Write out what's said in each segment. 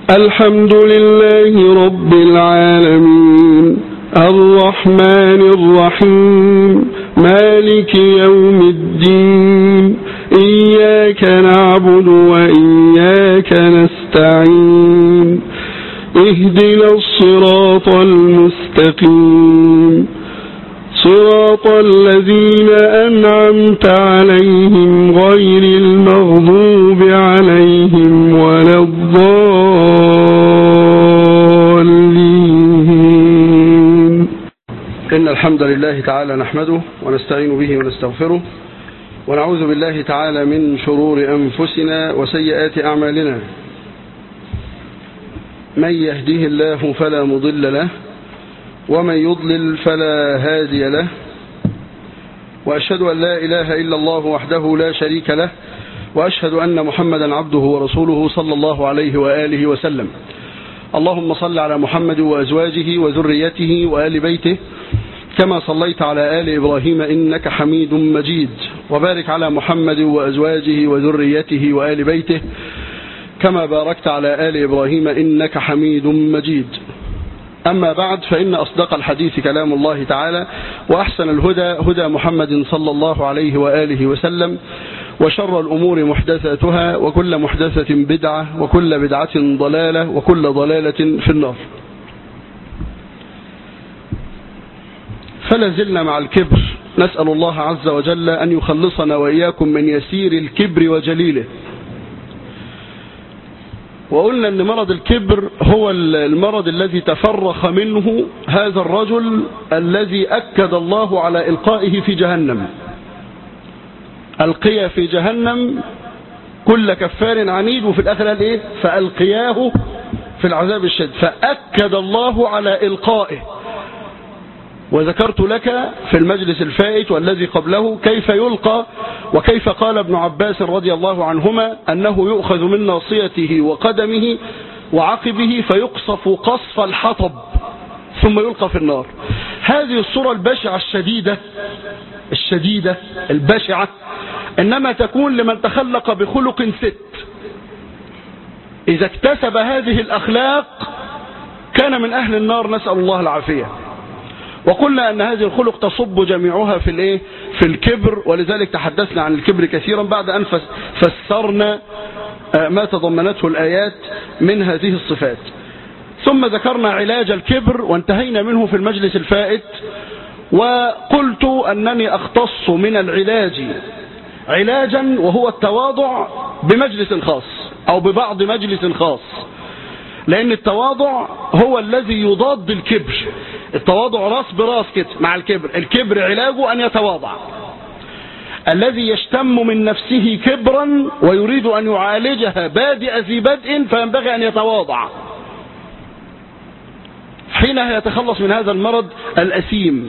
الحمد لله رب العالمين الرحمن الرحيم مالك يوم الدين إياك نعبد وإياك نستعين اهدنا الصراط المستقيم صراط الذين أنعمت عليهم غير المغضوب عليهم ولا الضالين إن الحمد لله تعالى نحمده ونستعين به ونستغفره ونعوذ بالله تعالى من شرور أنفسنا وسيئات أعمالنا من يهده الله فلا مضل له ومن يضلل فلا هادي له وأشهد أن لا إله إلا الله وحده لا شريك له وأشهد أن محمدا عبده ورسوله صلى الله عليه وآله وسلم اللهم صل على محمد وأزواجه وذريته وآل بيته كما صليت على آل إبراهيم إنك حميد مجيد وبارك على محمد وأزواجه وذريته وآل بيته كما باركت على آل إبراهيم إنك حميد مجيد أما بعد فإن أصدق الحديث كلام الله تعالى وأحسن الهدى هدى محمد صلى الله عليه وآله وسلم وشر الأمور محدثاتها وكل محدثة بدعة وكل بدعة ضلالة وكل ضلالة في النار فلا زلنا مع الكبر نسأل الله عز وجل أن يخلصنا وإياكم من يسير الكبر وجليله وقلنا أن مرض الكبر هو المرض الذي تفرخ منه هذا الرجل الذي أكد الله على إلقائه في جهنم ألقي في جهنم كل كفار عنيد وفي الآخر قال إيه فألقياه في العذاب الشديد فأكد الله على إلقائه وذكرت لك في المجلس الفائت والذي قبله كيف يلقى وكيف قال ابن عباس رضي الله عنهما أنه يؤخذ من ناصيته وقدمه وعقبه فيقصف قصف الحطب ثم يلقى في النار هذه الصورة البشعة الشديدة الشديدة البشعة إنما تكون لمن تخلق بخلق ست إذا اكتسب هذه الأخلاق كان من أهل النار نسأل الله العافية وقلنا أن هذه الخلق تصب جميعها في الايه في الكبر ولذلك تحدثنا عن الكبر كثيرا بعد أن فسرنا ما تضمنته الآيات من هذه الصفات ثم ذكرنا علاج الكبر وانتهينا منه في المجلس الفائت وقلت أنني أختص من العلاج علاجا وهو التواضع بمجلس خاص أو ببعض مجلس خاص لأن التواضع هو الذي يضاد الكبر التواضع راس براس كده مع الكبر الكبر علاجه أن يتواضع الذي يشتم من نفسه كبرا ويريد أن يعالجها بادئ ذي بدء فينبغي أن يتواضع حينها يتخلص من هذا المرض الأسيم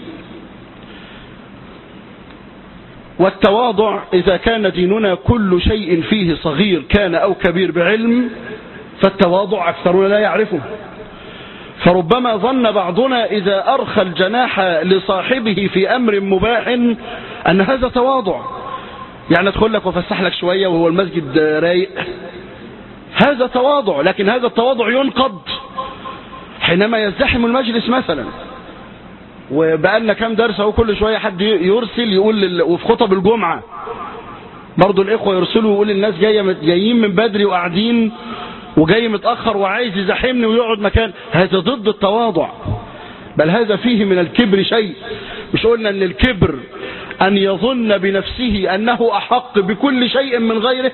والتواضع إذا كان ديننا كل شيء فيه صغير كان أو كبير بعلم فالتواضع أكثرنا لا يعرفه فربما ظن بعضنا إذا أرخى الجناح لصاحبه في أمر مباح أن هذا تواضع يعني ادخل لك وفسح لك شوية وهو المسجد رايق هذا تواضع لكن هذا التواضع ينقض حينما يزدحم المجلس مثلا وبقالنا كام درس اهو كل شوية حد يرسل يقول لل... وفي خطب الجمعة برضو الإخوة يرسلوا ويقول الناس جاية جايين من بدري وقاعدين وجاي متأخر وعايز يزاحمني ويقعد مكان هذا ضد التواضع بل هذا فيه من الكبر شيء مش قلنا ان الكبر ان يظن بنفسه انه احق بكل شيء من غيره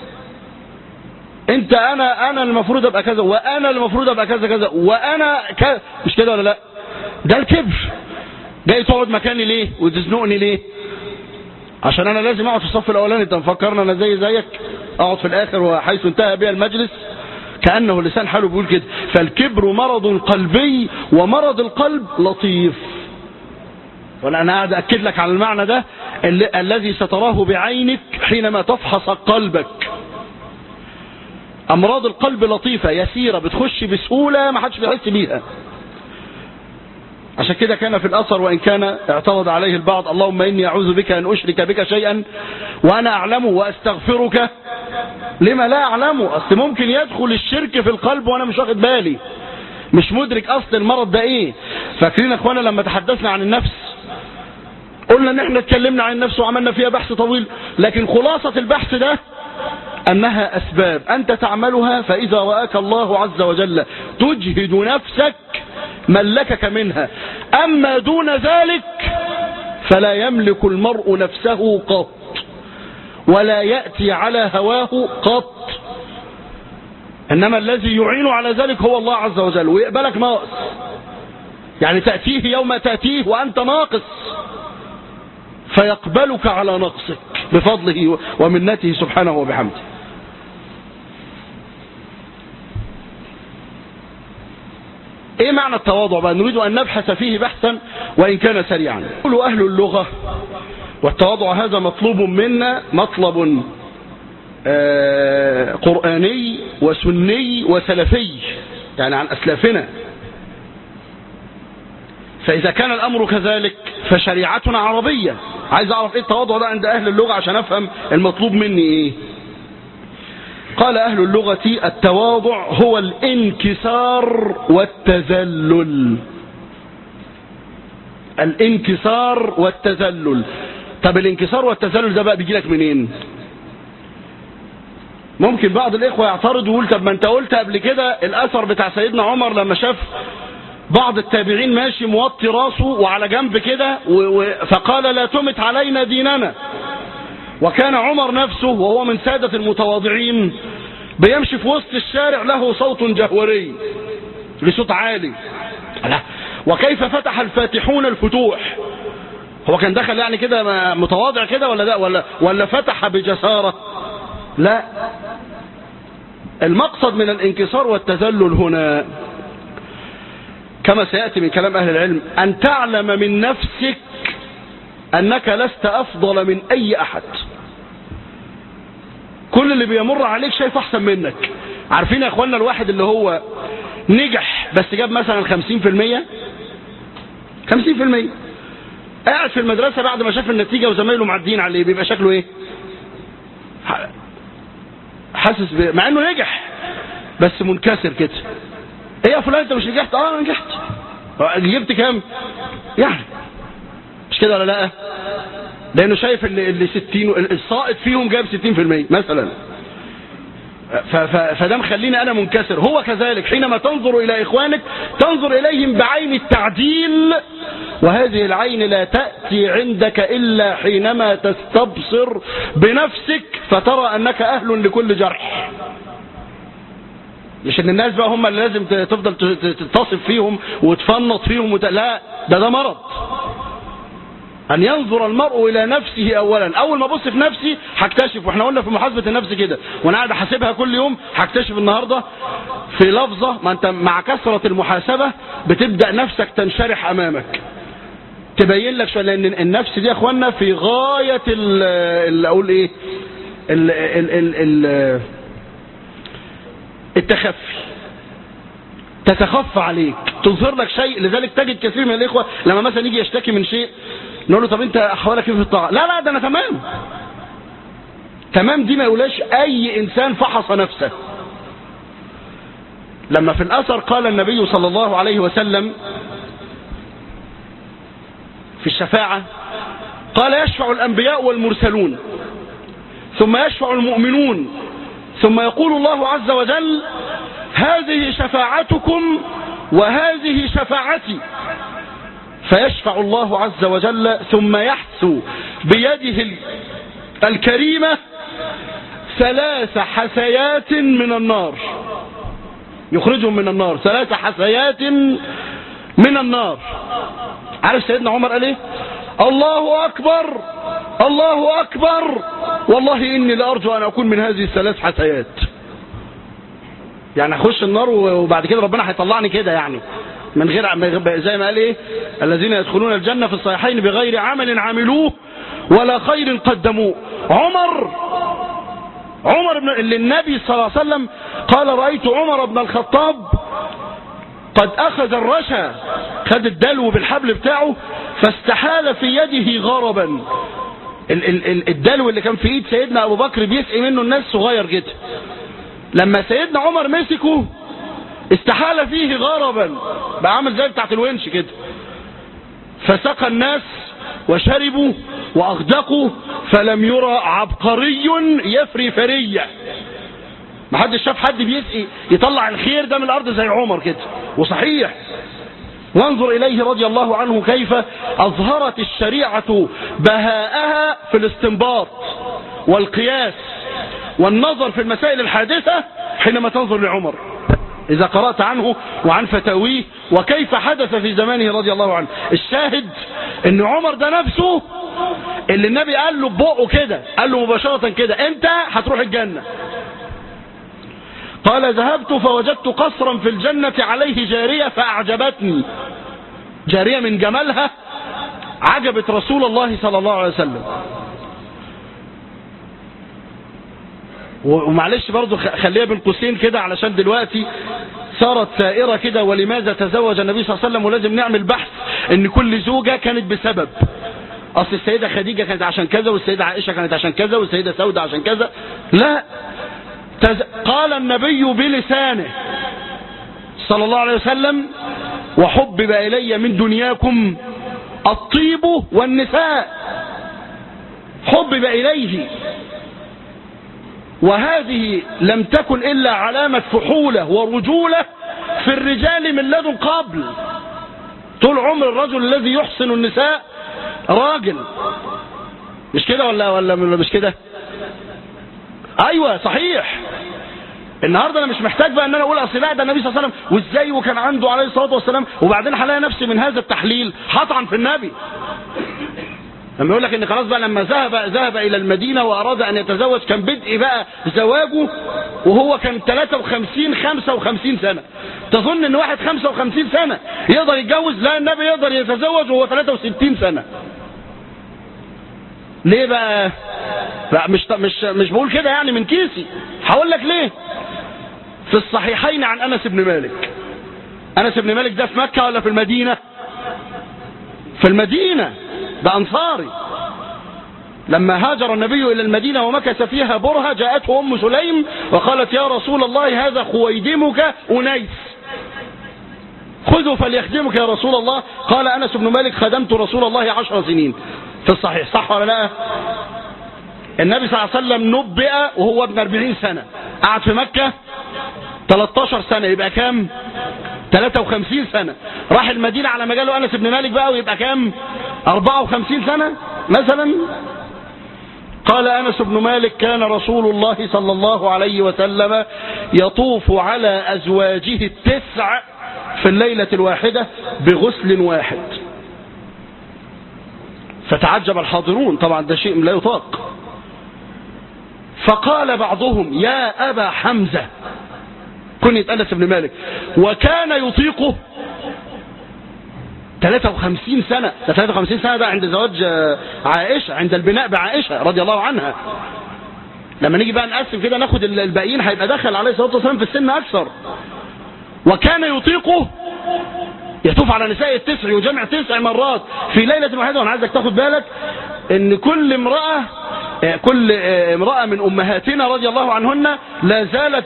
انت انا انا المفروض ابقى كذا وانا المفروض ابقى كذا كذا وانا كذا مش كده ولا لا ده الكبر جاي تقعد مكاني ليه وتزنقني ليه عشان انا لازم اقعد في الصف الاولاني انت مفكرنا انا زي زيك اقعد في الاخر وحيث انتهى بي المجلس كأنه لسان حاله بيقول كده فالكبر مرض قلبي ومرض القلب لطيف وانا انا قاعد اكد لك على المعنى ده الذي ستراه بعينك حينما تفحص قلبك امراض القلب لطيفة يسيرة بتخش بسهولة ما حدش بيحس بيها عشان كده كان في الأثر وإن كان اعترض عليه البعض اللهم إني أعوذ بك أن أشرك بك شيئا وأنا أعلمه وأستغفرك لما لا أعلمه أصل ممكن يدخل الشرك في القلب وأنا مش واخد بالي مش مدرك أصل المرض ده إيه فاكرين أخوانا لما تحدثنا عن النفس قلنا ان احنا اتكلمنا عن النفس وعملنا فيها بحث طويل لكن خلاصة البحث ده انها اسباب انت تعملها فاذا رآك الله عز وجل تجهد نفسك ملكك منها اما دون ذلك فلا يملك المرء نفسه قط ولا يأتي على هواه قط انما الذي يعين على ذلك هو الله عز وجل ويقبلك ناقص يعني تأتيه يوم تأتيه وانت ناقص فيقبلك على نقصك بفضله ومنته سبحانه وبحمده ايه معنى التواضع بقى نريد ان نبحث فيه بحثا وان كان سريعا يقول اهل اللغة والتواضع هذا مطلوب منا مطلب آه قرآني وسني وسلفي يعني عن اسلافنا فاذا كان الامر كذلك فشريعتنا عربية عايز اعرف ايه التواضع ده عند اهل اللغة عشان افهم المطلوب مني ايه قال اهل اللغة التواضع هو الانكسار والتذلل الانكسار والتذلل طب الانكسار والتذلل ده بقى بيجي لك منين ممكن بعض الاخوة يعترض ويقول طب ما انت قلت قبل كده الاثر بتاع سيدنا عمر لما شاف بعض التابعين ماشي موطي راسه وعلى جنب كده فقال لا تمت علينا ديننا وكان عمر نفسه وهو من سادة المتواضعين بيمشي في وسط الشارع له صوت جهوري لصوت عالي لا وكيف فتح الفاتحون الفتوح هو كان دخل يعني كده متواضع كده ولا ده ولا ولا فتح بجسارة لا المقصد من الانكسار والتذلل هنا كما سيأتي من كلام أهل العلم أن تعلم من نفسك أنك لست أفضل من أي أحد كل اللي بيمر عليك شايف أحسن منك عارفين يا أخوانا الواحد اللي هو نجح بس جاب مثلا 50% 50% قاعد في المدرسة بعد ما شاف النتيجة وزمايله معديين عليه بيبقى شكله ايه حاسس ب... مع انه نجح بس منكسر كده ايه يا فلان انت مش نجحت اه انا نجحت جبت كام يعني مش كده ولا لا لانه شايف اللي, اللي 60 الساقط فيهم جاب 60% مثلا ف ف فده مخليني انا منكسر هو كذلك حينما تنظر الى اخوانك تنظر اليهم بعين التعديل وهذه العين لا تأتي عندك الا حينما تستبصر بنفسك فترى انك اهل لكل جرح مش ان الناس بقى هم اللي لازم تفضل تتصف فيهم وتفنط فيهم وت... لا ده ده مرض ان ينظر المرء الى نفسه اولا اول ما ابص في نفسي هكتشف واحنا قلنا في محاسبه النفس كده وانا قاعد احاسبها كل يوم هكتشف النهارده في لفظه ما انت مع كثره المحاسبه بتبدا نفسك تنشرح امامك تبين لك شويه لان النفس دي يا اخوانا في غايه ال اقول ايه ال ال ال ال التخفي تتخفى عليك تظهر لك شيء لذلك تجد كثير من الاخوه لما مثلا يجي يشتكي من شيء نقول له طب انت احوالك كيف في الطاعه لا لا ده انا تمام تمام دي ما يقولهاش اي انسان فحص نفسه لما في الاثر قال النبي صلى الله عليه وسلم في الشفاعه قال يشفع الانبياء والمرسلون ثم يشفع المؤمنون ثم يقول الله عز وجل هذه شفاعتكم وهذه شفاعتي فيشفع الله عز وجل ثم يحثو بيده الكريمة ثلاث حثيات من النار يخرجهم من النار ثلاث حثيات من النار عارف سيدنا عمر قال ايه الله اكبر الله اكبر والله اني لارجو ان اكون من هذه الثلاث حثيات يعني اخش النار وبعد كده ربنا هيطلعني كده يعني من غير زي ما قال ايه الذين يدخلون الجنة في الصحيحين بغير عمل عملوه ولا خير قدموه عمر عمر بن اللي النبي صلى الله عليه وسلم قال رأيت عمر بن الخطاب قد أخذ الرشا خد الدلو بالحبل بتاعه فاستحال في يده غربا ال- ال- ال- الدلو اللي كان في ايد سيدنا ابو بكر بيسقي منه الناس صغير جدا لما سيدنا عمر مسكه استحال فيه غربا بقى عامل زي بتاعت الونش كده فسقى الناس وشربوا واغدقوا فلم يرى عبقري يفري فرية ما حدش شاف حد بيسقي يطلع الخير ده من الارض زي عمر كده وصحيح وانظر إليه رضي الله عنه كيف أظهرت الشريعة بهاءها في الاستنباط والقياس والنظر في المسائل الحادثة حينما تنظر لعمر إذا قرأت عنه وعن فتاويه وكيف حدث في زمانه رضي الله عنه الشاهد ان عمر ده نفسه اللي النبي قال له ببقه كده قال له مباشرة كده انت هتروح الجنة قال ذهبت فوجدت قصرا في الجنة عليه جارية فأعجبتني جارية من جمالها عجبت رسول الله صلى الله عليه وسلم ومعلش برضو خليها بين قوسين كده علشان دلوقتي صارت سائرة كده ولماذا تزوج النبي صلى الله عليه وسلم ولازم نعمل بحث ان كل زوجة كانت بسبب اصل السيدة خديجة كانت عشان كذا والسيدة عائشة كانت عشان كذا والسيدة سودة عشان كذا لا تز... قال النبي بلسانه صلى الله عليه وسلم وحبب إلي من دنياكم الطيب والنساء حبب إليه وهذه لم تكن إلا علامة فحولة ورجولة في الرجال من لدن قبل طول عمر الرجل الذي يحسن النساء راجل مش كده ولا ولا مش كده ايوه صحيح النهارده انا مش محتاج بقى ان انا اقول اصل لا ده النبي صلى الله عليه وسلم وازاي وكان عنده عليه الصلاه والسلام وبعدين هلاقي نفسي من هذا التحليل هطعن في النبي لما يقول لك ان خلاص بقى لما ذهب ذهب الى المدينه واراد ان يتزوج كان بدء بقى زواجه وهو كان 53 55 سنه تظن ان واحد 55 سنه يقدر يتجوز لا النبي يقدر يتزوج وهو 63 سنه ليه بقى لا مش مش مش بقول كده يعني من كيسي هقول لك ليه في الصحيحين عن انس بن مالك انس بن مالك ده في مكه ولا في المدينه في المدينه ده انصاري لما هاجر النبي الى المدينه ومكث فيها برهه جاءته ام سليم وقالت يا رسول الله هذا خويدمك انيس خذه فليخدمك يا رسول الله قال انس بن مالك خدمت رسول الله عشر سنين في الصحيح صح ولا لا النبي صلى الله عليه وسلم نبئ وهو ابن 40 سنة قعد في مكة 13 سنة يبقى كام 53 سنة راح المدينة على مجاله أنس بن مالك بقى ويبقى كام 54 سنة مثلا قال أنس بن مالك كان رسول الله صلى الله عليه وسلم يطوف على أزواجه التسع في الليلة الواحدة بغسل واحد فتعجب الحاضرون طبعا ده شيء لا يطاق فقال بعضهم يا أبا حمزة كنية أنس بن مالك وكان يطيقه 53 سنة ده 53 سنة ده عند زواج عائشة عند البناء بعائشة رضي الله عنها لما نيجي بقى نقسم كده ناخد الباقيين هيبقى دخل عليه الصلاة والسلام في السن أكثر وكان يطيقه يطوف على نساء التسع وجمع تسع مرات في ليلة واحدة وانا عايزك تاخد بالك ان كل امرأة كل امرأة من امهاتنا رضي الله عنهن لا زالت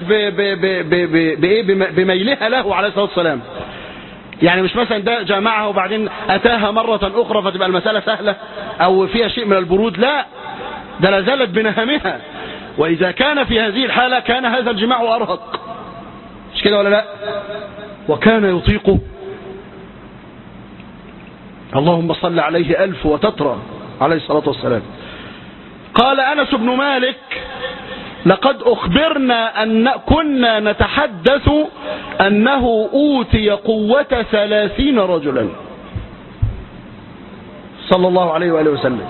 بميلها له عليه الصلاة والسلام يعني مش مثلا ده جامعها وبعدين اتاها مرة اخرى فتبقى المسألة سهلة او فيها شيء من البرود لا ده لا زالت بنهمها واذا كان في هذه الحالة كان هذا الجماع ارهق مش كده ولا لا وكان يطيقه اللهم صل عليه ألف وتترى عليه الصلاة والسلام قال أنس بن مالك لقد أخبرنا أن كنا نتحدث أنه أوتي قوة ثلاثين رجلا صلى الله عليه وآله وسلم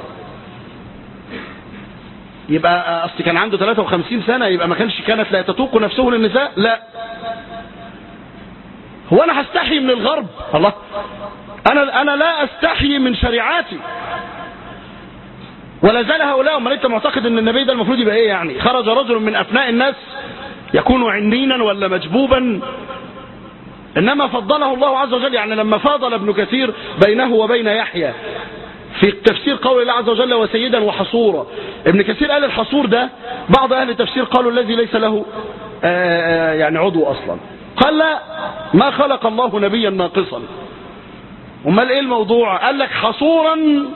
يبقى أصل كان عنده 53 سنة يبقى ما كانش كانت لا تتوق نفسه للنساء لا هو أنا هستحي من الغرب الله أنا, أنا لا أستحي من شريعاتي ولا زال هؤلاء امال انت معتقد ان النبي ده المفروض يبقى ايه يعني خرج رجل من افناء الناس يكون عنينا ولا مجبوبا إنما فضله الله عز وجل يعني لما فاضل ابن كثير بينه وبين يحيى في تفسير قول الله عز وجل وسيدا وحصورا ابن كثير قال الحصور ده بعض أهل التفسير قالوا الذي ليس له آآ يعني عضو أصلا قال لا ما خلق الله نبيا ناقصا امال ايه الموضوع قال لك حصورا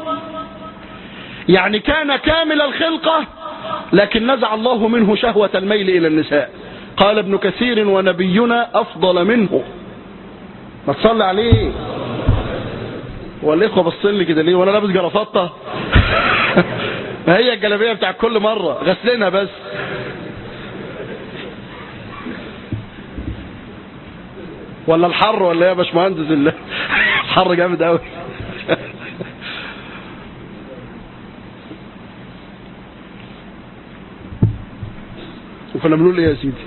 يعني كان كامل الخلقة لكن نزع الله منه شهوة الميل إلى النساء قال ابن كثير ونبينا أفضل منه ما تصلي عليه والإخوة بصين لي كده ليه وانا لابس جرافطة ما هي الجلابية بتاع كل مرة غسلنا بس ولا الحر ولا ايه يا باشمهندس الله الحر جامد قوي وكنا بنقول ايه يا سيدي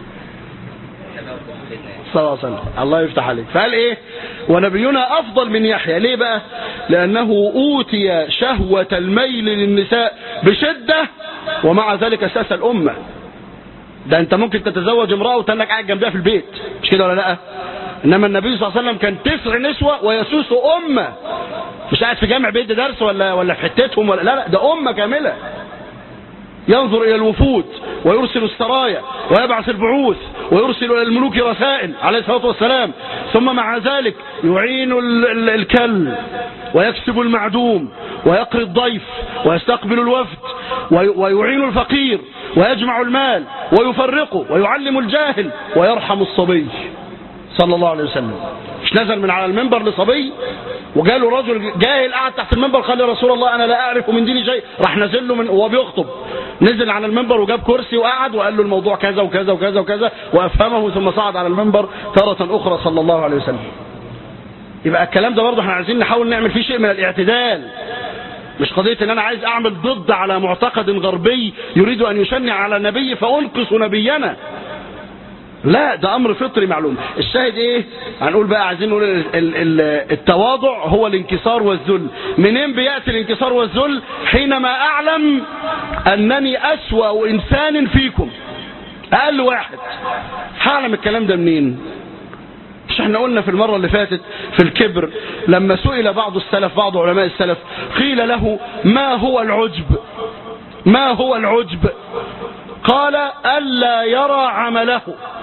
صلى الله عليه وسلم الله يفتح عليك فقال ايه ونبينا افضل من يحيى ليه بقى لانه اوتي شهوة الميل للنساء بشدة ومع ذلك اساس الامة ده انت ممكن تتزوج امرأة وتنك قاعد جنبها في البيت مش كده ولا لا انما النبي صلى الله عليه وسلم كان تسع نسوة ويسوس امة مش قاعد في جامع بيت درس ولا ولا في حتتهم ولا لا لا ده امة كاملة ينظر الى الوفود ويرسل السرايا ويبعث البعوث ويرسل الى الملوك رسائل عليه الصلاة والسلام ثم مع ذلك يعين الكل ويكسب المعدوم ويقري الضيف ويستقبل الوفد ويعين الفقير ويجمع المال ويفرقه ويعلم الجاهل ويرحم الصبي صلى الله عليه وسلم مش نزل من على المنبر لصبي وجاله رجل جاهل قعد تحت المنبر قال يا رسول الله انا لا اعرف من ديني شيء راح نزل له من وهو بيخطب نزل على المنبر وجاب كرسي وقعد وقال له الموضوع كذا وكذا وكذا وكذا وافهمه ثم صعد على المنبر تارة اخرى صلى الله عليه وسلم يبقى الكلام ده برضه احنا عايزين نحاول نعمل فيه شيء من الاعتدال مش قضية ان انا عايز اعمل ضد على معتقد غربي يريد ان يشنع على نبي فانقص نبينا لا ده امر فطري معلوم الشاهد ايه هنقول بقى عايزين نقول ال ال التواضع هو الانكسار والذل منين بيأتي الانكسار والذل حينما اعلم انني اسوأ انسان فيكم اقل واحد هعلم الكلام ده منين مش احنا قلنا في المرة اللي فاتت في الكبر لما سئل بعض السلف بعض علماء السلف قيل له ما هو العجب ما هو العجب قال ألا يرى عمله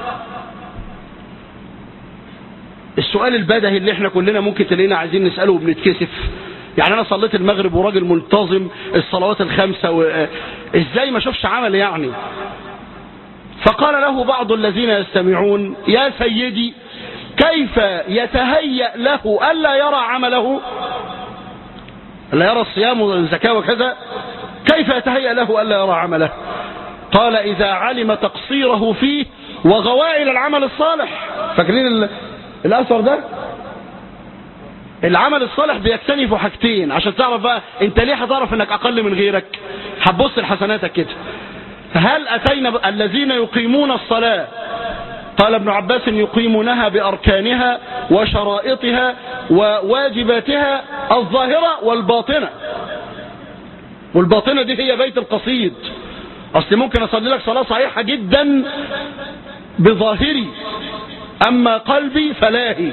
السؤال البدهي اللي احنا كلنا ممكن تلاقينا عايزين نسأله وبنتكسف يعني انا صليت المغرب وراجل منتظم الصلوات الخمسة و... ازاي ما شوفش عمل يعني فقال له بعض الذين يستمعون يا سيدي كيف يتهيأ له ألا يرى عمله ألا يرى الصيام والزكاة وكذا كيف يتهيأ له ألا يرى عمله قال إذا علم تقصيره فيه وغوائل العمل الصالح فاكرين الأثر ده العمل الصالح بيكتنف حاجتين عشان تعرف بقى انت ليه هتعرف انك اقل من غيرك هتبص لحسناتك كده هل اتينا الذين يقيمون الصلاة قال ابن عباس يقيمونها بأركانها وشرائطها وواجباتها الظاهرة والباطنة والباطنة دي هي بيت القصيد اصل ممكن اصلي لك صلاة صحيحة جدا بظاهري اما قلبي فلاهي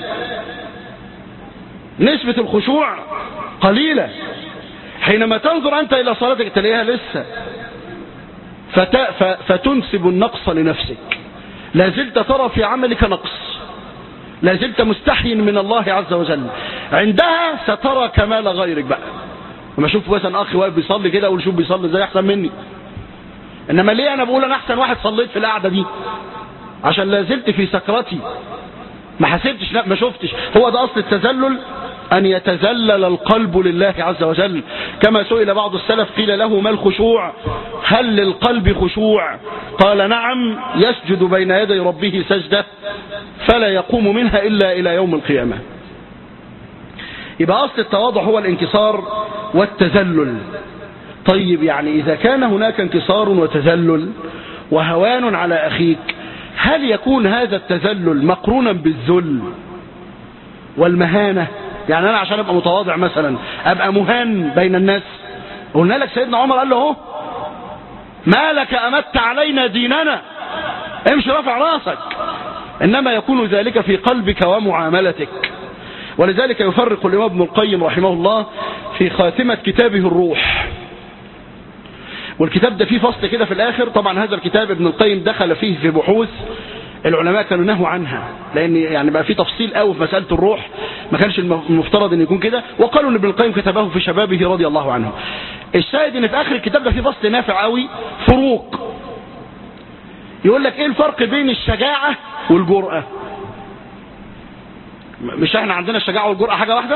نسبة الخشوع قليلة حينما تنظر انت الى صلاتك تلاقيها لسه فت... ف... فتنسب النقص لنفسك لا زلت ترى في عملك نقص لا زلت مستحي من الله عز وجل عندها سترى كمال غيرك بقى لما اشوف مثلا اخي واقف بيصلي كده اقول شوف بيصلي ازاي احسن مني انما ليه انا بقول انا احسن واحد صليت في القعده دي عشان لا زلت في سكرتي ما حسبتش لا ما شفتش هو ده اصل التذلل ان يتذلل القلب لله عز وجل كما سئل بعض السلف قيل له ما الخشوع هل للقلب خشوع قال نعم يسجد بين يدي ربه سجدة فلا يقوم منها إلا إلى يوم القيامة يبقى أصل التواضع هو الانكسار والتذلل طيب يعني إذا كان هناك انكسار وتذلل وهوان على أخيك هل يكون هذا التذلل مقرونا بالذل والمهانة يعني أنا عشان أبقى متواضع مثلا أبقى مهان بين الناس قلنا لك سيدنا عمر قال له اهو ما لك أمت علينا ديننا امشي رافع راسك إنما يكون ذلك في قلبك ومعاملتك ولذلك يفرق الإمام ابن القيم رحمه الله في خاتمة كتابه الروح والكتاب ده فيه فصل كده في الآخر طبعا هذا الكتاب ابن القيم دخل فيه في بحوث العلماء كانوا نهوا عنها لان يعني بقى في تفصيل قوي في مساله الروح ما كانش المفترض ان يكون كده وقالوا ان ابن القيم كتبه في شبابه رضي الله عنه الشاهد ان في اخر الكتاب ده في فصل نافع قوي فروق يقول لك ايه الفرق بين الشجاعه والجرأه مش احنا عندنا الشجاعه والجرأه حاجه واحده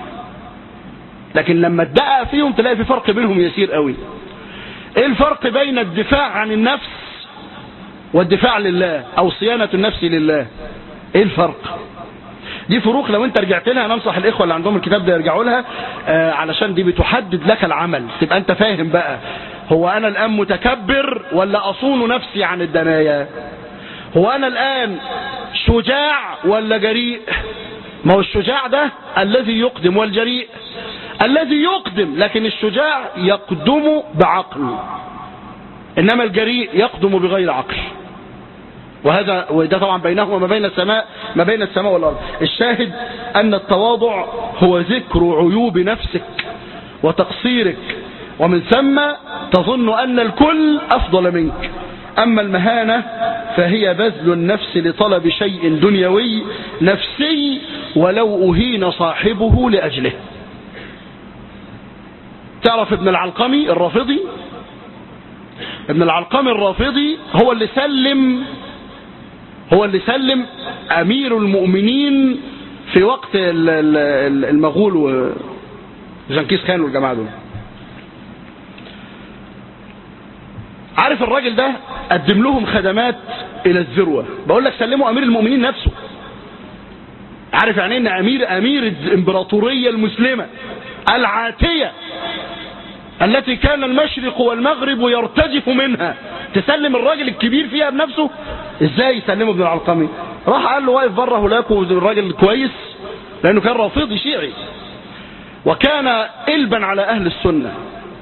لكن لما تدقق فيهم تلاقي في فرق بينهم يسير قوي ايه الفرق بين الدفاع عن النفس والدفاع لله او صيانة النفس لله ايه الفرق دي فروق لو انت رجعت لها ننصح الاخوة اللي عندهم الكتاب ده يرجعوا لها آه علشان دي بتحدد لك العمل تبقى انت فاهم بقى هو انا الان متكبر ولا اصون نفسي عن الدنايا هو انا الان شجاع ولا جريء ما هو الشجاع ده الذي يقدم والجريء الذي يقدم لكن الشجاع يقدم بعقل انما الجريء يقدم بغير عقل وهذا وده طبعا بينهما ما بين السماء ما بين السماء والارض الشاهد ان التواضع هو ذكر عيوب نفسك وتقصيرك ومن ثم تظن ان الكل افضل منك اما المهانه فهي بذل النفس لطلب شيء دنيوي نفسي ولو اهين صاحبه لاجله تعرف ابن العلقمي الرافضي ابن العلقمي الرافضي هو اللي سلم هو اللي سلم امير المؤمنين في وقت المغول وجنكيز خان والجماعه دول عارف الراجل ده قدم لهم خدمات الى الذروه بقول لك سلموا امير المؤمنين نفسه عارف يعني ان امير امير الامبراطوريه المسلمه العاتيه التي كان المشرق والمغرب يرتجف منها تسلم الراجل الكبير فيها بنفسه ازاي يسلمه ابن العلقمي راح قال له واقف بره هناك والراجل كويس لانه كان رافضي شيعي وكان قلبا على اهل السنه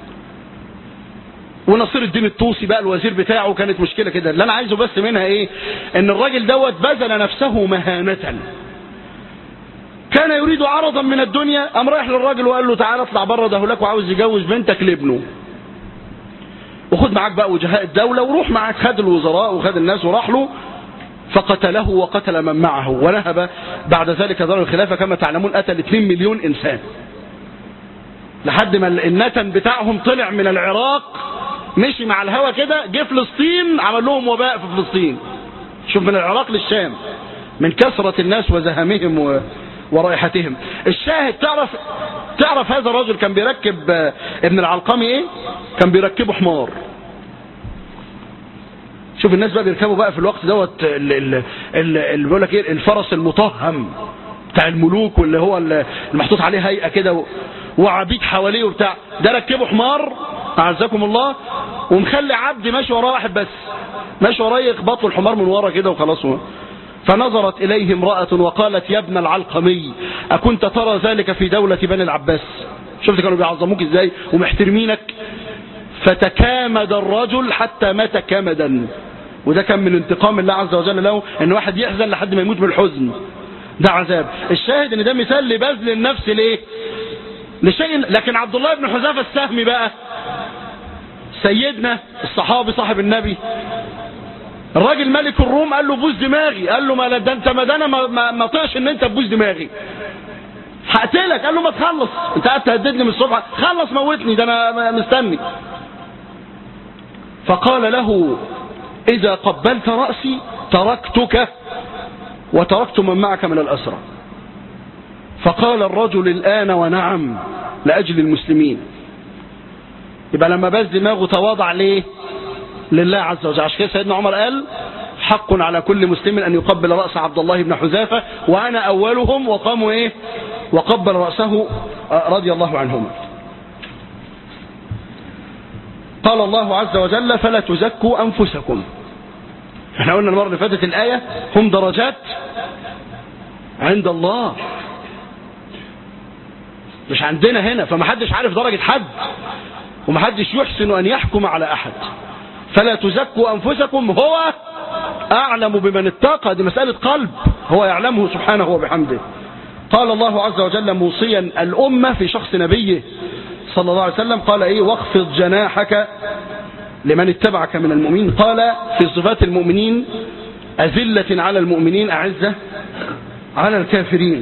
ونصير الدين الطوسي بقى الوزير بتاعه كانت مشكله كده اللي انا عايزه بس منها ايه ان الراجل دوت بذل نفسه مهانه كان يريد عرضا من الدنيا قام رايح للراجل وقال له تعالى اطلع بره ده هناك وعاوز يجوز بنتك لابنه وخد معاك بقى وجهاء الدولة وروح معاك خد الوزراء وخد الناس وراح له فقتله وقتل من معه ونهب بعد ذلك دار الخلافة كما تعلمون قتل 2 مليون إنسان لحد ما النتن بتاعهم طلع من العراق مشي مع الهوا كده جه فلسطين عمل لهم وباء في فلسطين شوف من العراق للشام من كثرة الناس وزهمهم و... ورائحتهم الشاهد تعرف تعرف هذا الرجل كان بيركب ابن العلقمي ايه كان بيركبه حمار شوف الناس بقى بيركبوا بقى في الوقت دوت اللي بيقول لك ايه الفرس المطهم بتاع الملوك واللي هو المحطوط عليه هيئه كده وعبيد حواليه وبتاع ده ركبه حمار اعزكم الله ومخلي عبد ماشي وراه واحد بس ماشي وراه يخبط له الحمار من ورا كده وخلاص هو فنظرت إليه امرأة وقالت يا ابن العلقمي أكنت ترى ذلك في دولة بني العباس شفت كانوا بيعظموك ازاي ومحترمينك فتكامد الرجل حتى مات كامدا وده كان من انتقام الله عز وجل له ان واحد يحزن لحد ما يموت من الحزن ده عذاب الشاهد ان ده مثال لبذل النفس ليه لشيء لكن عبد الله بن حذافه السهمي بقى سيدنا الصحابي صاحب النبي الراجل ملك الروم قال له بوس دماغي قال له ما ده انت ما ده انا ما, ما طقش ان انت تبوس دماغي هقتلك قال له ما تخلص انت قاعد تهددني من الصبح خلص موتني ده انا مستني فقال له اذا قبلت راسي تركتك وتركت من معك من الاسرى فقال الرجل الان ونعم لاجل المسلمين يبقى لما بس دماغه تواضع ليه لله عز وجل عشان كده سيدنا عمر قال حق على كل مسلم أن يقبل رأس عبد الله بن حذافة وأنا أولهم وقاموا إيه وقبل رأسه رضي الله عنهما قال الله عز وجل فلا تزكوا أنفسكم احنا قلنا المرة اللي فاتت الآية هم درجات عند الله مش عندنا هنا فمحدش عارف درجة حد ومحدش يحسن أن يحكم على أحد فلا تزكوا أنفسكم هو أعلم بمن اتقى دي مسألة قلب هو يعلمه سبحانه وبحمده قال الله عز وجل موصيا الأمة في شخص نبيه صلى الله عليه وسلم قال إيه واخفض جناحك لمن اتبعك من المؤمنين قال في صفات المؤمنين أذلة على المؤمنين أعزة على الكافرين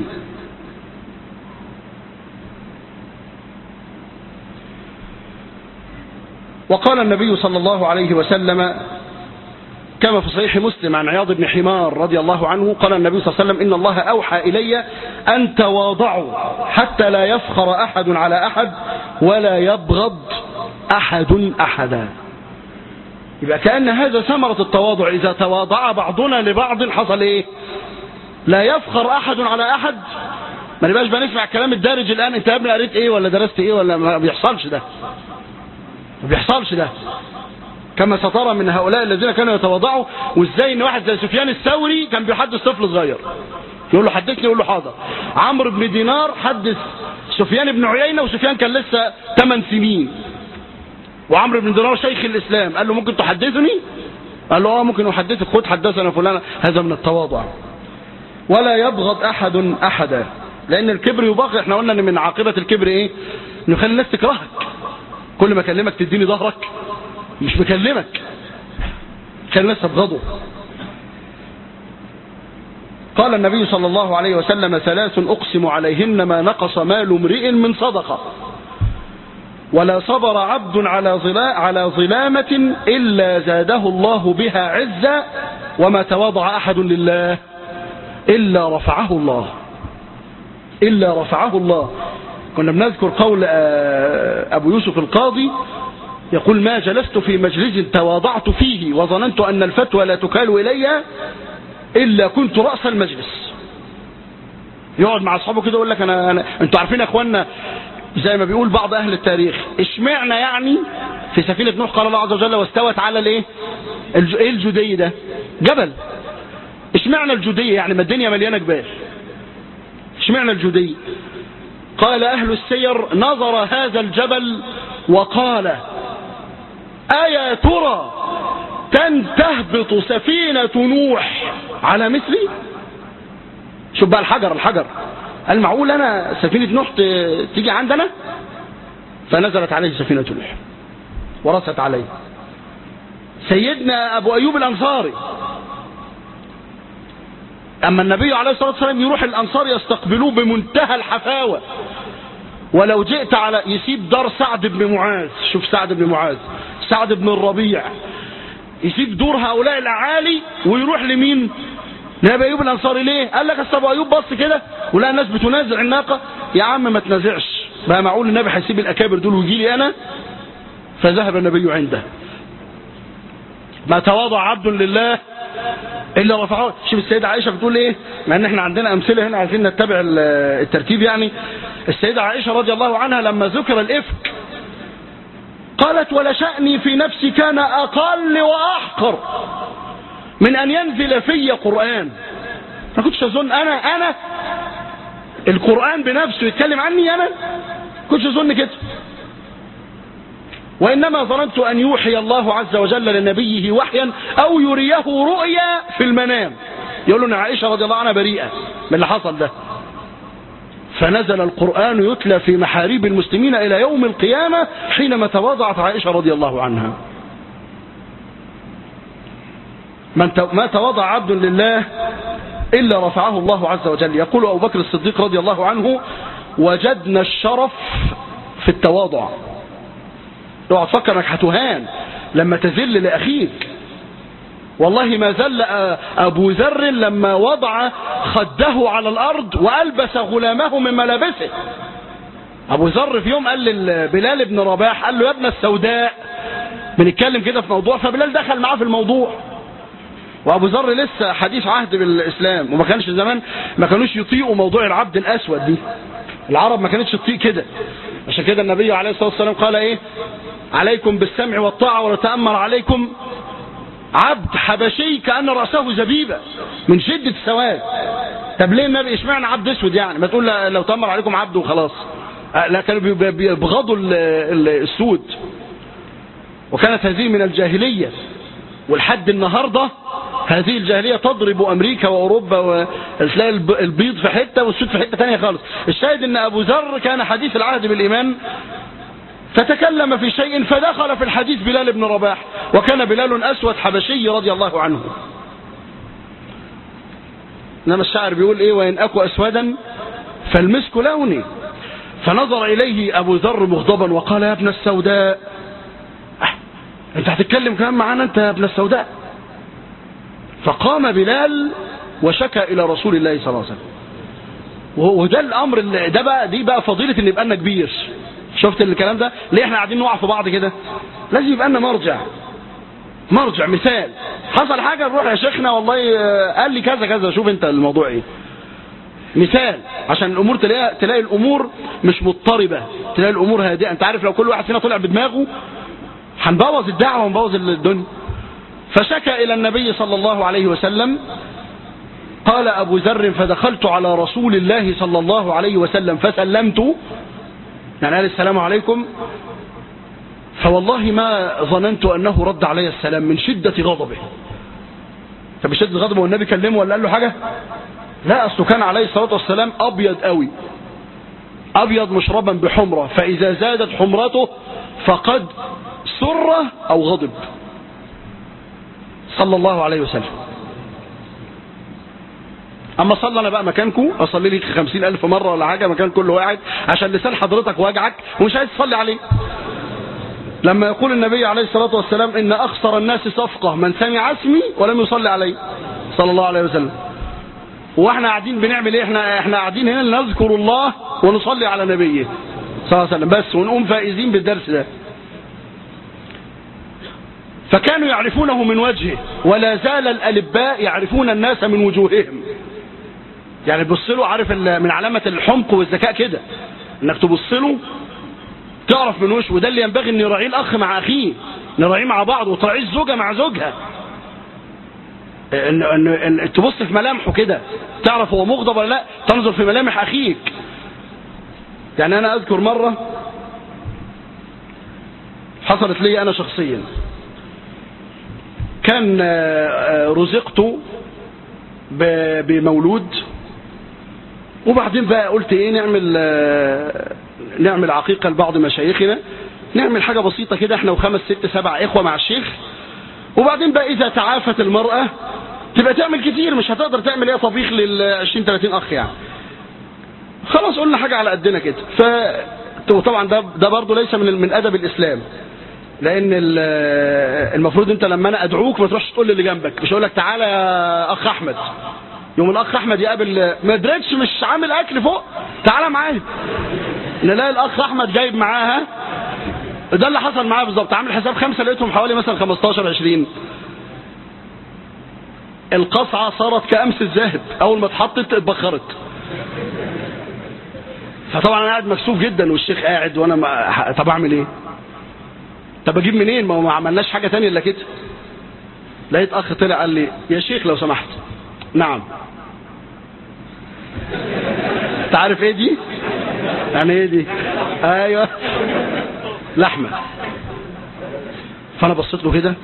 وقال النبي صلى الله عليه وسلم كما في صحيح مسلم عن عياض بن حمار رضي الله عنه قال النبي صلى الله عليه وسلم إن الله أوحى إلي أن تواضعوا حتى لا يفخر أحد على أحد ولا يبغض أحد أحدا يبقى كأن هذا ثمرة التواضع إذا تواضع بعضنا لبعض حصل إيه لا يفخر أحد على أحد ما نبقاش بنسمع الكلام الدارج الآن أنت يا ابني قريت إيه ولا درست إيه ولا ما بيحصلش ده ما بيحصلش ده كما سترى من هؤلاء الذين كانوا يتواضعوا وازاي ان واحد زي سفيان الثوري كان بيحدث طفل صغير يقول له حدثني يقول له حاضر عمرو بن دينار حدث سفيان بن عيينة وسفيان كان لسه 8 سنين وعمرو بن دينار شيخ الاسلام قال له ممكن تحدثني قال له اه ممكن احدثك خد حدثنا فلان هذا من التواضع ولا يبغض احد احدا لان الكبر يبغض احنا قلنا ان من عاقبه الكبر ايه انه يخلي الناس تكرهك كل ما اكلمك تديني ظهرك مش مكلمك كان الناس تبغضه قال النبي صلى الله عليه وسلم ثلاث أقسم عليهن ما نقص مال امرئ من صدقة ولا صبر عبد على ظلا على ظلامة إلا زاده الله بها عزا وما تواضع أحد لله إلا رفعه الله إلا رفعه الله كنا بنذكر قول أبو يوسف القاضي يقول ما جلست في مجلس تواضعت فيه وظننت أن الفتوى لا تكال إلي إلا كنت رأس المجلس يقعد مع أصحابه كده يقول لك أنا, أنا أنتوا عارفين يا أخوانا زي ما بيقول بعض أهل التاريخ اشمعنا يعني في سفينة نوح قال الله عز وجل واستوت على الايه ايه الجدي ده جبل اشمعنا الجدي يعني ما الدنيا مليانة جبال اشمعنا الجدي قال أهل السير نظر هذا الجبل وقال أيا ترى تن تهبط سفينة نوح على مثلي شوف بقى الحجر الحجر قال معقول أنا سفينة نوح تيجي عندنا فنزلت عليه سفينة نوح ورست عليه سيدنا أبو أيوب الأنصاري أما النبي عليه الصلاة والسلام يروح الأنصار يستقبلوه بمنتهى الحفاوة ولو جئت على يسيب دار سعد بن معاذ شوف سعد بن معاذ سعد بن الربيع يسيب دور هؤلاء الأعالي ويروح لمين لأبي أيوب الأنصاري ليه قال لك أصل أبو أيوب بص كده ولقى الناس بتنازع الناقة يا عم ما تنازعش بقى معقول النبي هيسيب الأكابر دول ويجي لي أنا فذهب النبي عنده ما تواضع عبد لله الا رفعه شوف السيدة عائشة بتقول ايه مع ان احنا عندنا امثلة هنا عايزين نتبع الترتيب يعني السيدة عائشة رضي الله عنها لما ذكر الافك قالت ولشأني في نفسي كان اقل واحقر من ان ينزل في قرآن ما كنتش اظن انا انا القرآن بنفسه يتكلم عني انا كنتش اظن كده وإنما ظننت أن يوحي الله عز وجل لنبيه وحيا أو يريه رؤيا في المنام يقول له عائشة رضي الله عنها بريئة من اللي حصل ده فنزل القرآن يتلى في محاريب المسلمين إلى يوم القيامة حينما تواضعت عائشة رضي الله عنها من ما تواضع عبد لله إلا رفعه الله عز وجل يقول أبو بكر الصديق رضي الله عنه وجدنا الشرف في التواضع اوعى تفكر انك هتهان لما تذل لاخيك والله ما زل ابو ذر لما وضع خده على الارض والبس غلامه من ملابسه ابو ذر في يوم قال لبلال بن رباح قال له يا ابن السوداء بنتكلم كده في موضوع فبلال دخل معاه في الموضوع وابو ذر لسه حديث عهد بالاسلام وما كانش زمان ما كانوش يطيقوا موضوع العبد الاسود دي العرب ما كانتش تطيق كده عشان كده النبي عليه الصلاه والسلام قال ايه عليكم بالسمع والطاعة ولتأمر عليكم عبد حبشي كأن رأسه زبيبة من شدة السواد طب ليه النبي اشمعنى عبد اسود يعني ما تقول لو تأمر عليكم عبد وخلاص لا كانوا بيبغضوا السود وكانت هذه من الجاهلية والحد النهاردة هذه الجاهلية تضرب أمريكا وأوروبا وتلاقي البيض في حتة والسود في حتة تانية خالص الشاهد أن أبو ذر كان حديث العهد بالإيمان فتكلم في شيء فدخل في الحديث بلال بن رباح وكان بلال أسود حبشي رضي الله عنه إنما الشاعر بيقول إيه وإن أكو أسودا فالمسك لوني فنظر إليه أبو ذر مغضبا وقال يا ابن السوداء أه أنت هتتكلم كمان معانا أنت يا ابن السوداء فقام بلال وشكى إلى رسول الله صلى الله عليه وسلم وده الأمر اللي ده بقى دي بقى فضيلة إن يبقى لنا كبير شفت الكلام ده ليه احنا قاعدين نقع في بعض كده لازم يبقى لنا مرجع مرجع مثال حصل حاجة نروح يا شيخنا والله قال لي كذا كذا شوف انت الموضوع ايه مثال عشان الامور تلاقي تلاقي الامور مش مضطربه تلاقي الامور هادئه انت عارف لو كل واحد فينا طلع بدماغه هنبوظ الدعوه ونبوظ الدنيا فشكى الى النبي صلى الله عليه وسلم قال ابو ذر فدخلت على رسول الله صلى الله عليه وسلم فسلمت يعني قال السلام عليكم فوالله ما ظننت انه رد علي السلام من شده غضبه طب شده غضبه والنبي كلمه ولا قال له حاجه لا أصله كان عليه الصلاة والسلام أبيض قوي أبيض مشربا بحمرة فإذا زادت حمرته فقد سر أو غضب صلى الله عليه وسلم أما صلى أنا بقى مكانكم أصلي لي خمسين ألف مرة ولا حاجة مكان كله واحد عشان لسان حضرتك واجعك ومش عايز تصلي عليه لما يقول النبي عليه الصلاة والسلام إن أخسر الناس صفقة من سمع اسمي ولم يصلي عليه صلى الله عليه وسلم واحنا قاعدين بنعمل ايه احنا احنا قاعدين هنا نذكر الله ونصلي على نبيه صلى الله عليه وسلم بس ونقوم فائزين بالدرس ده فكانوا يعرفونه من وجهه ولا زال الألباء يعرفون الناس من وجوههم يعني تبص له عارف من علامة الحمق والذكاء كده انك تبص له تعرف من وشه وده اللي ينبغي ان يراعيه الاخ مع اخيه نراعيه مع بعض وتراعيه الزوجه مع زوجها ان ان ان تبص في ملامحه كده تعرف هو مغضب ولا لا تنظر في ملامح اخيك يعني انا اذكر مره حصلت لي انا شخصيا كان رزقت بمولود وبعدين بقى قلت ايه نعمل نعمل عقيقه لبعض مشايخنا نعمل حاجه بسيطه كده احنا وخمس ست سبع اخوه مع الشيخ وبعدين بقى اذا تعافت المرأة تبقى تعمل كتير مش هتقدر تعمل ايه طبيخ لل 20 30 اخ يعني خلاص قلنا حاجة على قدنا كده ف وطبعا ده ده برضه ليس من من ادب الاسلام لان المفروض انت لما انا ادعوك ما تروحش تقول للي جنبك مش اقول لك تعالى يا اخ احمد يوم الاخ احمد يقابل ما دريتش مش عامل اكل فوق تعالى معايا نلاقي الاخ احمد جايب معاها ده اللي حصل معايا بالظبط عامل حساب خمسه لقيتهم حوالي مثلا 15 20 القصعه صارت كامس الذهب اول ما اتحطت اتبخرت فطبعا انا قاعد مكسوف جدا والشيخ قاعد وانا ما... طب اعمل ايه طب اجيب منين ما هو ما عملناش حاجه تانية الا كده لقيت اخ طلع قال لي يا شيخ لو سمحت نعم انت عارف ايه دي يعني ايه دي ايوه لحمه فانا بصيت له كده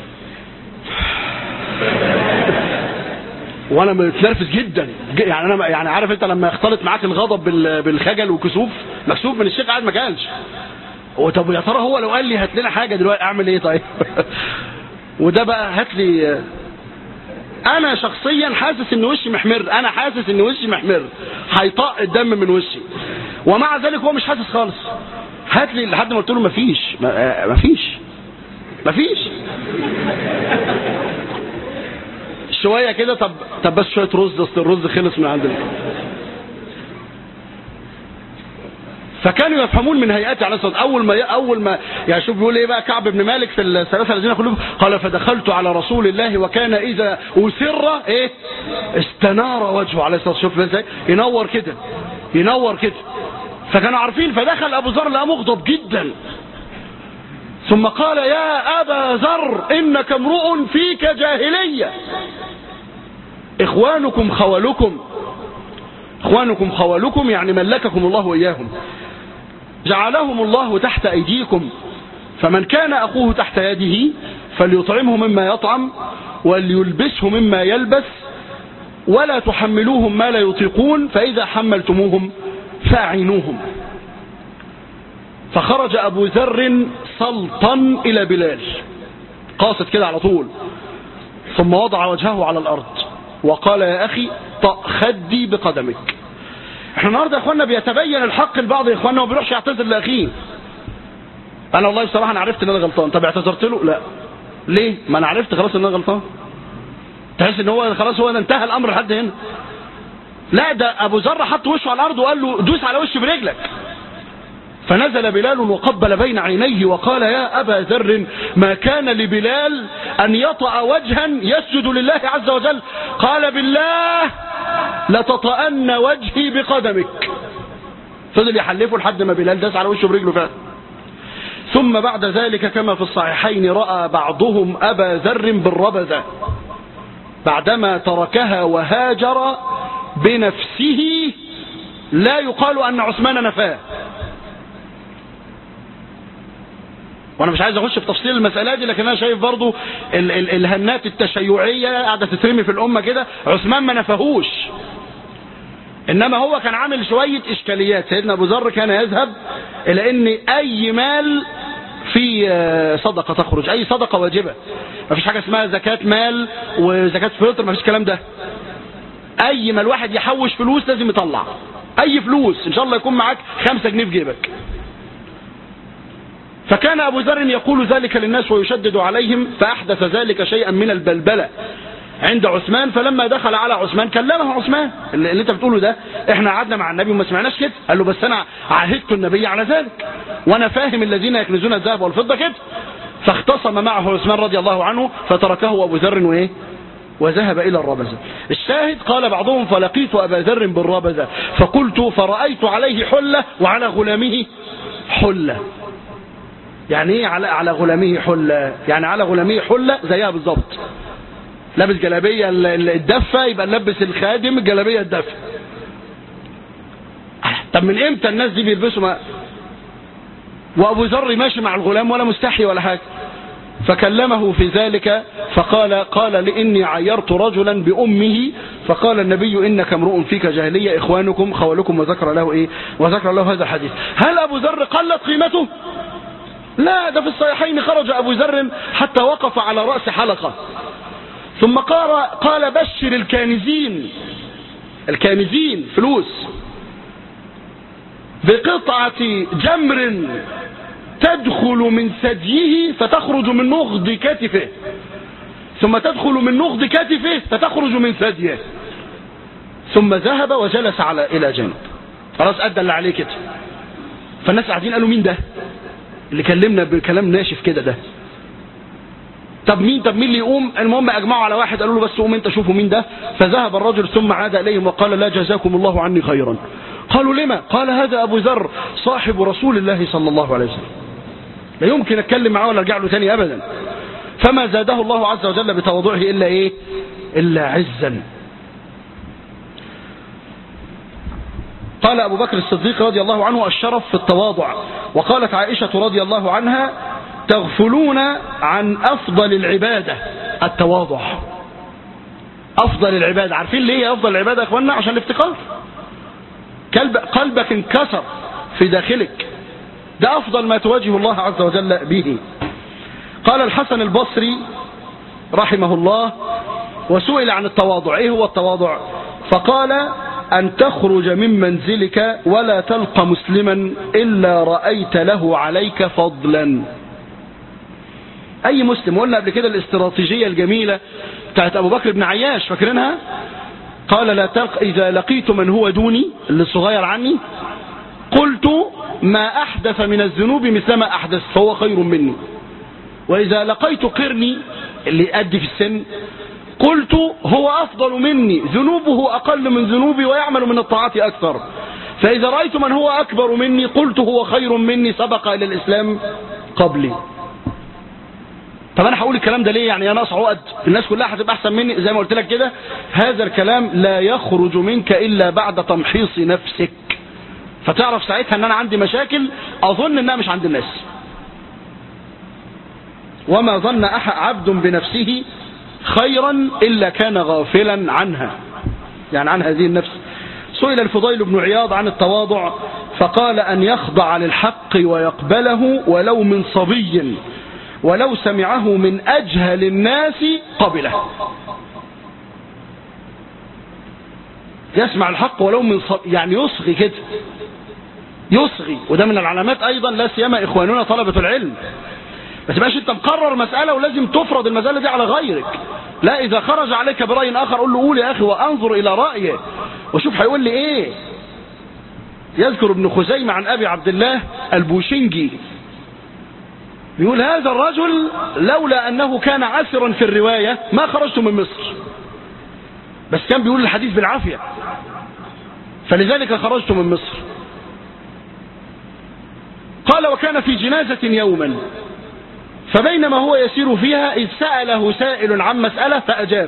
وانا متنرفز جدا يعني انا يعني عارف انت لما يختلط معاك الغضب بالخجل والكسوف مكسوف من الشيخ قاعد ما كانش طب يا ترى هو لو قال لي هات لنا حاجه دلوقتي اعمل ايه طيب وده بقى هات لي انا شخصيا حاسس ان وشي محمر انا حاسس ان وشي محمر هيطق الدم من وشي ومع ذلك هو مش حاسس خالص هات لي لحد ما قلت له مفيش مفيش مفيش شويه كده طب طب بس شويه رز اصل الرز خلص من عندنا فكانوا يفهمون من هيئات عليه الصلاه اول ما اول ما يعني شوف بيقول ايه بقى كعب بن مالك في الثلاثه الذين قلوب قال فدخلت على رسول الله وكان اذا اسر ايه استنار وجهه عليه الصلاه والسلام شوف ازاي ينور كده ينور كده فكانوا عارفين فدخل ابو ذر لقى مغضب جدا ثم قال يا ابا ذر انك امرؤ فيك جاهليه اخوانكم خولكم اخوانكم خولكم يعني ملككم الله واياهم جعلهم الله تحت ايديكم فمن كان اخوه تحت يده فليطعمه مما يطعم وليلبسه مما يلبس ولا تحملوهم ما لا يطيقون فإذا حملتموهم فأعينوهم فخرج أبو ذر سلطا إلى بلال قاصد كده على طول ثم وضع وجهه على الأرض وقال يا أخي طأ خدي بقدمك احنا النهارده يا اخوانا بيتبين الحق لبعض يا اخوانا وما بيروحش يعتذر لاخيه انا والله بصراحه انا عرفت ان انا غلطان طب اعتذرت له لا ليه ما انا عرفت خلاص ان انا غلطان تحس ان هو خلاص هو ده انتهى الامر لحد هنا لا ده ابو ذر حط وشه على الارض وقال له دوس على وشي برجلك فنزل بلال وقبل بين عينيه وقال يا أبا ذر ما كان لبلال أن يطأ وجها يسجد لله عز وجل قال بالله لتطأن وجهي بقدمك فضل يحلفه لحد ما بلال داس على وشه برجله فعلا ثم بعد ذلك كما في الصحيحين رأى بعضهم أبا ذر بالربذة بعدما تركها وهاجر بنفسه لا يقال أن عثمان نفاه وانا مش عايز اخش في تفصيل المسألة دي لكن انا شايف برضو ال ال الهنات التشيعية قاعدة تترمي في الامة كده عثمان ما نفهوش انما هو كان عامل شوية اشكاليات سيدنا ابو ذر كان يذهب الى ان اي مال في صدقة تخرج اي صدقة واجبة ما فيش حاجة اسمها زكاة مال وزكاة فطر ما فيش الكلام ده اي ما الواحد يحوش فلوس لازم يطلع اي فلوس ان شاء الله يكون معاك خمسة جنيه في جيبك فكان أبو ذر يقول ذلك للناس ويشدد عليهم فأحدث ذلك شيئا من البلبلة عند عثمان فلما دخل على عثمان كلمه عثمان اللي, اللي انت بتقوله ده احنا قعدنا مع النبي وما سمعناش كده قال له بس انا عاهدت النبي على ذلك وانا فاهم الذين يكنزون الذهب والفضة كده فاختصم معه عثمان رضي الله عنه فتركه ابو ذر وايه وذهب إلى الربزة الشاهد قال بعضهم فلقيت أبا ذر بالربزة فقلت فرأيت عليه حلة وعلى غلامه حلة يعني ايه على على غلامه حله يعني على غلامه حله زيها بالظبط لابس جلابيه الدفه يبقى لبس الخادم الجلابيه الدفه طب من امتى الناس دي بيلبسوا ما وابو ذر ماشي مع الغلام ولا مستحي ولا حاجه فكلمه في ذلك فقال قال لاني عيرت رجلا بامه فقال النبي انك امرؤ فيك جاهليه اخوانكم خولكم وذكر له ايه وذكر له هذا الحديث هل ابو ذر قلت قيمته لا ده في الصحيحين خرج أبو ذر حتى وقف على رأس حلقة ثم قال, قال بشر الكانزين الكانزين فلوس بقطعة جمر تدخل من ثدييه فتخرج من نغض كتفه ثم تدخل من نغض كتفه فتخرج من ثديه ثم ذهب وجلس على إلى جنب خلاص أدى اللي عليه كده فالناس قاعدين قالوا مين ده اللي كلمنا بكلام ناشف كده ده طب مين طب مين اللي يقوم المهم اجمعوا على واحد قالوا له بس قوم انت شوفوا مين ده فذهب الرجل ثم عاد اليهم وقال لا جزاكم الله عني خيرا قالوا لما قال هذا ابو ذر صاحب رسول الله صلى الله عليه وسلم لا يمكن اتكلم معاه ولا ارجع له تاني ابدا فما زاده الله عز وجل بتواضعه الا ايه الا عزا قال أبو بكر الصديق رضي الله عنه الشرف في التواضع وقالت عائشة رضي الله عنها تغفلون عن أفضل العبادة التواضع أفضل العبادة عارفين ليه أفضل العبادة يا أخوانا عشان الافتقار قلب قلبك انكسر في داخلك ده أفضل ما تواجه الله عز وجل به قال الحسن البصري رحمه الله وسئل عن التواضع ايه هو التواضع فقال أن تخرج من منزلك ولا تلقى مسلما إلا رأيت له عليك فضلا أي مسلم قلنا قبل كده الاستراتيجية الجميلة بتاعت أبو بكر بن عياش فاكرينها قال لا تلق إذا لقيت من هو دوني اللي صغير عني قلت ما أحدث من الذنوب مثلما أحدث فهو خير مني وإذا لقيت قرني اللي أدي في السن قلت هو أفضل مني ذنوبه أقل من ذنوبي ويعمل من الطاعات أكثر فإذا رأيت من هو أكبر مني قلت هو خير مني سبق إلى الإسلام قبلي طب أنا هقول الكلام ده ليه يعني أنا ناقص عقد الناس كلها هتبقى أحسن مني زي ما قلت لك كده هذا الكلام لا يخرج منك إلا بعد تمحيص نفسك فتعرف ساعتها ان انا عندي مشاكل اظن انها مش عند الناس وما ظن أحد عبد بنفسه خيرا إلا كان غافلا عنها يعني عن هذه النفس سئل الفضيل بن عياض عن التواضع فقال أن يخضع للحق ويقبله ولو من صبي ولو سمعه من أجهل الناس قبله يسمع الحق ولو من صب... يعني يصغي كده يصغي وده من العلامات أيضا لا سيما إخواننا طلبة العلم ما تبقاش انت مقرر مسألة ولازم تفرض المسألة دي على غيرك لا إذا خرج عليك برأي آخر قول له قول يا أخي وأنظر إلى رأيه وشوف هيقول لي إيه يذكر ابن خزيمة عن أبي عبد الله البوشنجي يقول هذا الرجل لولا أنه كان عسرا في الرواية ما خرجت من مصر بس كان بيقول الحديث بالعافية فلذلك خرجت من مصر قال وكان في جنازة يوما فبينما هو يسير فيها إذ سأله سائل عن مسألة فأجاب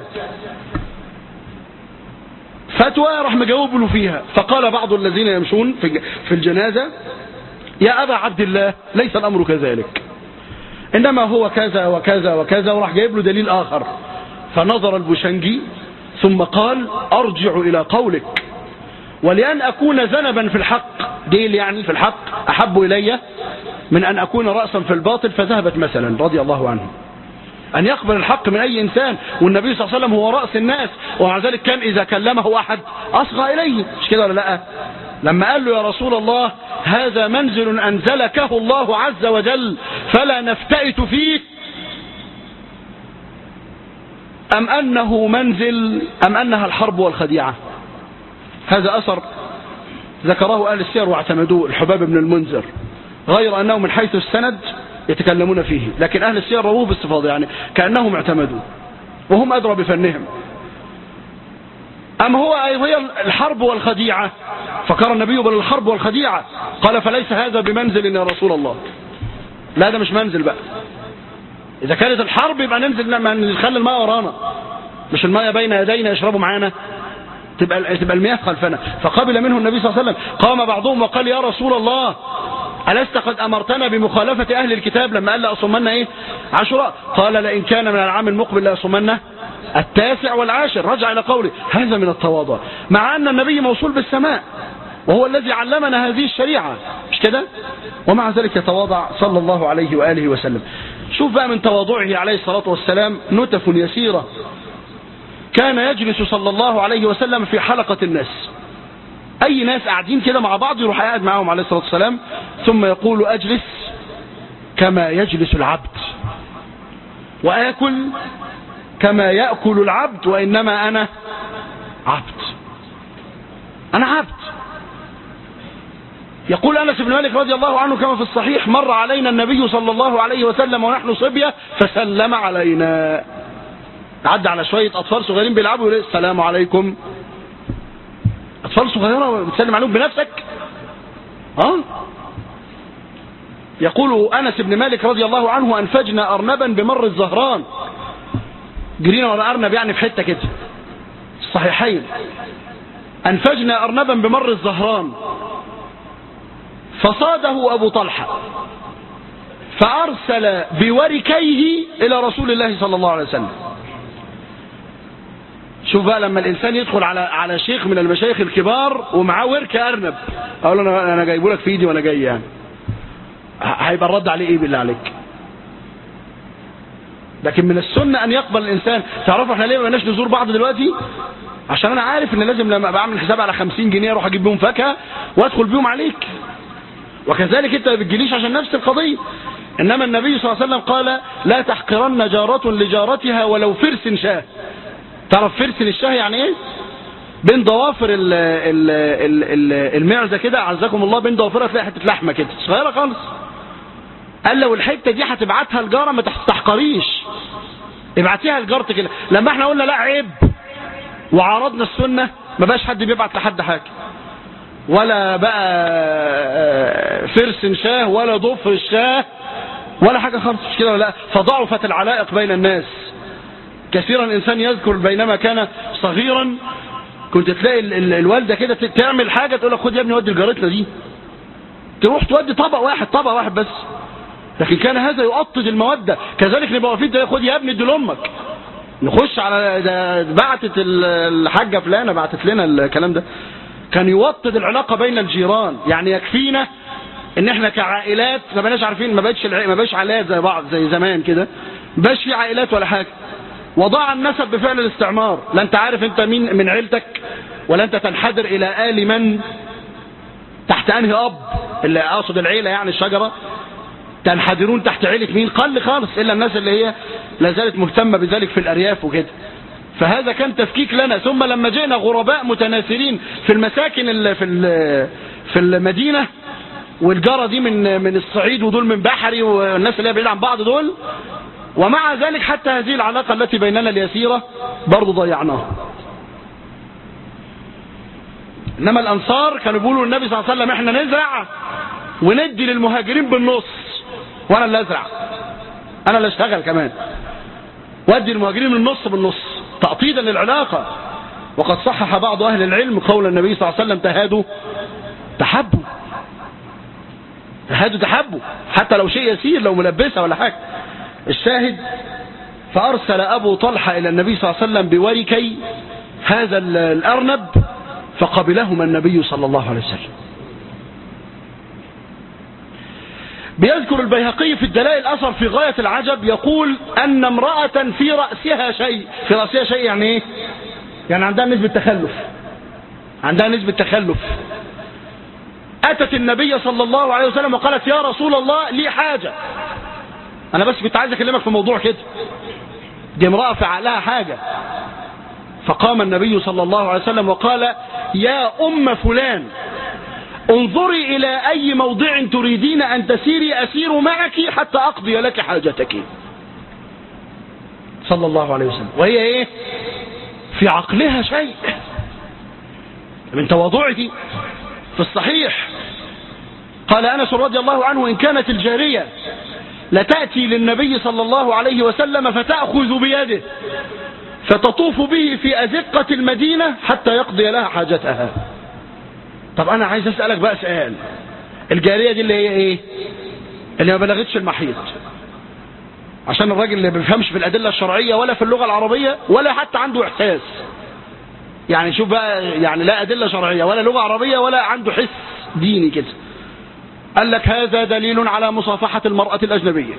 فتوى راح مجاوب له فيها فقال بعض الذين يمشون في الجنازة يا أبا عبد الله ليس الأمر كذلك إنما هو كذا وكذا وكذا وراح جايب له دليل آخر فنظر البوشنجي ثم قال أرجع إلى قولك ولأن أكون ذنبا في الحق ديل يعني في الحق أحب إلي من أن أكون رأسا في الباطل فذهبت مثلا رضي الله عنه أن يقبل الحق من أي إنسان والنبي صلى الله عليه وسلم هو رأس الناس ومع ذلك كان إذا كلمه أحد أصغى إليه مش كده ولا لا لما قال له يا رسول الله هذا منزل أنزلكه الله عز وجل فلا نفتئت فيه أم أنه منزل أم أنها الحرب والخديعة هذا أثر ذكره أهل السير واعتمدوه الحباب بن المنذر غير أنه من حيث السند يتكلمون فيه لكن أهل السير رووه باستفاضة يعني كأنهم اعتمدوا وهم أدرى بفنهم أم هو هي الحرب والخديعة فقال النبي بل الحرب والخديعة قال فليس هذا بمنزل يا رسول الله لا ده مش منزل بقى إذا كانت الحرب يبقى ننزل نخلي الماء ورانا مش الماء بين يدينا يشربوا معانا تبقى تبقى المياه خلفنا فقبل منه النبي صلى الله عليه وسلم قام بعضهم وقال يا رسول الله ألست قد أمرتنا بمخالفة أهل الكتاب لما قال لأصمنا إيه عشراء قال لئن كان من العام المقبل لأصمنا التاسع والعاشر رجع إلى قوله هذا من التواضع مع أن النبي موصول بالسماء وهو الذي علمنا هذه الشريعة مش كده ومع ذلك يتواضع صلى الله عليه وآله وسلم شوف بقى من تواضعه عليه الصلاة والسلام نتف يسيرة كان يجلس صلى الله عليه وسلم في حلقة الناس أي ناس قاعدين كده مع بعض يروح قاعد معهم عليه الصلاة والسلام ثم يقول أجلس كما يجلس العبد وآكل كما يأكل العبد وإنما أنا عبد أنا عبد يقول أنس بن مالك رضي الله عنه كما في الصحيح مر علينا النبي صلى الله عليه وسلم ونحن صبية فسلم علينا عدى على شوية أطفال صغيرين بيلعبوا يقول السلام عليكم أطفال صغيرة بتسلم عليهم بنفسك اه يقول أنس بن مالك رضي الله عنه أنفجنا أرنبا بمر الزهران جرينا ولا أرنب يعني في حتة كده الصحيحين أنفجنا أرنبا بمر الزهران فصاده أبو طلحة فأرسل بوركيه إلى رسول الله صلى الله عليه وسلم شوف بقى لما الإنسان يدخل على على شيخ من المشايخ الكبار ومعاه ورك أرنب أقول له أنا أنا جايبه لك في إيدي وأنا جاي يعني هيبقى الرد عليه إيه بالله عليك لكن من السنة أن يقبل الإنسان تعرفوا احنا ليه ما بقناش نزور بعض دلوقتي عشان أنا عارف إن لازم لما بعمل حساب على 50 جنيه أروح أجيب بيهم فاكهة وأدخل بيهم عليك وكذلك أنت ما بتجيليش عشان نفس القضية إنما النبي صلى الله عليه وسلم قال لا تحقرن جارة لجارتها ولو فرس شاه تعرف فرس الشاه يعني ايه بين ضوافر ال ال ال ال المعزة كده عزكم الله بين ضوافرها تلاقي حتة لحمة كده صغيرة خالص قال لو الحتة دي هتبعتها لجارة ما تستحقريش ابعتيها لجارتك كده لما احنا قلنا لا عيب وعرضنا السنة ما بقاش حد بيبعت لحد حاجة ولا بقى فرس شاه ولا ضفر الشاه ولا حاجة خالص مش كده ولا لا فضعفت العلائق بين الناس كثيرا الإنسان يذكر بينما كان صغيرا كنت تلاقي ال ال الوالدة كده تعمل حاجة تقول لك خد يا ابني ودي لجارتنا دي تروح تودي طبق واحد طبق واحد بس لكن كان هذا يؤطد المودة كذلك نبقى واقفين خد يا ابني ادي لامك نخش على ده بعتت ال- الحاجة فلانة بعتت لنا الكلام ده كان يوطد العلاقة بين الجيران يعني يكفينا ان احنا كعائلات ما بقناش عارفين ما بقتش الع- ما بقاش عائلات زي بعض زي زمان كده ما بقاش في عائلات ولا حاجة وضاع النسب بفعل الاستعمار لا انت عارف انت مين من عيلتك ولا انت تنحدر الى آل من تحت انهي اب اللي اقصد العيلة يعني الشجرة تنحدرون تحت عيلة مين قل خالص الا الناس اللي هي لا زالت مهتمة بذلك في الارياف وكده فهذا كان تفكيك لنا ثم لما جئنا غرباء متناثرين في المساكن اللي في ال- في المدينة والجارة دي من من الصعيد ودول من بحري والناس اللي هي بعيد عن بعض دول ومع ذلك حتى هذه العلاقة التي بيننا اليسيرة برضو ضيعناها انما الانصار كانوا بيقولوا للنبي صلى الله عليه وسلم احنا نزرع وندي للمهاجرين بالنص وانا اللي ازرع انا اللي اشتغل كمان وادي المهاجرين من النص بالنص تأطيدا للعلاقة وقد صحح بعض اهل العلم قول النبي صلى الله عليه وسلم تهادوا تحبوا تهادوا تحبوا حتى لو شيء يسير لو ملبسة ولا حاجة الشاهد فأرسل أبو طلحة إلى النبي صلى الله عليه وسلم بوركي هذا ال- الأرنب فقبلهما النبي صلى الله عليه وسلم بيذكر البيهقي في الدلائل الأثر في غاية العجب يقول أن امرأة في رأسها شيء في رأسها شيء يعني إيه يعني عندها نسبة تخلف عندها نسبة تخلف أتت النبي صلى الله عليه وسلم وقالت يا رسول الله لي حاجة أنا بس كنت عايز أكلمك في موضوع كده دي امرأة في عقلها حاجة فقام النبي صلى الله عليه وسلم وقال يا أم فلان انظري إلى أي موضع تريدين أن تسيري أسير معك حتى أقضي لك حاجتك صلى الله عليه وسلم وهي إيه في عقلها شيء من تواضعه في الصحيح قال أنس رضي الله عنه إن كانت الجارية لتأتي للنبي صلى الله عليه وسلم فتأخذ بيده فتطوف به في أزقة المدينة حتى يقضي لها حاجتها طب أنا عايز أسألك بقى سؤال الجارية دي اللي هي إيه اللي ما بلغتش المحيط عشان الراجل اللي ما بيفهمش في الأدلة الشرعية ولا في اللغة العربية ولا حتى عنده إحساس يعني شوف بقى يعني لا أدلة شرعية ولا لغة عربية ولا عنده حس ديني كده قال لك هذا دليل على مصافحة المرأة الأجنبية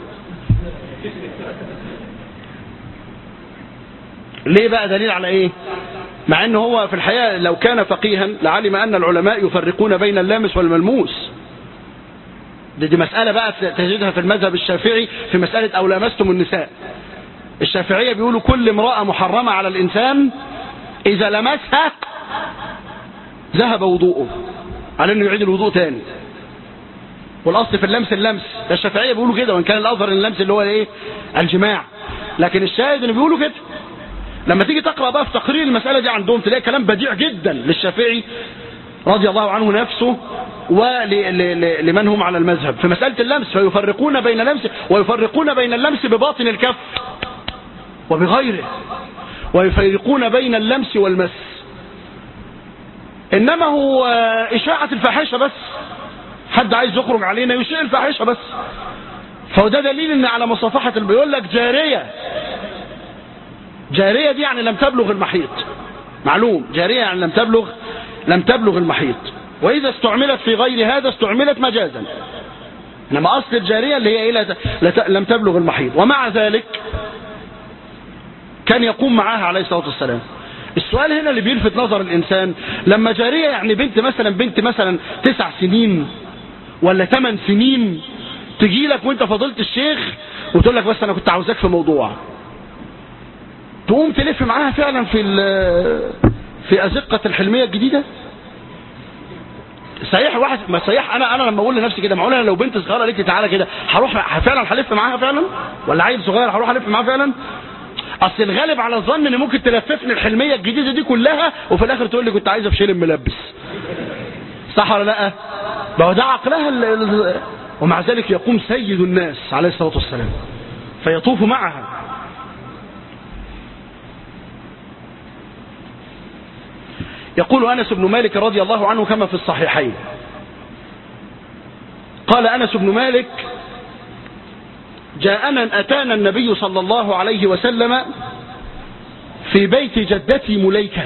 ليه بقى دليل على ايه مع انه هو في الحقيقة لو كان فقيها لعلم ان العلماء يفرقون بين اللامس والملموس دي, دي مسألة بقى تجدها في المذهب الشافعي في مسألة او لامستم النساء الشافعية بيقولوا كل امرأة محرمة على الانسان اذا لمسها ذهب وضوءه على انه يعيد الوضوء تاني والاصل في اللمس اللمس ده الشافعية بيقولوا كده وان كان الاظهر ان اللمس اللي هو ايه الجماع لكن الشاهد انه بيقولوا كده لما تيجي تقرأ بقى في تقرير المسألة دي عندهم تلاقي كلام بديع جدا للشافعي رضي الله عنه نفسه ولمن هم على المذهب في مسألة اللمس فيفرقون بين لمس ويفرقون بين اللمس بباطن الكف وبغيره ويفرقون بين اللمس والمس إنما هو إشاعة الفاحشة بس حد عايز يخرج علينا يشيع الفاحشة بس فهو ده دليل ان على مصافحة بيقول لك جارية جارية دي يعني لم تبلغ المحيط معلوم جارية يعني لم تبلغ لم تبلغ المحيط وإذا استعملت في غير هذا استعملت مجازا إنما أصل الجارية اللي هي إيه لا ت- لم تبلغ المحيط ومع ذلك كان يقوم معاها عليه الصلاة والسلام السؤال هنا اللي بيلفت نظر الإنسان لما جارية يعني بنت مثلا بنت مثلا تسع سنين ولا ثمان سنين تجي لك وانت فضلت الشيخ وتقول لك بس انا كنت عاوزاك في موضوع تقوم تلف معاها فعلا في ال- في أزقة الحلمية الجديدة صحيح واحد ما صحيح انا انا لما اقول لنفسي كده معقول انا لو بنت صغيره قالت لي تعالى كده هروح فعلا هلف معاها فعلا ولا عيل صغير هروح الف معاه فعلا اصل الغالب على الظن ان ممكن تلففني الحلميه الجديده دي كلها وفي الاخر تقول لي كنت عايزه في شيل ملبس صح ولا لا ما هو ده عقلها ال- ال- ومع ذلك يقوم سيد الناس عليه الصلاه والسلام فيطوف معها يقول أنس بن مالك رضي الله عنه كما في الصحيحين قال أنس بن مالك جاءنا أتانا النبي صلى الله عليه وسلم في بيت جدتي مليكة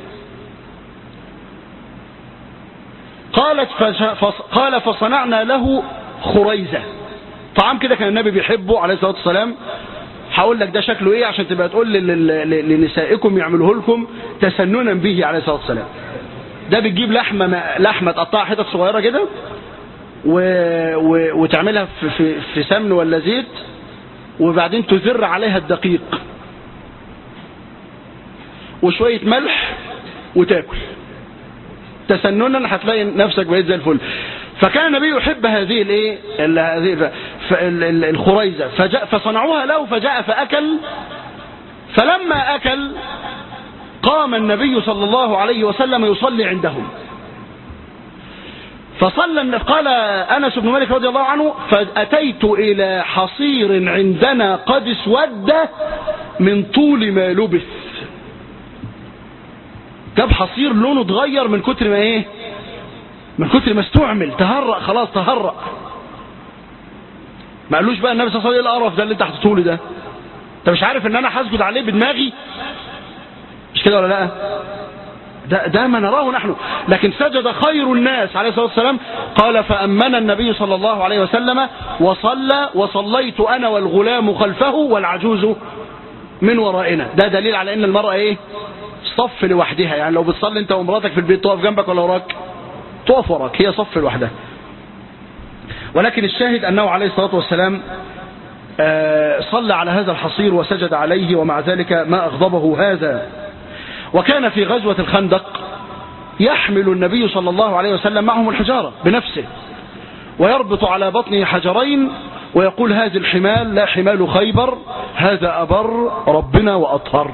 قالت فش... قال فصنعنا له خريزة طعام كده كان النبي بيحبه عليه الصلاة والسلام هقول لك ده شكله ايه عشان تبقى تقول لنسائكم يعملوه لكم تسننا به عليه الصلاة والسلام ده بتجيب لحمة لحمة تقطعها حتت صغيرة كده و... و... وتعملها في... في... في سمن ولا زيت وبعدين تزر عليها الدقيق وشوية ملح وتاكل تسننا هتلاقي نفسك بقيت زي الفل فكان النبي يحب هذه الايه هذه الخريزه فجاء فصنعوها له فجاء فاكل فلما اكل قام النبي صلى الله عليه وسلم يصلي عندهم فصلى قال انس بن مالك رضي الله عنه فاتيت الى حصير عندنا قد اسود من طول ما لبث جاب حصير لونه اتغير من كتر ما ايه من كتر ما استعمل تهرأ خلاص تهرأ ما قالوش بقى النبي صلى الله عليه وسلم ايه القرف ده اللي انت حطيته لي ده انت مش عارف ان انا هسجد عليه بدماغي مش كده ولا لا ده, ده ما نراه نحن لكن سجد خير الناس عليه الصلاة والسلام قال فأمن النبي صلى الله عليه وسلم وصلى وصليت أنا والغلام خلفه والعجوز من ورائنا ده دليل على ان المرأة ايه صف لوحدها يعني لو بتصلي انت ومراتك في البيت تقف جنبك ولا وراك تقف وراك هي صف لوحدها ولكن الشاهد أنه عليه الصلاة والسلام صلى على هذا الحصير وسجد عليه ومع ذلك ما أغضبه هذا وكان في غزوة الخندق يحمل النبي صلى الله عليه وسلم معهم الحجارة بنفسه ويربط على بطنه حجرين ويقول هذه الحمال لا حمال خيبر هذا أبر ربنا وأطهر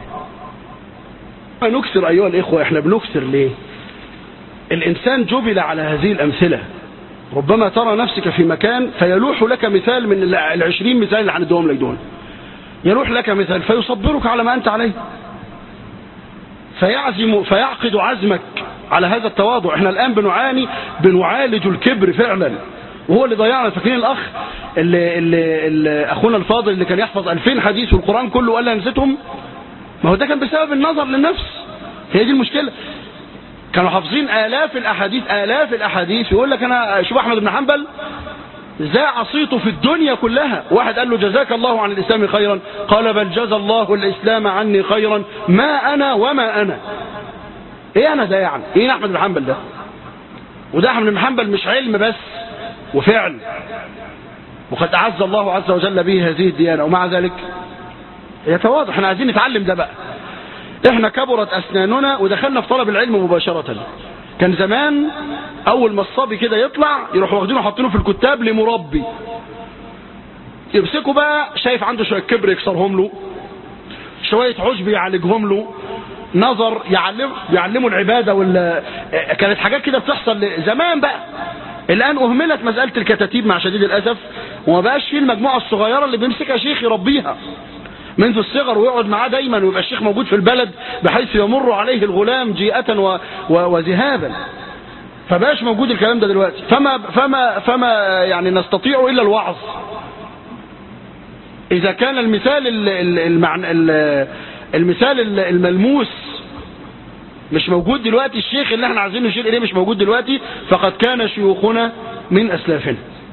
نكثر أيها الإخوة إحنا بنكثر ليه الإنسان جبل على هذه الأمثلة ربما ترى نفسك في مكان فيلوح لك مثال من العشرين مثال اللي هندهم لك دول يلوح لك مثال فيصبرك على ما أنت عليه فيعزم فيعقد عزمك على هذا التواضع احنا الآن بنعاني بنعالج الكبر فعلا وهو اللي ضيعنا فاكرين الأخ اللي, اللي, اللي أخونا الفاضل اللي كان يحفظ 2000 حديث والقرآن كله ولا نسيتهم ما هو ده كان بسبب النظر للنفس هي دي المشكلة كانوا حافظين آلاف الأحاديث آلاف الأحاديث يقول لك أنا شوف أحمد بن حنبل ذاع صيته في الدنيا كلها واحد قال له جزاك الله عن الإسلام خيرا قال بل جزى الله الإسلام عني خيرا ما أنا وما أنا إيه أنا ده يعني إيه أحمد بن حنبل ده وده أحمد بن حنبل مش علم بس وفعل وقد أعز الله عز وجل به هذه الديانة ومع ذلك يتواضع احنا عايزين نتعلم ده بقى احنا كبرت اسناننا ودخلنا في طلب العلم مباشرة كان زمان اول ما الصبي كده يطلع يروحوا واخدينه حاطينه في الكتاب لمربي يمسكوا بقى شايف عنده شويه كبر يكسرهم له شويه عشب يعالجهم له نظر يعلم يعلموا العباده ولا كانت حاجات كده بتحصل زمان بقى الان اهملت مساله الكتاتيب مع شديد الاسف وما بقاش فيه المجموعه الصغيره اللي بيمسكها شيخ يربيها منذ الصغر ويقعد معاه دايما ويبقى الشيخ موجود في البلد بحيث يمر عليه الغلام جيئة و... و... وذهابا فباش موجود الكلام ده دلوقتي فما فما فما يعني نستطيع الا الوعظ اذا كان المثال المعنى المثال الملموس مش موجود دلوقتي الشيخ اللي احنا عايزين نشير اليه مش موجود دلوقتي فقد كان شيوخنا من اسلافنا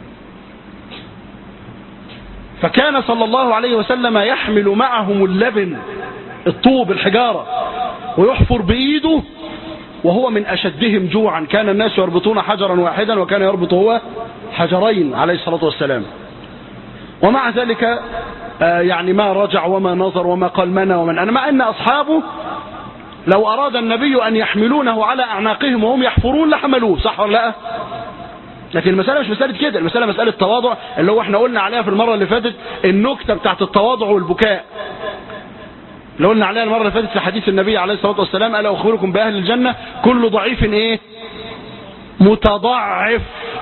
فكان صلى الله عليه وسلم يحمل معهم اللبن الطوب الحجارة ويحفر بإيده وهو من أشدهم جوعا كان الناس يربطون حجرا واحدا وكان يربط هو حجرين عليه الصلاة والسلام ومع ذلك يعني ما رجع وما نظر وما قال منا ومن أنا مع أن أصحابه لو أراد النبي أن يحملونه على أعناقهم وهم يحفرون لحملوه صح ولا لا لكن المسألة مش مسألة كده المسألة مسألة تواضع اللي هو احنا قلنا عليها في المرة اللي فاتت النكتة بتاعت التواضع والبكاء اللي قلنا عليها المرة اللي فاتت في حديث النبي عليه الصلاة والسلام ألا أخبركم بأهل الجنة كل ضعيف ايه متضعف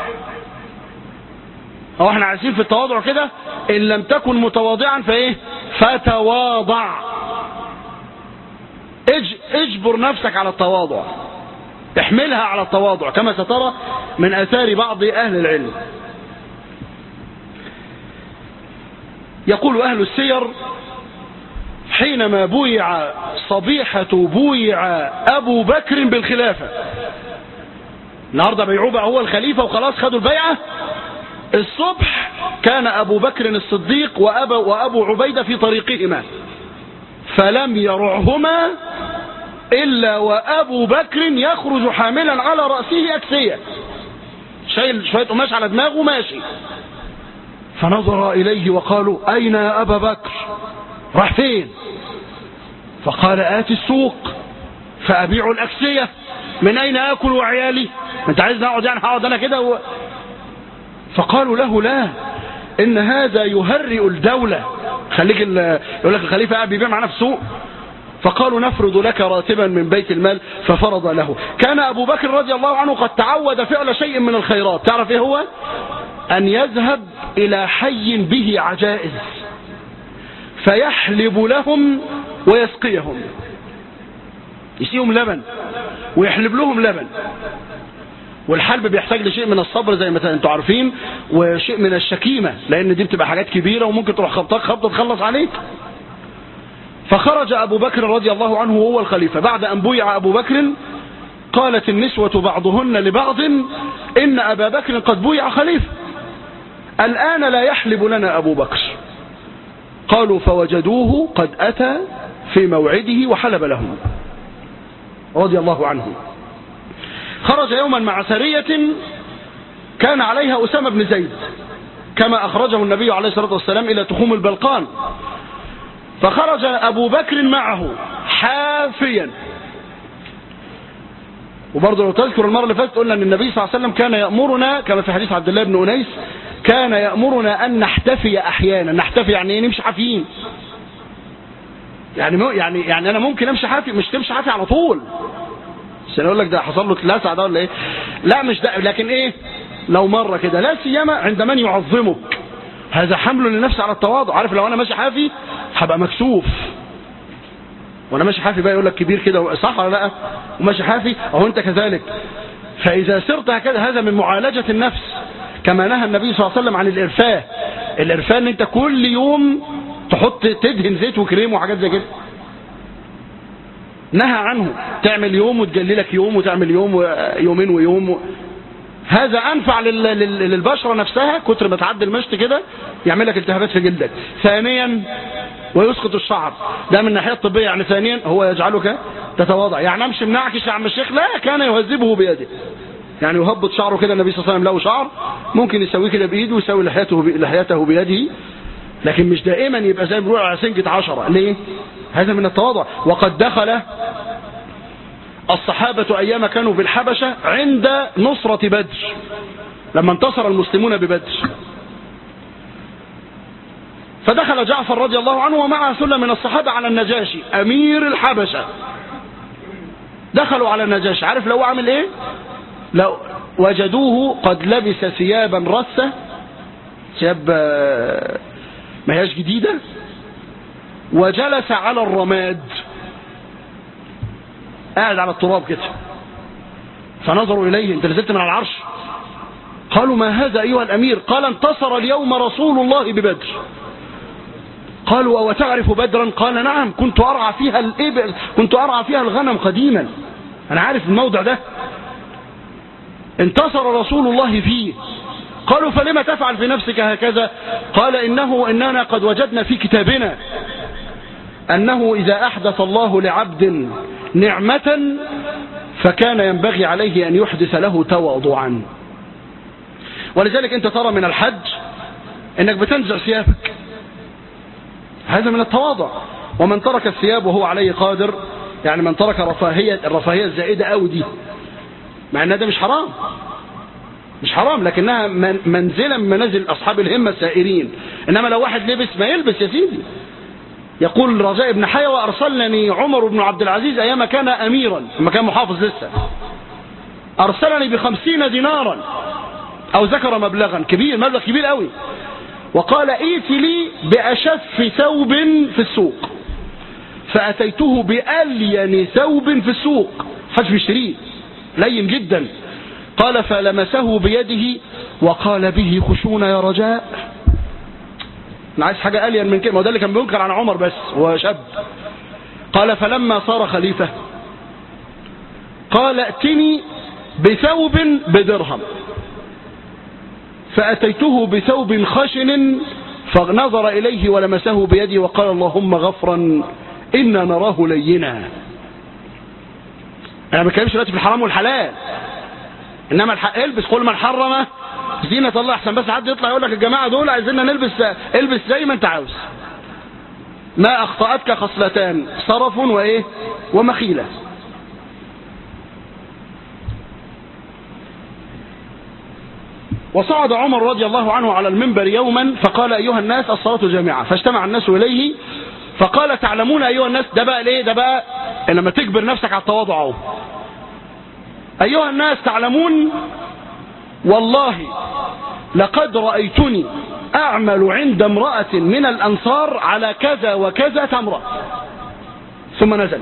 او احنا عايزين في التواضع كده ان لم تكن متواضعا فايه فتواضع اج اجبر نفسك على التواضع احملها على التواضع كما سترى من اثار بعض اهل العلم يقول اهل السير حينما بويع صبيحة بويع أبو بكر بالخلافة النهاردة بيعوه بقى هو الخليفة وخلاص خدوا البيعة الصبح كان أبو بكر الصديق وأبو, وأبو عبيدة في طريقهما فلم يرعهما إلا وأبو بكر يخرج حاملا على رأسه أكسية شايل شوية قماش على دماغه ماشي فنظر إليه وقالوا أين يا أبا بكر راح فين فقال آتي السوق فأبيع الأكسية من أين أكل وعيالي أنت عايز نقعد يعني هقعد أنا كده و... فقالوا له لا إن هذا يهرئ الدولة خليك ال... يقول لك الخليفة قاعد بيبيع معانا في السوق فقالوا نفرض لك راتبا من بيت المال ففرض له كان أبو بكر رضي الله عنه قد تعود فعل شيء من الخيرات تعرف ايه هو أن يذهب إلى حي به عجائز فيحلب لهم ويسقيهم يسقيهم لبن ويحلب لهم لبن والحلب بيحتاج لشيء من الصبر زي ما انتوا عارفين وشيء من الشكيمة لأن دي بتبقى حاجات كبيرة وممكن تروح خبطك خبطة تخلص عليك فخرج أبو بكر رضي الله عنه وهو الخليفة بعد أن بويع أبو بكر قالت النسوة بعضهن لبعض إن أبا بكر قد بويع خليفة الآن لا يحلب لنا أبو بكر قالوا فوجدوه قد أتى في موعده وحلب لهم رضي الله عنه خرج يوما مع سرية كان عليها أسامة بن زيد كما أخرجه النبي عليه الصلاة والسلام إلى تخوم البلقان فخرج أبو بكر معه حافيا وبرضه لو تذكر المرة اللي فاتت قلنا أن النبي صلى الله عليه وسلم كان يأمرنا كما في حديث عبد الله بن أنيس كان يأمرنا أن نحتفي أحيانا نحتفي يعني ايه نمشي حافيين يعني يعني يعني أنا ممكن أمشي حافي مش تمشي حافي على طول عشان أقول لك ده حصل له لسع ده ولا إيه لا مش ده لكن إيه لو مرة كده لا سيما عند من يعظمك هذا حمل للنفس على التواضع عارف لو أنا ماشي حافي هبقى مكسوف وانا ماشي حافي بقى يقول لك كبير كده صح ولا لا وماشي حافي اهو انت كذلك فاذا سرت هكذا هذا من معالجة النفس كما نهى النبي صلى الله عليه وسلم عن الارفاه الارفاه ان انت كل يوم تحط تدهن زيت وكريم وحاجات زي كده نهى عنه تعمل يوم وتجللك يوم وتعمل يوم يومين ويوم و... هذا انفع لل... لل... للبشرة نفسها كتر ما تعدي المشط كده يعمل لك التهابات في جلدك ثانيا ويسقط الشعر ده من الناحيه الطبيه يعني ثانيا هو يجعلك تتواضع يعني امشي منعكش يا عم الشيخ لا كان يهذبه بيده يعني يهبط شعره كده النبي صلى الله عليه وسلم له شعر ممكن يسويه كده بايده ويسوي لحيته ب... لحيته بيده لكن مش دائما يبقى زي ما بيقولوا على سنجة عشرة ليه هذا من التواضع وقد دخل الصحابة أيام كانوا بالحبشة عند نصرة بدر لما انتصر المسلمون ببدر فدخل جعفر رضي الله عنه ومعه سلة من الصحابة على النجاشي أمير الحبشة دخلوا على النجاشي عارف لو عمل ايه لو وجدوه قد لبس ثيابا رسة ثياب ما هياش جديدة وجلس على الرماد قاعد على التراب كده فنظروا إليه انت نزلت من على العرش قالوا ما هذا أيها الأمير قال انتصر اليوم رسول الله ببدر قالوا أو تعرف بدرا قال نعم كنت أرعى فيها الإبل كنت أرعى فيها الغنم قديما أنا عارف الموضع ده انتصر رسول الله فيه قالوا فلما تفعل في نفسك هكذا قال إنه إننا قد وجدنا في كتابنا أنه إذا أحدث الله لعبد نعمة فكان ينبغي عليه أن يحدث له تواضعا ولذلك أنت ترى من الحج أنك بتنزع ثيابك هذا من التواضع ومن ترك الثياب وهو عليه قادر يعني من ترك رفاهية الرفاهية الزائدة أو دي مع أن ده مش حرام مش حرام لكنها منزلة من منازل أصحاب الهمة السائرين إنما لو واحد لبس ما يلبس يا سيدي يقول رجاء بن حيوى أرسلني عمر بن عبد العزيز أيام كان أميرا لما كان محافظ لسه أرسلني بخمسين دينارا أو ذكر مبلغا كبير مبلغ كبير قوي وقال ايت لي بأشف ثوب في السوق فأتيته بألين ثوب في السوق حدش بيشتريه لين جدا قال فلمسه بيده وقال به خشونا يا رجاء انا عايز حاجة ألين من كده ما ده اللي كان بينكر عن عمر بس هو شاب قال فلما صار خليفة قال ائتني بثوب بدرهم فأتيته بثوب خشن فنظر إليه ولمسه بيدي وقال اللهم غفرا إنا نراه لينا أنا ما بتكلمش دلوقتي في الحرام والحلال إنما الح... البس كل من حرم زينة الله أحسن بس حد يطلع يقول لك الجماعة دول عايزيننا نلبس البس زي ما أنت عاوز ما أخطأتك خصلتان صرف وإيه ومخيلة وصعد عمر رضي الله عنه على المنبر يوما فقال أيها الناس الصلاة جامعة فاجتمع الناس إليه فقال تعلمون أيها الناس ده بقى ليه ده بقى لما تجبر نفسك على التواضع اهو أيها الناس تعلمون والله لقد رأيتني أعمل عند امرأة من الأنصار على كذا وكذا تمرة ثم نزل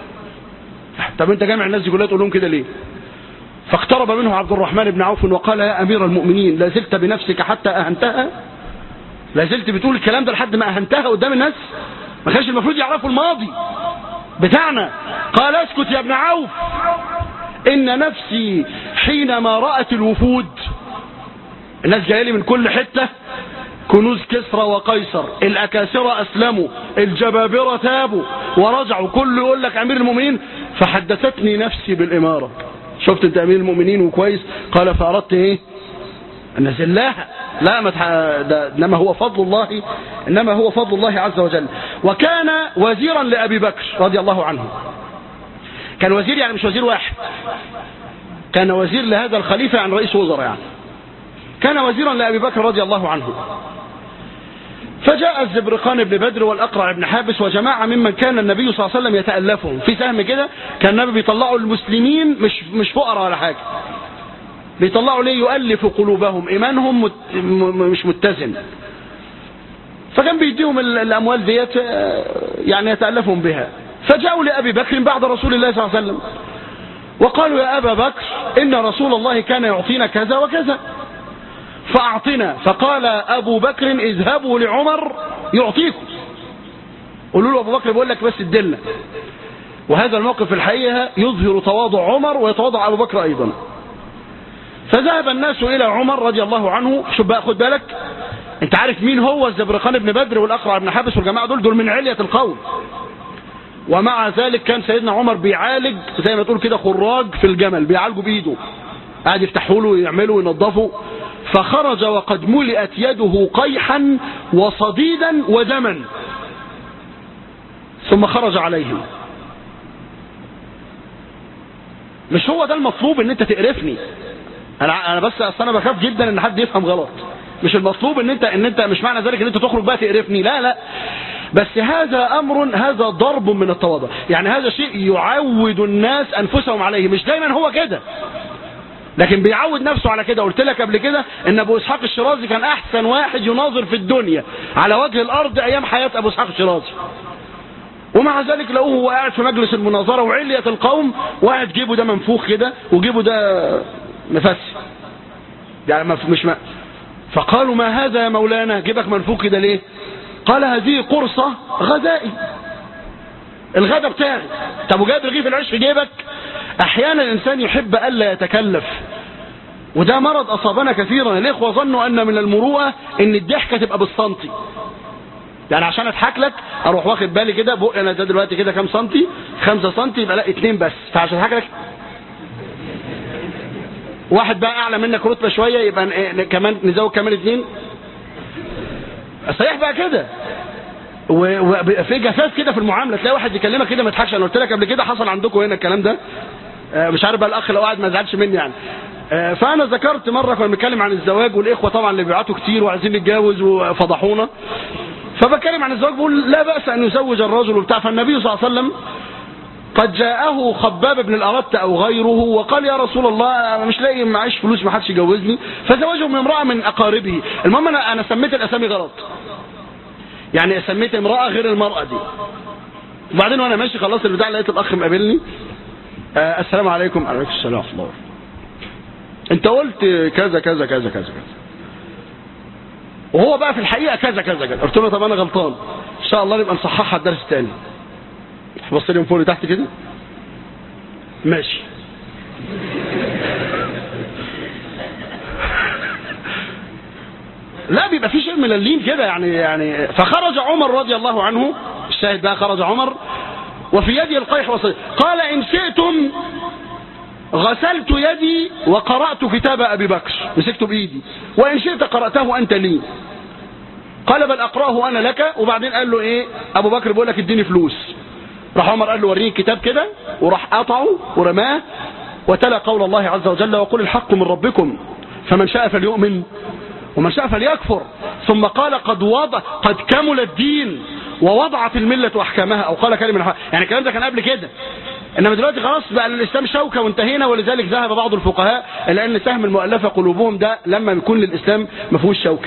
طب انت جامع الناس دي كلها تقول لهم كده ليه فاقترب منه عبد الرحمن بن عوف وقال يا أمير المؤمنين لازلت بنفسك حتى أهنتها لازلت بتقول الكلام ده لحد ما أهنتها قدام الناس ما كانش المفروض يعرفوا الماضي بتاعنا قال اسكت يا ابن عوف إن نفسي حينما رأت الوفود الناس جايه لي من كل حتة كنوز كسرى وقيصر الأكاسرة أسلموا الجبابرة تابوا ورجعوا كله يقول لك أمير المؤمنين فحدثتني نفسي بالإمارة شفت انت أمير المؤمنين وكويس قال فأردت إيه أن أزلها لا ما تح... ده إنما هو فضل الله إنما هو فضل الله عز وجل وكان وزيرا لأبي بكر رضي الله عنه كان وزير يعني مش وزير واحد كان وزير لهذا الخليفة يعني رئيس وزراء يعني كان وزيرا لأبي بكر رضي الله عنه فجاء الزبرقان بن بدر والأقرع بن حابس وجماعة ممن كان النبي صلى الله عليه وسلم يتألفهم في سهم كده كان النبي بيطلعوا المسلمين مش مش فقراء ولا حاجة بيطلعوا ليه يؤلف قلوبهم إيمانهم مت مش متزن فكان بيديهم الأموال ديت يعني يتألفهم بها فجاءوا لأبي بكر بعد رسول الله صلى الله عليه وسلم وقالوا يا أبا بكر إن رسول الله كان يعطينا كذا وكذا فأعطنا فقال أبو بكر اذهبوا لعمر يعطيكم قولوا له أبو بكر بيقول لك بس الدلة وهذا الموقف الحقيقة يظهر تواضع عمر ويتواضع أبو بكر أيضا فذهب الناس إلى عمر رضي الله عنه شوف بقى خد بالك انت عارف مين هو الزبرقان بن بدر والأقرع بن حابس والجماعة دول دول من علية القوم ومع ذلك كان سيدنا عمر بيعالج زي ما تقول كده خراج في الجمل بيعالجوا بإيده قاعد يفتحوا له ويعملوا وينظفوا فخرج وقد ملئت يده قيحا وصديدا ودما ثم خرج عليهم مش هو ده المطلوب ان انت تقرفني انا انا بس اصل انا بخاف جدا ان حد يفهم غلط مش المطلوب ان انت ان انت مش معنى ذلك ان انت تخرج بقى تقرفني لا لا بس هذا امر هذا ضرب من التواضع يعني هذا شيء يعود الناس انفسهم عليه مش دايما هو كده لكن بيعود نفسه على كده قلت لك قبل كده ان ابو اسحاق الشرازي كان احسن واحد يناظر في الدنيا على وجه الارض ايام حياة ابو اسحاق الشرازي ومع ذلك لقوه هو قاعد في مجلس المناظرة وعلية القوم وقاعد جيبه ده منفوخ كده وجيبه ده مفسي يعني مش ما فقالوا ما هذا يا مولانا جيبك منفوخ كده ليه قال هذه قرصة غذائي الغدا بتاعي طب وجايب رغيف العيش في جيبك احيانا الانسان يحب الا يتكلف وده مرض اصابنا كثيرا الاخوه ظنوا ان من المروءه ان الضحكه تبقى بالسنتي يعني عشان اضحك لك اروح واخد بالي كده بق انا ده دلوقتي كده كام سنتي خمسة سنتي يبقى لا اتنين بس فعشان اضحك لك واحد بقى اعلى منك رتبه شويه يبقى كمان نزود كمان اتنين صحيح بقى كده وفي جفاف كده في المعامله تلاقي واحد يكلمك كده ما يضحكش انا قلت لك قبل كده حصل عندكم هنا الكلام ده مش عارف بقى الاخ لو قاعد ما يزعلش مني يعني فانا ذكرت مره كنا بنتكلم عن الزواج والاخوه طبعا اللي بيبعتوا كتير وعايزين نتجوز وفضحونا فبتكلم عن الزواج بقول لا باس ان يزوج الرجل وبتاع فالنبي صلى الله عليه وسلم قد جاءه خباب بن الأرت أو غيره وقال يا رسول الله أنا مش لاقي معيش فلوس ما حدش يجوزني فزوجه من امرأة من أقاربه المهم أنا, أنا سميت الأسامي غلط يعني سميت امرأة غير المرأة دي وبعدين وانا ماشي خلاص البتاع لقيت الاخ مقابلني آه السلام عليكم عليكم السلام ورحمه الله انت قلت كذا كذا كذا كذا كذا وهو بقى في الحقيقه كذا كذا كذا قلت له طب انا غلطان ان شاء الله نبقى نصححها الدرس الثاني بص لي من فوق لتحت كده ماشي لا بيبقى في شيء من اللين كده يعني يعني فخرج عمر رضي الله عنه الشاهد بقى خرج عمر وفي يدي القيح وصيد قال إن شئتم غسلت يدي وقرأت كتاب أبي بكر مسكته بإيدي وإن شئت قرأته أنت لي قال بل أقرأه أنا لك وبعدين قال له إيه أبو بكر بيقول لك اديني فلوس راح عمر قال له وريني الكتاب كده وراح قطعه ورماه وتلا قول الله عز وجل وقل الحق من ربكم فمن شاء فليؤمن ومن شاء فليكفر ثم قال قد وضع قد كمل الدين ووضعت الملة أحكامها أو قال كلمة الحق يعني الكلام ده كان قبل كده إنما دلوقتي خلاص بقى الإسلام شوكة وانتهينا ولذلك ذهب بعض الفقهاء إلى أن سهم المؤلفة قلوبهم ده لما يكون للإسلام ما فيهوش شوكة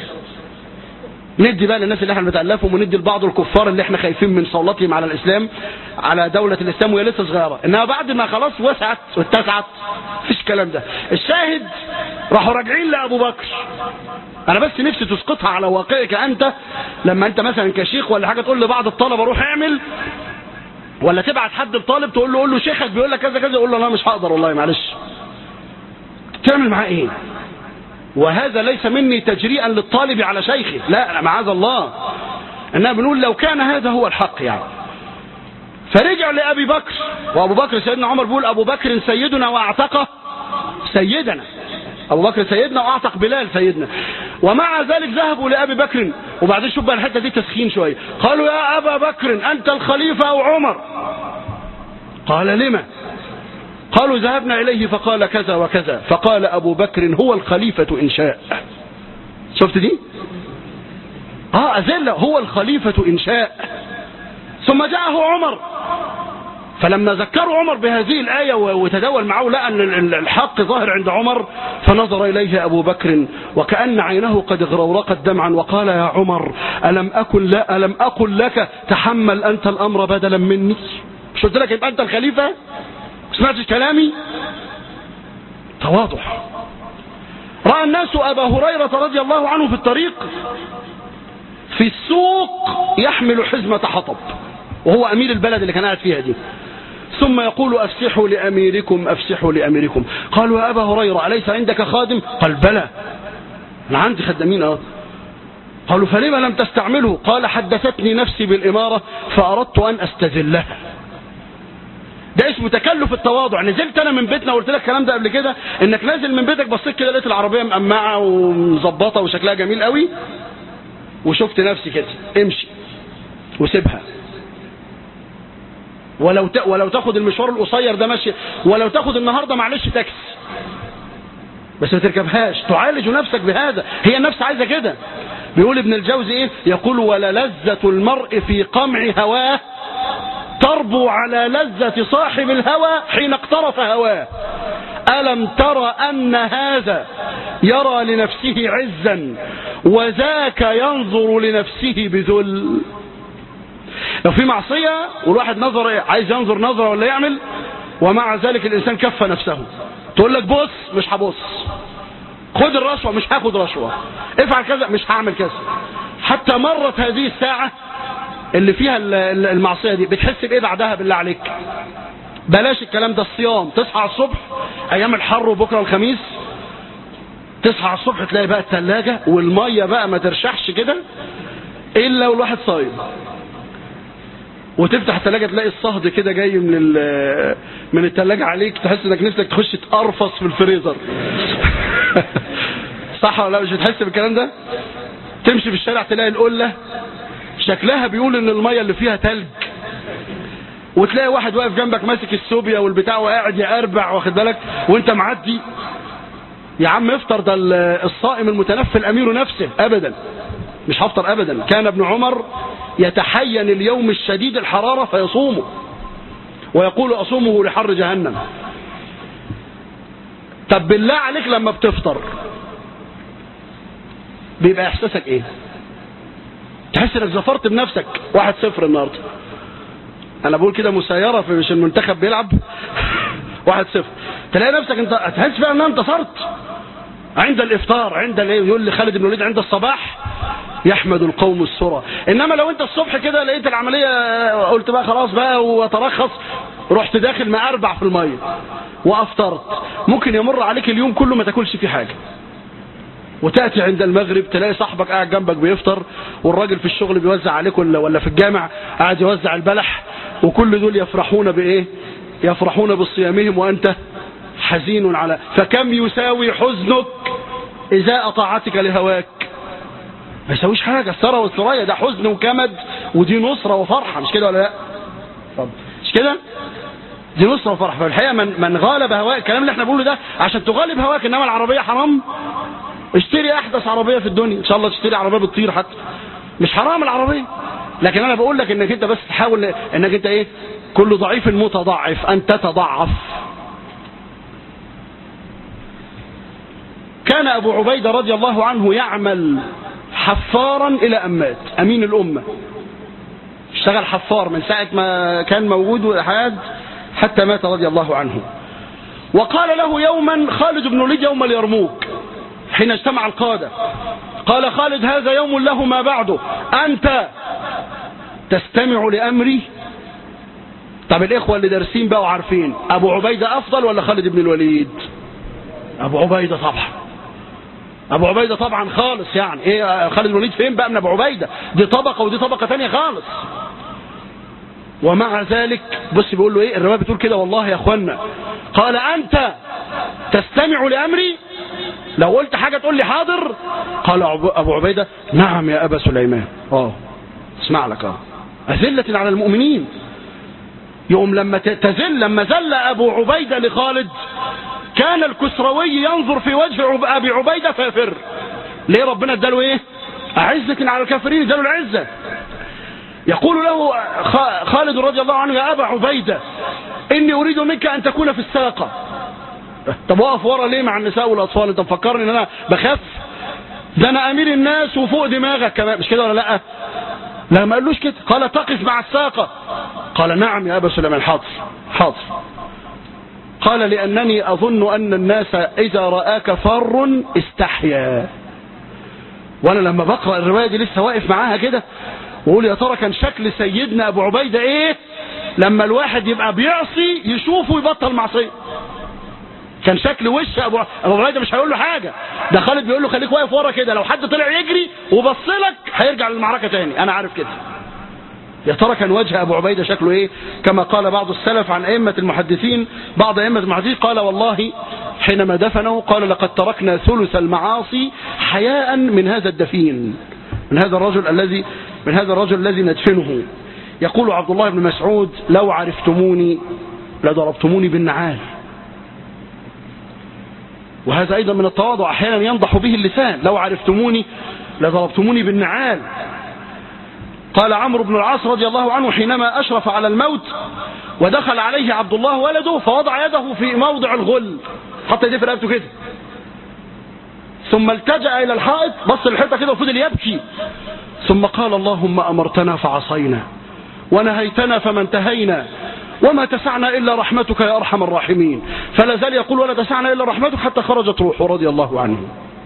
ندي بقى للناس اللي احنا بنتألفهم وندي لبعض الكفار اللي احنا خايفين من سلطهم على الإسلام على دولة الإسلام وهي لسه صغيرة إنما بعد ما خلاص وسعت واتسعت مفيش الكلام ده الشاهد راحوا راجعين لأبو بكر انا بس نفسي تسقطها على واقعك انت لما انت مثلا كشيخ ولا حاجه تقول لبعض الطلبه روح اعمل ولا تبعت حد الطالب تقول له قول له شيخك بيقول لك كذا كذا يقول له لا مش هقدر والله معلش تعمل معاه ايه وهذا ليس مني تجريئا للطالب على شيخه لا معاذ الله اننا بنقول لو كان هذا هو الحق يعني فرجعوا لابي بكر وابو بكر سيدنا عمر بيقول ابو بكر سيدنا واعتقه سيدنا ابو بكر سيدنا واعتق بلال سيدنا ومع ذلك ذهبوا لابي بكر وبعدين شوف بقى الحته دي تسخين شويه قالوا يا ابا بكر انت الخليفه او عمر قال لما قالوا ذهبنا اليه فقال كذا وكذا فقال ابو بكر هو الخليفه ان شاء شفت دي اه اذله هو الخليفه ان شاء ثم جاءه عمر فلما ذكروا عمر بهذه الآية وتداول معه لقى أن الحق ظاهر عند عمر فنظر إليه أبو بكر وكأن عينه قد اغرورقت دمعا وقال يا عمر ألم أكن لا ألم أقل لك تحمل أنت الأمر بدلا مني مش قلت لك يبقى أنت الخليفة سمعتش كلامي تواضع رأى الناس أبا هريرة رضي الله عنه في الطريق في السوق يحمل حزمة حطب وهو أمير البلد اللي كان قاعد فيها دي ثم يقول أفسحوا لأميركم أفسحوا لأميركم قالوا يا أبا هريرة أليس عندك خادم قال بلى أنا عندي خدامين أه قالوا فلما لم تستعمله قال حدثتني نفسي بالإمارة فأردت أن أستذلها ده اسمه تكلف التواضع نزلت انا من بيتنا وقلت لك الكلام ده قبل كده انك نازل من بيتك بصيت كده لقيت العربيه مقمعه ومظبطه وشكلها جميل قوي وشفت نفسي كده امشي وسيبها ولو ت... ولو تاخد المشوار القصير ده ماشي ولو تاخد النهارده معلش تاكسي بس ما تركبهاش تعالج نفسك بهذا هي النفس عايزه كده بيقول ابن الجوزي ايه يقول ولا لذة المرء في قمع هواه تربو على لذة صاحب الهوى حين اقترف هواه ألم تر أن هذا يرى لنفسه عزا وذاك ينظر لنفسه بذل لو في معصية والواحد نظر إيه؟ عايز ينظر نظرة ولا يعمل ومع ذلك الإنسان كف نفسه تقول لك بص مش هبص خد الرشوة مش هاخد رشوة افعل كذا مش هعمل كذا حتى مرت هذه الساعة اللي فيها المعصية دي بتحس بايه بعدها بالله عليك بلاش الكلام ده الصيام تصحى على الصبح ايام الحر وبكره الخميس تصحى على الصبح تلاقي بقى الثلاجة والمية بقى ما ترشحش كده الا والواحد صايم وتفتح الثلاجة تلاقي الصهد كده جاي من من الثلاجة عليك تحس انك نفسك تخش تقرفص في الفريزر صح ولا لا مش بتحس بالكلام ده تمشي في الشارع تلاقي القلة شكلها بيقول ان المية اللي فيها تلج وتلاقي واحد واقف جنبك ماسك السوبيا والبتاع وقاعد يقربع واخد بالك وانت معدي يا عم افطر ده الصائم المتنفل امير نفسه ابدا مش هفطر ابدا كان ابن عمر يتحين اليوم الشديد الحرارة فيصومه ويقول أصومه لحر جهنم طب بالله عليك لما بتفطر بيبقى احساسك ايه تحس انك زفرت بنفسك واحد صفر النهارده انا بقول كده مسيرة في مش المنتخب بيلعب واحد صفر تلاقي نفسك انت هتحس فعلا ان انت انتصرت عند الافطار عند الايه يقول لي خالد بن الوليد عند الصباح يحمد القوم السرى انما لو انت الصبح كده لقيت العملية قلت بقى خلاص بقى وترخص رحت داخل مقربع في المية وافطرت ممكن يمر عليك اليوم كله ما تاكلش فيه حاجة وتأتي عند المغرب تلاقي صاحبك قاعد جنبك بيفطر والراجل في الشغل بيوزع عليك ولا, ولا في الجامع قاعد يوزع البلح وكل دول يفرحون بإيه يفرحون بصيامهم وأنت حزين على فكم يساوي حزنك إذا أطاعتك لهواك ما يساويش حاجة الثرى والثريا ده حزن وكمد ودي نصرة وفرحة مش كده ولا لا طب مش كده دي نصرة وفرحة فالحقيقة من, من غالب هواك الكلام اللي احنا بنقوله ده عشان تغالب هواك انما العربية حرام اشتري احدث عربية في الدنيا ان شاء الله تشتري عربية بتطير حتى مش حرام العربية لكن انا بقول لك انك انت بس تحاول انك انت ايه كل ضعيف متضعف ان تتضعف كان ابو عبيدة رضي الله عنه يعمل حفارا الى امات امين الامة اشتغل حفار من ساعة ما كان موجود لحد حتى مات رضي الله عنه وقال له يوما خالد بن وليد يوم اليرموك حين اجتمع القادة قال خالد هذا يوم له ما بعده أنت تستمع لأمري طب الإخوة اللي دارسين بقوا عارفين أبو عبيدة أفضل ولا خالد بن الوليد أبو عبيدة طبعا أبو عبيدة طبعا خالص يعني إيه خالد بن الوليد فين بقى من أبو عبيدة دي طبقة ودي طبقة تانية خالص ومع ذلك بص بيقول له ايه الرواية بتقول كده والله يا اخوانا قال انت تستمع لامري لو قلت حاجة تقول لي حاضر قال ابو عبيدة نعم يا ابا سليمان اه اسمع لك اه اذلة على المؤمنين يوم لما تزل لما زل ابو عبيدة لخالد كان الكسروي ينظر في وجه ابي عبيدة فيفر ليه ربنا اداله ايه اعزة على الكافرين اداله العزة يقول له خالد رضي الله عنه يا أبا عبيدة إني أريد منك أن تكون في الساقة طب واقف ورا ليه مع النساء والأطفال أنت مفكرني إن أنا بخاف ده أنا أمير الناس وفوق دماغك كمان مش كده ولا لأ لا ما قالوش كده قال تقف مع الساقة قال نعم يا أبا سليمان حاضر حاضر قال لأنني أظن أن الناس إذا رآك فر استحيا وأنا لما بقرأ الرواية دي لسه واقف معاها كده وقول يا ترى كان شكل سيدنا ابو عبيدة ايه لما الواحد يبقى بيعصي يشوفه يبطل معصية كان شكل وش ابو ابو عبيدة مش هيقول له حاجة ده خالد بيقول له خليك واقف ورا كده لو حد طلع يجري وبص لك هيرجع للمعركة تاني انا عارف كده يا ترى كان وجه ابو عبيدة شكله ايه كما قال بعض السلف عن ائمة المحدثين بعض ائمة المحدثين قال والله حينما دفنه قال لقد تركنا ثلث المعاصي حياء من هذا الدفين من هذا الرجل الذي من هذا الرجل الذي ندفنه يقول عبد الله بن مسعود لو عرفتموني لضربتموني بالنعال وهذا أيضا من التواضع أحيانا ينضح به اللسان لو عرفتموني لضربتموني بالنعال قال عمرو بن العاص رضي الله عنه حينما أشرف على الموت ودخل عليه عبد الله ولده فوضع يده في موضع الغل حتى يديه في رقبته كده ثم التجأ إلى الحائط بص الحيطة كده وفضل يبكي ثم قال اللهم أمرتنا فعصينا ونهيتنا فما انتهينا وما تسعنا إلا رحمتك يا أرحم الراحمين فلا زال يقول ولا تسعنا إلا رحمتك حتى خرجت روحه رضي الله عنه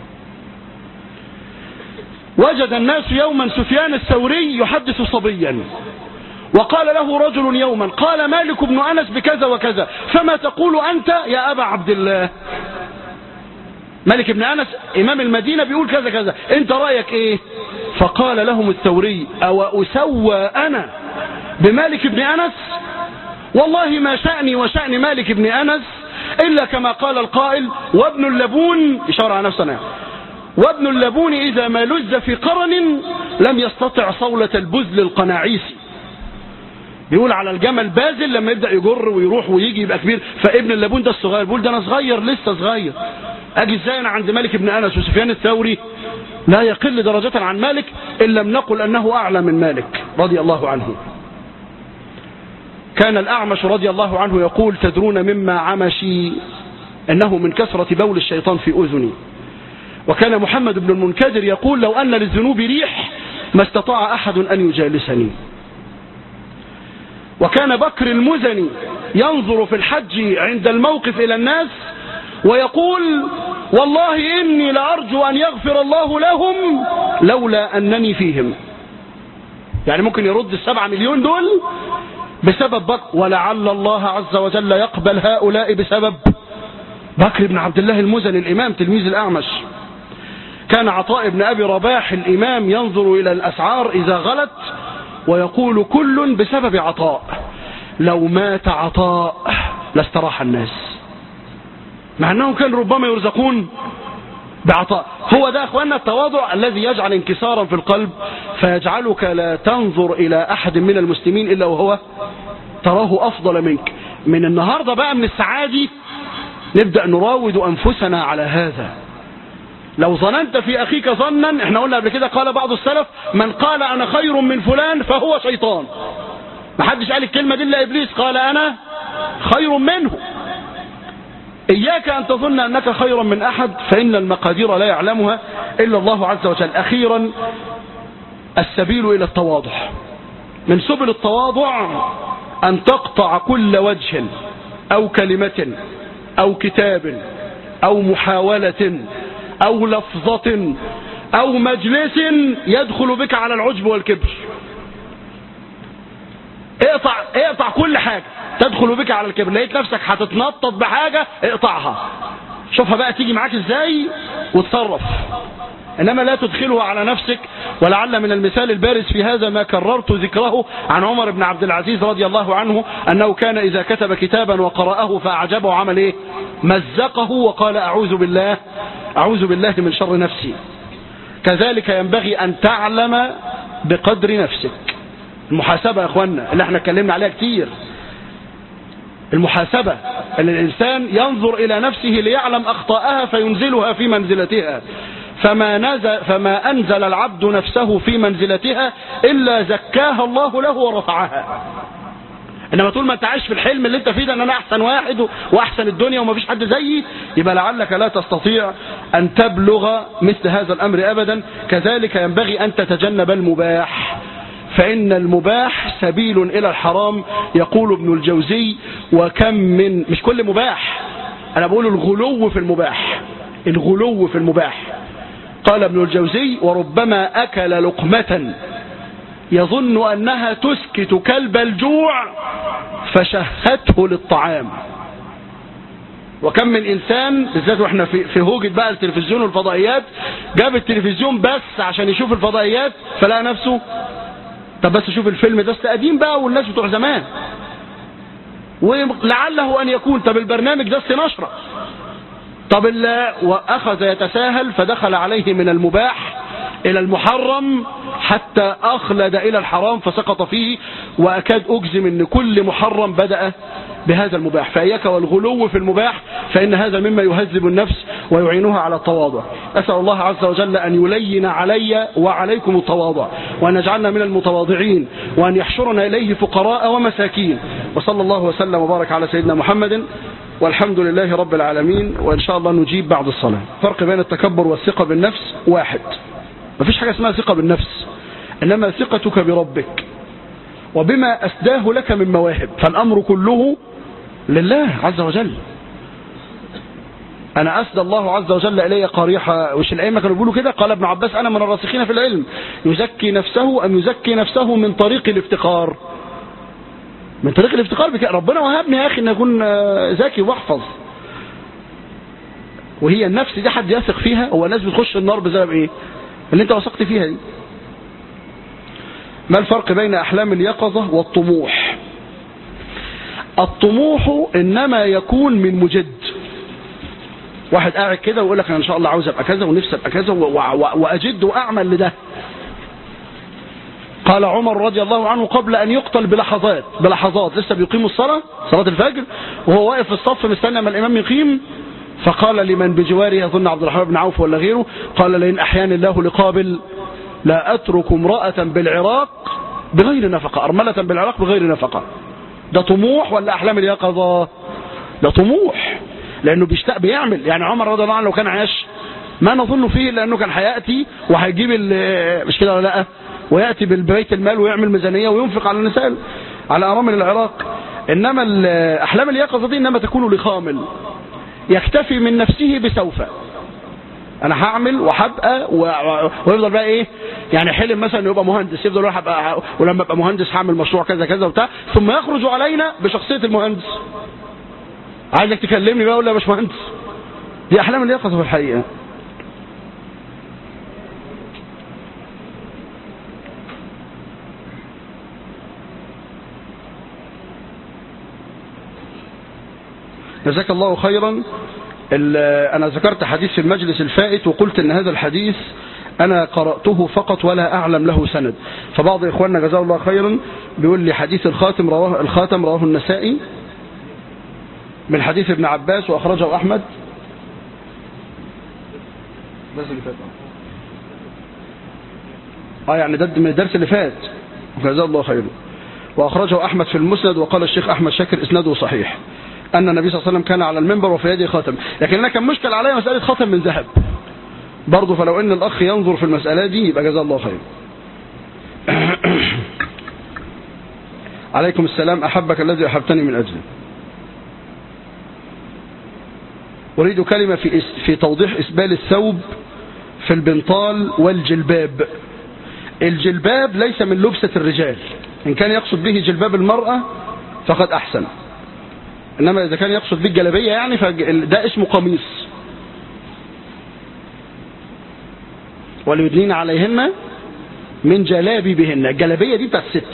وجد الناس يوما سفيان الثوري يحدث صبيا وقال له رجل يوما قال مالك بن أنس بكذا وكذا فما تقول أنت يا أبا عبد الله مالك بن أنس إمام المدينة بيقول كذا كذا أنت رأيك إيه فقال لهم الثوري أو أسوى أنا بمالك بن أنس والله ما شأني وشأن مالك بن أنس إلا كما قال القائل وابن اللبون إشارة على نفسنا وابن اللبون إذا ما لز في قرن لم يستطع صولة البذل القناعيسي بيقول على الجمل بازل لما يبدأ يجر ويروح ويجي يبقى كبير فابن اللبون ده الصغير بيقول ده أنا صغير لسه صغير أجي ازاي أنا عند مالك بن أنس وسفيان الثوري لا يقل درجة عن مالك إن لم نقل أنه أعلى من مالك رضي الله عنه كان الأعمش رضي الله عنه يقول تدرون مما عمشي أنه من كثرة بول الشيطان في أذني وكان محمد بن المنكدر يقول لو أن للذنوب ريح ما استطاع أحد أن يجالسني وكان بكر المزني ينظر في الحج عند الموقف إلى الناس ويقول والله إني لأرجو أن يغفر الله لهم لولا أنني فيهم يعني ممكن يرد السبعة مليون دول بسبب بكر ولعل الله عز وجل يقبل هؤلاء بسبب بكر بن عبد الله المزني الإمام تلميذ الأعمش كان عطاء بن أبي رباح الإمام ينظر إلى الأسعار إذا غلت ويقول كل بسبب عطاء لو مات عطاء لاستراح الناس مع أنهم كانوا ربما يرزقون بعطاء هو ده أخواننا التواضع الذي يجعل انكسارا في القلب فيجعلك لا تنظر إلى أحد من المسلمين إلا وهو تراه أفضل منك من النهاردة بقى من السعادة نبدأ نراود أنفسنا على هذا لو ظننت في أخيك ظنا احنا قلنا قبل كده قال بعض السلف من قال أنا خير من فلان فهو شيطان ما حدش قال الكلمة دي إلا إبليس قال أنا خير منه إياك أن تظن أنك خيرا من أحد فإن المقادير لا يعلمها إلا الله عز وجل أخيرا السبيل إلى التواضع من سبل التواضع أن تقطع كل وجه أو كلمة أو كتاب أو محاولة أو لفظة أو مجلس يدخل بك على العجب والكبر اقطع اقطع كل حاجة تدخل بك على الكبر لقيت نفسك هتتنطط بحاجة اقطعها شوفها بقى تيجي معاك ازاي وتصرف انما لا تدخله على نفسك ولعل من المثال البارز في هذا ما كررت ذكره عن عمر بن عبد العزيز رضي الله عنه انه كان اذا كتب كتابا وقرأه فاعجبه عمل ايه مزقه وقال اعوذ بالله اعوذ بالله من شر نفسي كذلك ينبغي ان تعلم بقدر نفسك المحاسبة يا اخوانا اللي احنا اتكلمنا عليها كتير المحاسبة ان الانسان ينظر الى نفسه ليعلم اخطاءها فينزلها في منزلتها فما, نزل فما انزل العبد نفسه في منزلتها الا زكاها الله له ورفعها انما طول ما انت عايش في الحلم اللي انت فيه ده ان انا احسن واحد واحسن الدنيا ومفيش حد زيي يبقى لعلك لا تستطيع ان تبلغ مثل هذا الامر ابدا كذلك ينبغي ان تتجنب المباح فإن المباح سبيل إلى الحرام يقول ابن الجوزي وكم من مش كل مباح أنا بقول الغلو في المباح الغلو في المباح قال ابن الجوزي وربما أكل لقمة يظن أنها تسكت كلب الجوع فشهته للطعام وكم من انسان بالذات واحنا في في هوجة بقى التلفزيون والفضائيات جاب التلفزيون بس عشان يشوف الفضائيات فلقى نفسه طب بس شوف الفيلم ده قديم بقى والناس بتوع زمان ولعله ان يكون طب البرنامج ده نشرة طب واخذ يتساهل فدخل عليه من المباح الى المحرم حتى اخلد الى الحرام فسقط فيه واكاد اجزم ان كل محرم بدأ بهذا المباح فإياك والغلو في المباح فإن هذا مما يهذب النفس ويعينها على التواضع أسأل الله عز وجل أن يلين علي وعليكم التواضع وأن يجعلنا من المتواضعين وأن يحشرنا إليه فقراء ومساكين وصلى الله وسلم وبارك على سيدنا محمد والحمد لله رب العالمين وإن شاء الله نجيب بعد الصلاة فرق بين التكبر والثقة بالنفس واحد مفيش حاجة اسمها ثقة بالنفس إنما ثقتك بربك وبما أسداه لك من مواهب فالأمر كله لله عز وجل أنا أسدى الله عز وجل إلي قريحة وش الأئمة كانوا بيقولوا كده قال ابن عباس أنا من الراسخين في العلم يزكي نفسه أم يزكي نفسه من طريق الافتقار من طريق الافتقار بك... ربنا وهبني يا أخي أن أكون ذكي واحفظ وهي النفس دي حد يثق فيها هو الناس بتخش النار بسبب ايه اللي انت وثقت فيها دي ما الفرق بين أحلام اليقظة والطموح الطموح إنما يكون من مجد واحد قاعد كده ويقول لك أنا إن شاء الله عاوز أبقى كذا ونفسي أبقى كذا وأجد وأعمل لده قال عمر رضي الله عنه قبل أن يقتل بلحظات بلحظات لسه بيقيم الصلاة صلاة الفجر وهو واقف في الصف مستنى ما الإمام يقيم فقال لمن بجواره يظن عبد الرحمن بن عوف ولا غيره قال لئن أحياني الله لقابل لا أترك امرأة بالعراق بغير نفقة أرملة بالعراق بغير نفقة ده طموح ولا أحلام اليقظة ده طموح لأنه بيشتاق بيعمل يعني عمر رضي الله عنه لو كان عاش ما نظن فيه لأنه كان هيأتي وهيجيب مش كده ولا لا ويأتي بالبيت المال ويعمل ميزانية وينفق على النساء على أرامل العراق إنما أحلام اليقظة دي إنما تكون لخامل يكتفي من نفسه بسوف انا هعمل وهبقى و- ويفضل بقى ايه يعني حلم مثلا انه يبقى مهندس يفضل يقول هبقى ولما ابقى مهندس هعمل مشروع كذا كذا وبتاع ثم يخرج علينا بشخصيه المهندس عايزك تكلمني بقى اقول له يا باشمهندس دي احلام اليقظه في الحقيقه جزاك الله خيرا ال- أنا ذكرت حديث في المجلس الفائت وقلت أن هذا الحديث أنا قرأته فقط ولا أعلم له سند فبعض إخواننا جزاه الله خيرا بيقول لي حديث الخاتم رواه الخاتم رواه النسائي من حديث ابن عباس وأخرجه أحمد بس اللي فات اه يعني ده من الدرس اللي فات جزاه الله خيرا وأخرجه أحمد في المسند وقال الشيخ أحمد شاكر إسناده صحيح أن النبي صلى الله عليه وسلم كان على المنبر وفي يده خاتم لكن أنا كان مشكل عليا مسألة خاتم من ذهب برضه فلو أن الأخ ينظر في المسألة دي يبقى جزاه الله خير عليكم السلام أحبك الذي أحبتني من أجله أريد كلمة في إس في توضيح إسبال الثوب في البنطال والجلباب الجلباب ليس من لبسة الرجال إن كان يقصد به جلباب المرأة فقد أحسن إنما إذا كان يقصد به الجلبية يعني فده اسمه قميص وليدنين عليهن من جلابيبهن الجلبية دي بتاعت الست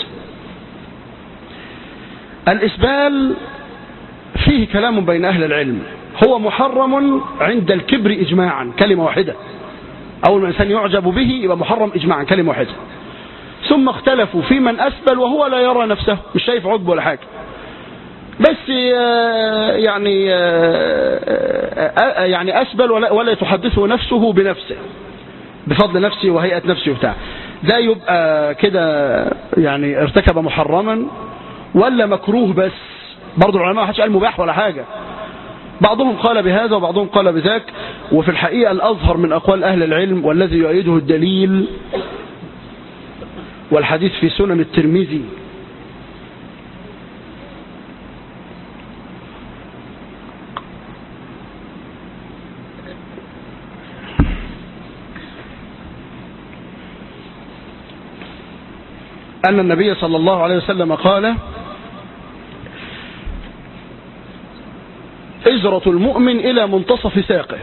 الإسبال فيه كلام بين أهل العلم هو محرم عند الكبر إجماعا كلمة واحدة أول ما الإنسان يعجب به يبقى محرم إجماعا كلمة واحدة ثم اختلفوا في من أسبل وهو لا يرى نفسه مش شايف عجب ولا حاجة بس آه، يعني آه، آه، يعني أسبل ولا, ولا تحدثه نفسه بنفسه بفضل نفسه وهيئة نفسه وبتاع ده يبقى كده يعني ارتكب محرما ولا مكروه بس برضو العلماء ما حدش قال مباح ولا حاجة بعضهم قال بهذا وبعضهم قال بذاك وفي الحقيقة الأظهر من أقوال أهل العلم والذي يؤيده الدليل والحديث في سنن الترمذي أن النبي صلى الله عليه وسلم قال إزرة المؤمن إلى منتصف ساقه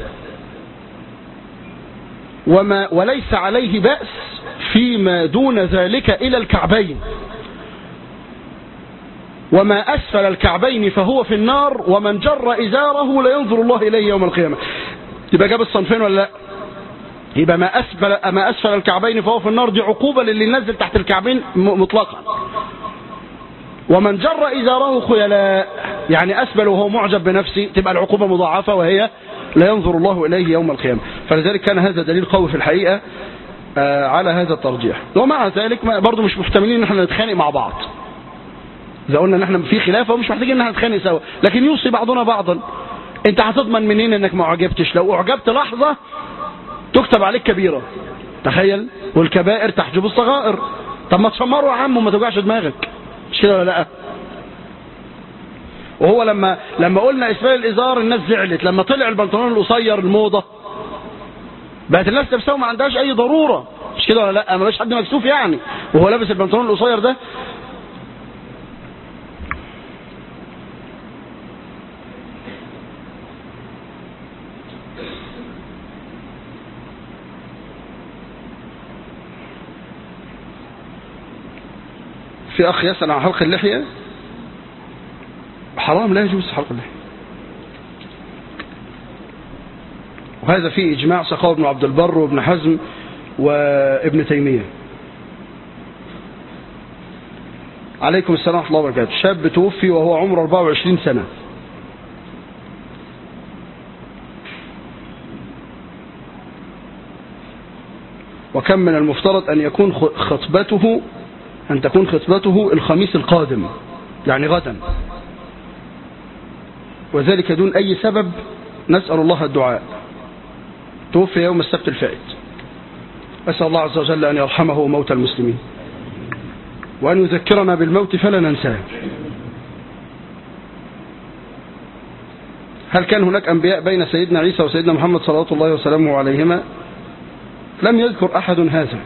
وما وليس عليه بأس فيما دون ذلك إلى الكعبين وما أسفل الكعبين فهو في النار ومن جر إزاره لينظر الله إليه يوم القيامة يبقى جاب الصنفين ولا لا يبقى ما أسفل, ما أسفل الكعبين فهو في النار دي عقوبة للي نزل تحت الكعبين م- مطلقا ومن جر إزاره خيلاء يعني أسبل وهو معجب بنفسه تبقى العقوبة مضاعفة وهي لا ينظر الله إليه يوم القيامة فلذلك كان هذا دليل قوي في الحقيقة آه، على هذا الترجيح ومع ذلك ما- برضو مش محتملين ان احنا نتخانق مع بعض اذا قلنا ان احنا في خلافه ومش محتاجين ان احنا نتخانق سوا لكن يوصي بعضنا بعضا انت هتضمن منين انك ما اعجبتش لو اعجبت لحظه تكتب عليك كبيره تخيل والكبائر تحجب الصغائر طب ما تشمروا يا عم وما توجعش دماغك مش كده ولا لا وهو لما لما قلنا اسبال الازار الناس زعلت لما طلع البنطلون القصير الموضه بقت الناس لابسه ما عندهاش اي ضروره مش كده ولا لا ما بقاش حد مكسوف يعني وهو لابس البنطلون القصير ده في اخ يسال عن حلق اللحيه حرام لا يجوز حلق اللحيه وهذا فيه إجماع سقاه ابن عبد البر وابن حزم وابن تيمية عليكم السلام ورحمة الله وبركاته شاب توفي وهو عمره 24 سنة وكم من المفترض أن يكون خطبته أن تكون خطبته الخميس القادم يعني غدا وذلك دون أي سبب نسأل الله الدعاء توفي يوم السبت الفائت أسأل الله عز وجل أن يرحمه موت المسلمين وأن يذكرنا بالموت فلا ننساه هل كان هناك أنبياء بين سيدنا عيسى وسيدنا محمد صلى الله وسلامه عليهما لم يذكر أحد هذا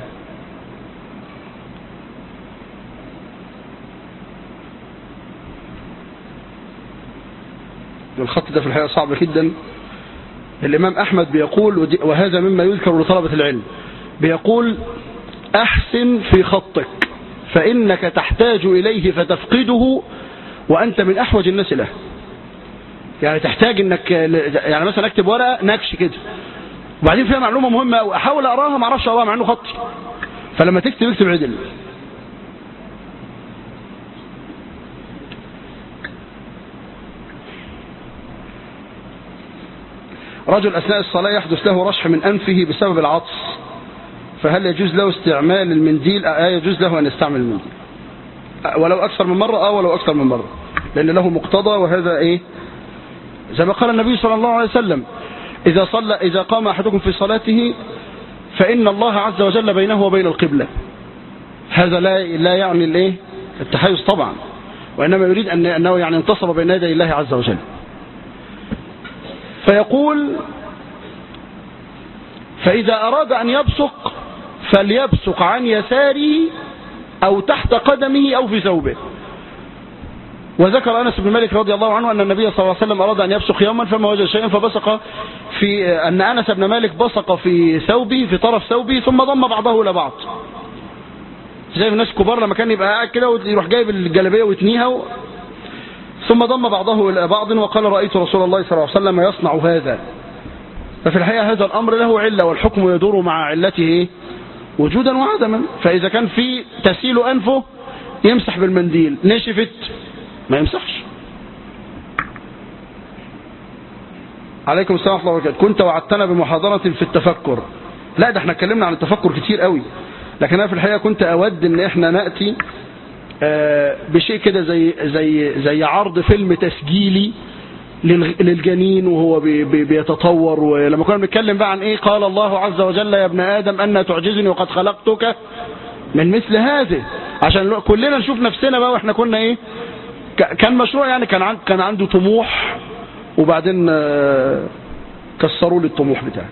الخط ده في الحقيقة صعب جدا الإمام أحمد بيقول وهذا مما يذكر لطلبة العلم بيقول أحسن في خطك فإنك تحتاج إليه فتفقده وأنت من أحوج الناس له يعني تحتاج انك يعني مثلا اكتب ورقه نكش كده وبعدين فيها معلومه مهمه قوي احاول اقراها ما اعرفش اقراها مع انه خطي فلما تكتب اكتب عدل رجل اثناء الصلاه يحدث له رشح من انفه بسبب العطس فهل يجوز له استعمال المنديل اه يجوز له ان يستعمل المنديل ولو اكثر من مره اه ولو اكثر من مره لان له مقتضى وهذا ايه زي ما قال النبي صلى الله عليه وسلم إذا صلى إذا قام أحدكم في صلاته فإن الله عز وجل بينه وبين القبلة هذا لا لا يعني الايه التحيز طبعا وإنما يريد أن أنه يعني انتصب بين يدي الله عز وجل فيقول فإذا أراد أن يبصق فليبصق عن يساره أو تحت قدمه أو في ثوبه وذكر أنس بن مالك رضي الله عنه أن النبي صلى الله عليه وسلم أراد أن يبصق يوما فما وجد شيئا فبصق في أن أنس بن مالك بصق في ثوبه في طرف ثوبه ثم ضم بعضه إلى بعض زي الناس الكبار لما كان يبقى قاعد كده ويروح جايب الجلابيه ويتنيها و... ثم ضم بعضه إلى بعض وقال رأيت رسول الله صلى الله عليه وسلم يصنع هذا ففي الحقيقة هذا الأمر له علة والحكم يدور مع علته وجودا وعدما فإذا كان في تسيل أنفه يمسح بالمنديل نشفت ما يمسحش عليكم السلام ورحمة الله وبركاته كنت وعدتنا بمحاضرة في التفكر لا ده احنا اتكلمنا عن التفكر كتير قوي لكن انا في الحقيقة كنت اود ان احنا نأتي آه بشيء كده زي زي زي عرض فيلم تسجيلي للجنين وهو بي بي بيتطور ولما كنا بنتكلم بقى عن ايه قال الله عز وجل يا ابن ادم ان تعجزني وقد خلقتك من مثل هذه عشان كلنا نشوف نفسنا بقى واحنا كنا ايه كان مشروع يعني كان كان عنده طموح وبعدين كسروا لي الطموح بتاعي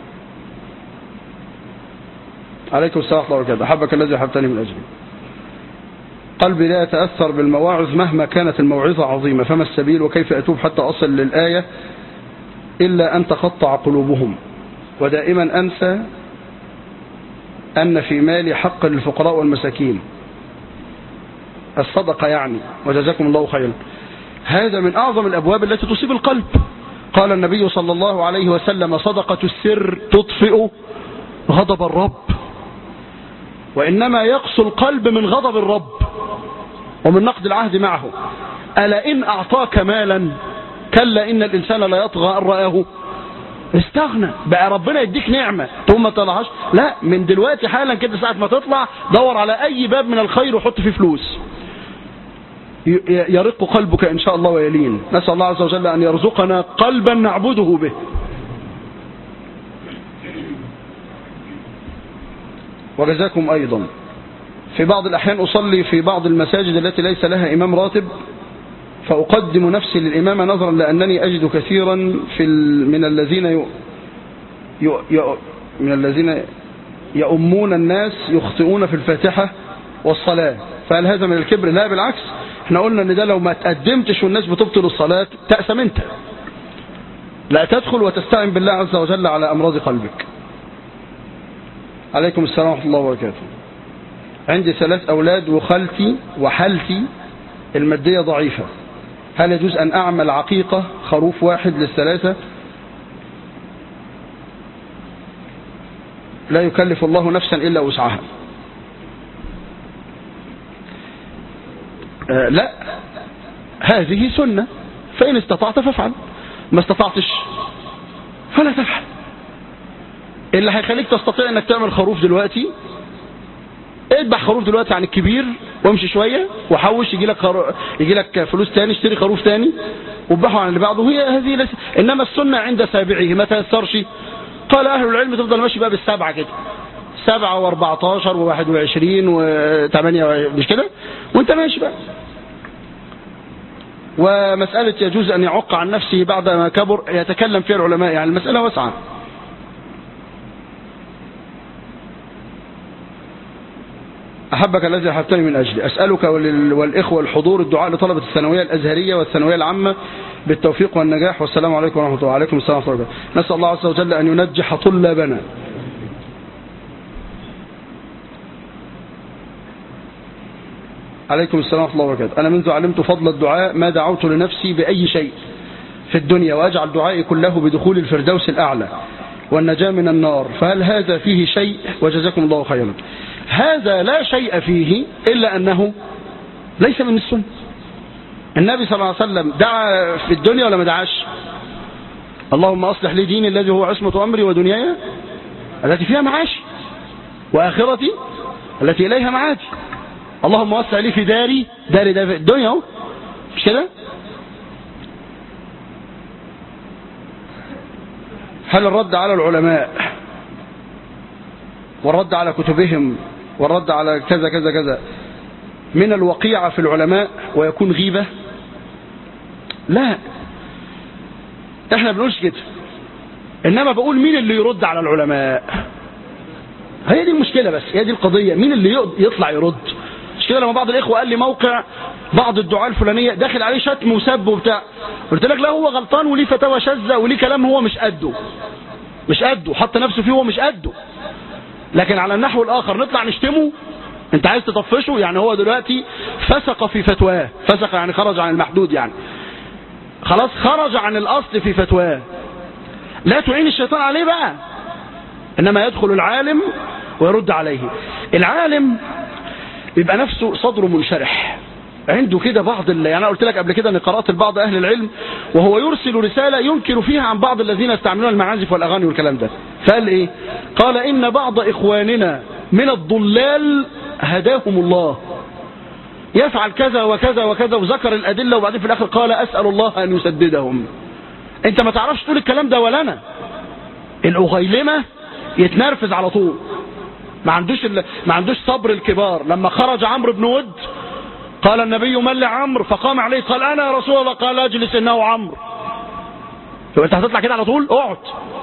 عليكم السلام ورحمه الله وبركاته احبك الذي احببتني من اجله قلبي لا يتاثر بالمواعظ مهما كانت الموعظه عظيمه فما السبيل وكيف اتوب حتى اصل للايه الا ان تقطع قلوبهم ودائما انسى ان في مالي حق للفقراء والمساكين الصدقة يعني وجزاكم الله خيرا هذا من أعظم الأبواب التي تصيب القلب قال النبي صلى الله عليه وسلم صدقة السر تطفئ غضب الرب وإنما يقسو القلب من غضب الرب ومن نقد العهد معه ألا إن أعطاك مالا كلا إن الإنسان لا يطغى أن رآه استغنى بقى ربنا يديك نعمة ثم ما طلعهاش لا من دلوقتي حالا كده ساعة ما تطلع دور على أي باب من الخير وحط فيه فلوس يرق قلبك إن شاء الله ويلين نسأل الله عز وجل أن يرزقنا قلبا نعبده به وجزاكم أيضا في بعض الأحيان أصلي في بعض المساجد التي ليس لها إمام راتب فأقدم نفسي للإمامة نظرا لأنني أجد كثيرا في من الذين ي... ي... ي... من الذين يؤمون الناس يخطئون في الفاتحة والصلاة فهل هذا من الكبر لا بالعكس احنا قلنا ان ده لو ما تقدمتش والناس بتبطل الصلاة تأسم انت لا تدخل وتستعن بالله عز وجل على أمراض قلبك عليكم السلام ورحمة الله وبركاته عندي ثلاث أولاد وخالتي وحالتي المادية ضعيفة هل يجوز أن أعمل عقيقة خروف واحد للثلاثة لا يكلف الله نفسا إلا وسعها آه لا هذه سنة فإن استطعت فافعل ما استطعتش فلا تفعل اللي هيخليك تستطيع انك تعمل خروف دلوقتي اذبح خروف دلوقتي عن الكبير وامشي شوية وحوش يجي لك خرو... يجي لك فلوس تاني اشتري خروف تاني وذبحه عن اللي بعده هي هذه لس... انما السنة عند سابعه ما تيسرش قال اهل العلم تفضل ماشي بقى بالسبعة كده سبعة واربعتاشر وواحد وعشرين وثمانية مش كده وانت ماشي بقى ومسألة يجوز أن يعق عن نفسه بعد ما كبر يتكلم فيها العلماء يعني المسألة واسعة أحبك الذي أحبتني من أجلي أسألك ولل- والإخوة الحضور الدعاء لطلبة الثانوية الأزهرية والثانوية العامة بالتوفيق والنجاح والسلام عليكم ورحمة الله وعليكم السلام ورحمة الله وبركاته. نسأل الله عز وجل أن ينجح طلابنا عليكم السلام ورحمة الله وبركاته أنا منذ علمت فضل الدعاء ما دعوت لنفسي بأي شيء في الدنيا وأجعل دعائي كله بدخول الفردوس الأعلى والنجاة من النار فهل هذا فيه شيء وجزاكم الله خيرا هذا لا شيء فيه إلا أنه ليس من السنة النبي صلى الله عليه وسلم دعا في الدنيا ولا ما دعاش اللهم أصلح لي ديني الذي هو عصمة أمري ودنياي التي فيها معاشي وآخرتي التي إليها معادي اللهم وسع لي في داري داري ده في الدنيا اهو مش كده هل الرد على العلماء والرد على كتبهم والرد على كذا كذا كذا من الوقيعة في العلماء ويكون غيبة لا احنا بنقولش كده انما بقول مين اللي يرد على العلماء هي دي المشكلة بس هي دي القضية مين اللي يق- يطلع يرد مش كده لما بعض الاخوة قال لي موقع بعض الدعاة الفلانية داخل عليه شتم وسب وبتاع قلت لك لا هو غلطان وليه فتاوى شاذة وليه كلام هو مش قده مش قده حط نفسه فيه هو مش قده لكن على النحو الاخر نطلع نشتمه انت عايز تطفشه يعني هو دلوقتي فسق في فتواه فسق يعني خرج عن المحدود يعني خلاص خرج عن الاصل في فتواه لا تعين الشيطان عليه بقى انما يدخل العالم ويرد عليه العالم يبقى نفسه صدره منشرح عنده كده بعض ال... يعني انا قلت لك قبل كده ان قرات لبعض اهل العلم وهو يرسل رساله ينكر فيها عن بعض الذين يستعملون المعازف والاغاني والكلام ده فقال ايه قال ان بعض اخواننا من الضلال هداهم الله يفعل كذا وكذا وكذا وذكر الادله وبعدين في الاخر قال اسال الله ان يسددهم انت ما تعرفش تقول الكلام ده ولا انا الاغيلمه يتنرفز على طول ما عندوش ال... ما عندوش صبر الكبار لما خرج عمرو بن ود قال النبي من لعمرو فقام عليه قال انا يا رسول الله قال اجلس انه عمرو يبقى انت هتطلع كده على طول اقعد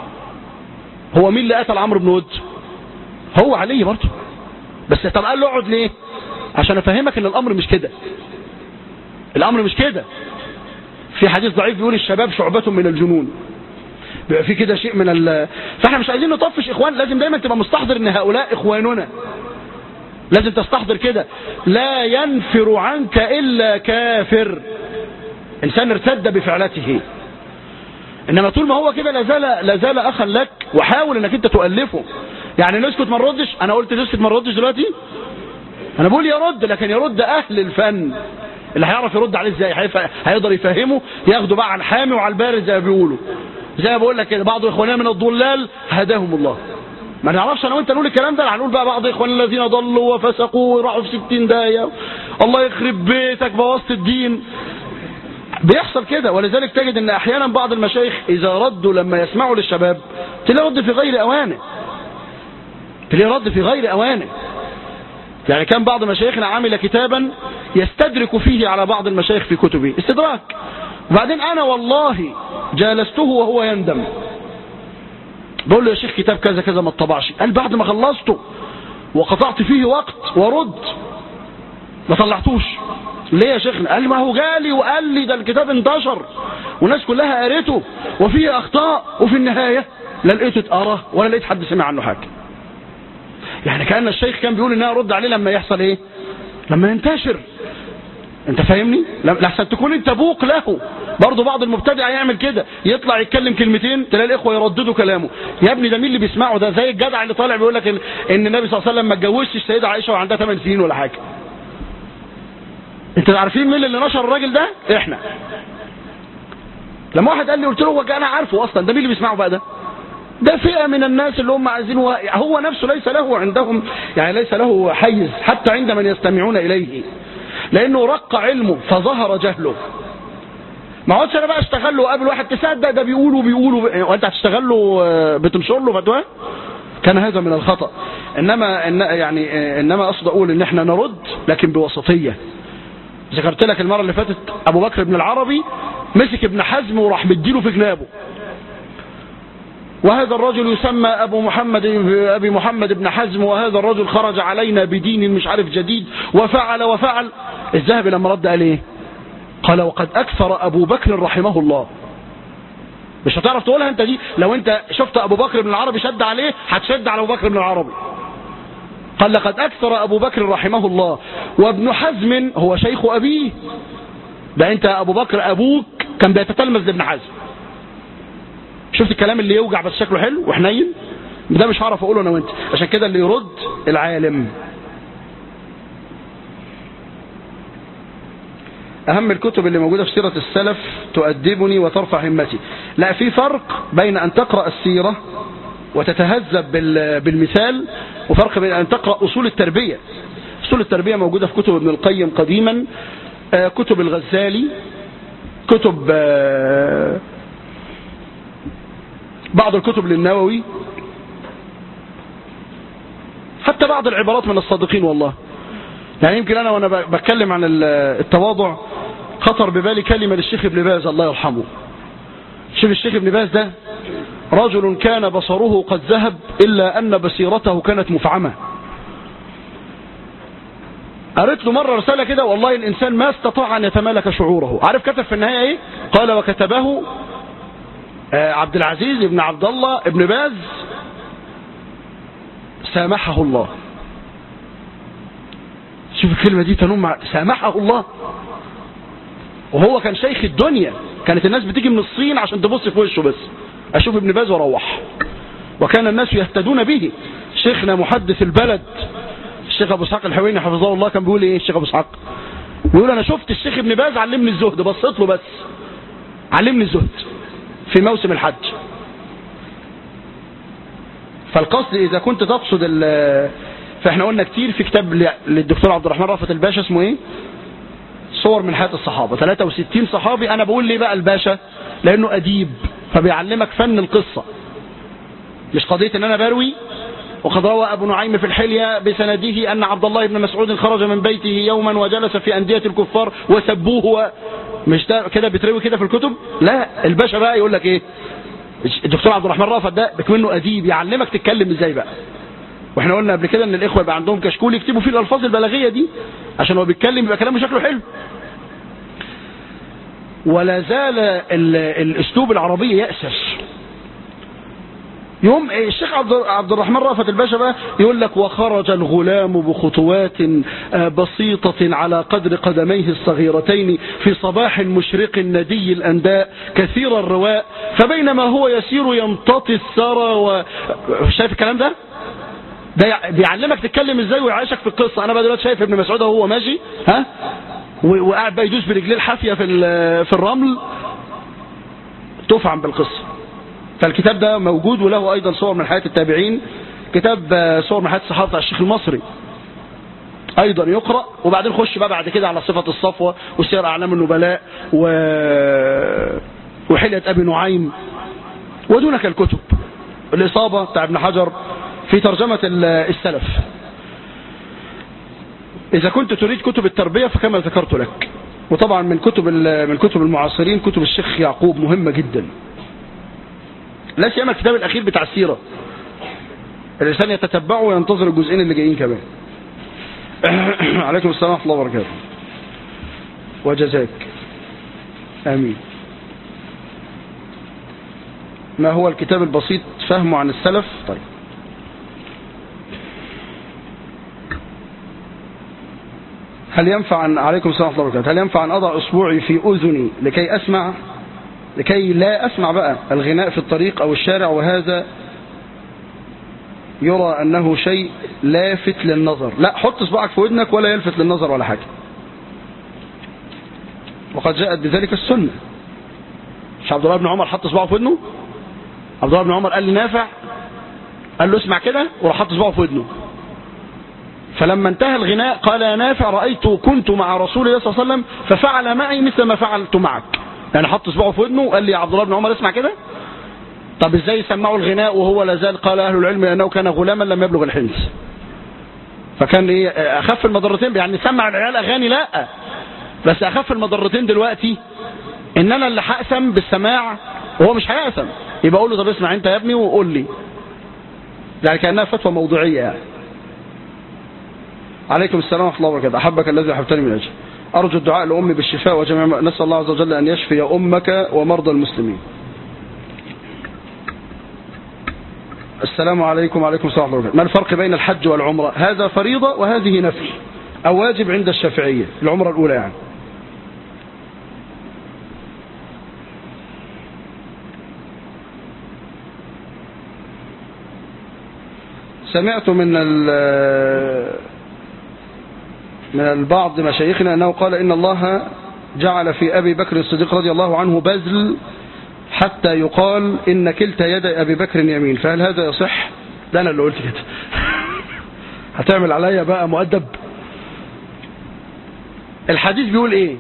هو مين اللي قتل عمرو بن ود هو علي برضه بس طب قال له اقعد ليه عشان افهمك ان الامر مش كده الامر مش كده في حديث ضعيف بيقول الشباب شعبة من الجنون بيبقى في كده شيء من ال فاحنا مش عايزين نطفش اخوان لازم دايما تبقى مستحضر ان هؤلاء اخواننا لازم تستحضر كده لا ينفر عنك الا كافر انسان ارتد بفعلته انما طول ما هو كده لازال لازال اخا لك وحاول انك انت تؤلفه يعني نسكت ما نردش انا قلت نسكت ما نردش دلوقتي انا بقول يرد لكن يرد اهل الفن اللي هيعرف يرد عليه ازاي هيف- هيقدر يفهمه ياخده بقى على الحامي وعلى البارد زي ما بيقولوا زي ما بقول لك كده بعض اخواننا من الضلال هداهم الله ما نعرفش انا وانت نقول الكلام ده هنقول بقى بعض اخواننا الذين ضلوا وفسقوا وراحوا في 60 دايه الله يخرب بيتك بوظت الدين بيحصل كده ولذلك تجد ان احيانا بعض المشايخ اذا ردوا لما يسمعوا للشباب تلاقي رد في غير اوانه تلاقي رد في غير اوانه يعني كان بعض مشايخنا عامل كتابا يستدرك فيه على بعض المشايخ في كتبه استدراك وبعدين انا والله جالسته وهو يندم بقول له يا شيخ كتاب كذا كذا ما اتطبعش قال بعد ما خلصته وقطعت فيه وقت ورد ما طلعتوش ليه يا شيخنا قال ما هو جالي وقال لي ده الكتاب انتشر والناس كلها قريته وفيه اخطاء وفي النهايه لا لقيته اتقرا ولا لقيت حد سمع عنه حاجه يعني كان الشيخ كان بيقول ان انا ارد عليه لما يحصل ايه لما ينتشر انت فاهمني لا- لحسن تكون انت بوق له برضه بعض المبتدع يعمل كده يطلع يتكلم كلمتين تلاقي الاخوه يرددوا كلامه يا ابني ده مين اللي بيسمعه ده زي الجدع اللي طالع بيقول لك ان ان النبي صلى الله عليه وسلم ما اتجوزش السيده عائشه وعندها 8 سنين ولا حاجه انت عارفين مين اللي نشر الراجل ده احنا لما واحد قال لي قلت له هو انا عارفه اصلا ده مين اللي بيسمعه بقى ده ده فئة من الناس اللي هم عايزين هو, هو نفسه ليس له عندهم يعني ليس له حيز حتى عند من يستمعون إليه لأنه رق علمه فظهر جهله ما اقعدش انا بقى اشتغل له قبل واحد تصدق ده بيقولوا بيقولوا وانت هتشتغل له آه، بتنشر له فتوى كان هذا من الخطأ انما إن يعني آه، انما اقصد اقول ان احنا نرد لكن بوسطية ذكرت لك المرة اللي فاتت أبو بكر بن العربي مسك ابن حزم وراح مديله في جنابه وهذا الرجل يسمى أبو محمد أبي محمد بن حزم وهذا الرجل خرج علينا بدين مش عارف جديد وفعل وفعل الذهبي لما رد قال ايه قال وقد أكثر أبو بكر رحمه الله مش هتعرف تقولها انت دي لو انت شفت أبو بكر بن العربي شد عليه هتشد على أبو بكر بن العربي قال لقد أكثر أبو بكر رحمه الله وابن حزم هو شيخ أبيه ده انت أبو بكر أبوك كان بيتتلمذ لابن حزم شفت الكلام اللي يوجع بس شكله حلو وحنين ده مش هعرف اقوله انا وانت عشان كده اللي يرد العالم اهم الكتب اللي موجودة في سيرة السلف تؤدبني وترفع همتي لا في فرق بين ان تقرأ السيرة وتتهذب بالمثال وفرق بين ان تقرأ اصول التربية اصول التربية موجودة في كتب ابن القيم قديما كتب الغزالي كتب بعض الكتب للنووي حتى بعض العبارات من الصادقين والله يعني يمكن أنا وأنا بتكلم عن التواضع خطر ببالي كلمة للشيخ ابن باز الله يرحمه شوف الشيخ ابن باز ده رجل كان بصره قد ذهب إلا أن بصيرته كانت مفعمة قريت له مرة رسالة كده والله الإنسان ما استطاع أن يتمالك شعوره عارف كتب في النهاية إيه قال وكتبه عبد العزيز ابن عبد الله ابن باز سامحه الله شوف الكلمة دي تنم مع سامحه الله وهو كان شيخ الدنيا كانت الناس بتيجي من الصين عشان تبص في وشه بس اشوف ابن باز واروح وكان الناس يهتدون به شيخنا محدث البلد الشيخ ابو اسحاق الحويني حفظه الله كان بيقول ايه الشيخ ابو اسحاق بيقول انا شفت الشيخ ابن باز علمني الزهد بصيت له بس علمني الزهد في موسم الحج فالقصد إذا كنت تقصد فإحنا قلنا كتير في كتاب للدكتور عبد الرحمن رافت الباشا اسمه إيه صور من حياة الصحابة 63 صحابي أنا بقول ليه بقى الباشا لأنه أديب فبيعلمك فن القصة مش قضية إن أنا بروي وقد روى أبو نعيم في الحلية بسنده أن عبد الله بن مسعود خرج من بيته يوما وجلس في أندية الكفار وسبوه و... مش ده كده بتروي كده في الكتب لا الباشا بقى يقول لك ايه الدكتور عبد الرحمن رافت ده بكمنه اديب يعلمك تتكلم ازاي بقى واحنا قلنا قبل كده ان الاخوه يبقى عندهم كشكول يكتبوا فيه الالفاظ البلاغيه دي عشان هو بيتكلم يبقى كلامه شكله حلو ولا زال الاسلوب العربي يأسس يوم الشيخ عبد الرحمن رافت الباشا بقى يقول لك وخرج الغلام بخطوات بسيطة على قدر قدميه الصغيرتين في صباح مشرق ندي الأنداء كثير الرواء فبينما هو يسير يمتطي الثرى و... شايف الكلام ده ده بيعلمك تتكلم ازاي ويعيشك في القصة انا بقى دلوقتي شايف ابن مسعود وهو ماشي ها وقاعد بقى يدوس برجليه الحافية في في الرمل تفعم بالقصه فالكتاب ده موجود وله أيضا صور من حياة التابعين كتاب صور من حياة الصحابة بتاع الشيخ المصري أيضا يقرأ وبعدين خش بقى بعد كده على صفة الصفوة وسير أعلام النبلاء و... وحلية أبي نعيم ودونك الكتب الإصابة بتاع ابن حجر في ترجمة السلف إذا كنت تريد كتب التربية فكما ذكرت لك وطبعا من كتب من كتب المعاصرين كتب الشيخ يعقوب مهمة جدا لا سيما الكتاب الأخير بتاع السيرة الإنسان يتتبعه وينتظر الجزئين اللي جايين كمان عليكم السلام ورحمة الله وبركاته وجزاك آمين ما هو الكتاب البسيط فهمه عن السلف طيب هل ينفع أن عليكم السلام ورحمة الله وبركاته هل ينفع أن أضع أصبعي في أذني لكي أسمع لكي لا أسمع بقى الغناء في الطريق أو الشارع وهذا يرى أنه شيء لافت للنظر لا حط صباعك في ودنك ولا يلفت للنظر ولا حاجة وقد جاءت بذلك السنة مش عبد الله بن عمر حط صباعه في ودنه عبد الله بن عمر قال لي نافع قال له اسمع كده وراح حط صباعه في ودنه فلما انتهى الغناء قال يا نافع رأيت كنت مع رسول الله صلى الله عليه وسلم ففعل معي مثل ما فعلت معك يعني حط صباعه في ودنه وقال لي يا عبد الله بن عمر اسمع كده طب ازاي يسمعوا الغناء وهو لا زال قال اهل العلم انه كان غلاما لم يبلغ الحنس فكان ايه اخف المضرتين يعني سمع العيال اغاني لا بس اخف المضرتين دلوقتي ان انا اللي هقسم بالسماع وهو مش هيقسم يبقى اقول له طب اسمع انت يا ابني وقول لي يعني كانها فتوى موضوعيه يعني عليكم السلام ورحمه الله وبركاته احبك الذي احببتني من اجل ارجو الدعاء لامي بالشفاء وجميع نسال الله عز وجل ان يشفي امك ومرضى المسلمين السلام عليكم وعليكم السلام ورحمه الله وبركاته ما الفرق بين الحج والعمره هذا فريضه وهذه نفل او واجب عند الشافعيه العمره الاولى يعني سمعت من من البعض مشايخنا أنه قال إن الله جعل في أبي بكر الصديق رضي الله عنه بذل حتى يقال إن كلتا يد أبي بكر يمين فهل هذا يصح ده أنا اللي قلت كده هتعمل عليا بقى مؤدب الحديث بيقول إيه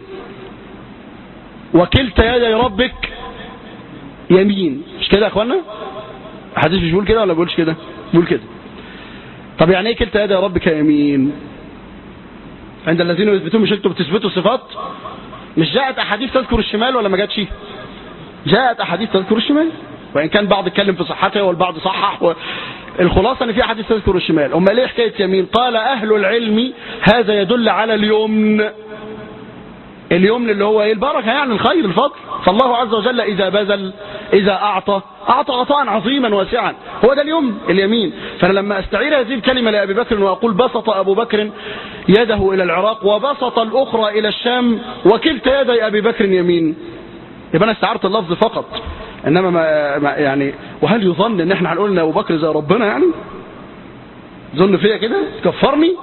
وكلتا يدي ربك يمين مش كده يا أخوانا الحديث مش بيقول كده ولا بيقولش كده بيقول كده طب يعني ايه كلتا يدي ربك يمين عند الذين يثبتون مش انتوا بتثبتوا صفات مش جاءت احاديث تذكر الشمال ولا ما جاتش جاءت احاديث تذكر الشمال وان كان بعض اتكلم في صحتها والبعض صحح و... الخلاصه ان في احاديث تذكر الشمال امال ليه حكايه يمين قال اهل العلم هذا يدل على اليمن اليمن اللي هو ايه البركه يعني الخير الفضل فالله عز وجل اذا بذل اذا اعطى اعطى عطاء عظيما واسعا هو ده اليمن اليمين فانا لما استعير هذه الكلمه لابي بكر واقول بسط ابو بكر يده الى العراق وبسط الاخرى الى الشام وكلتا يدي ابي بكر يمين يبقى انا استعرت اللفظ فقط انما ما ما يعني وهل يظن ان احنا هنقول ان ابو بكر زي ربنا يعني ظن فيا كده تكفرني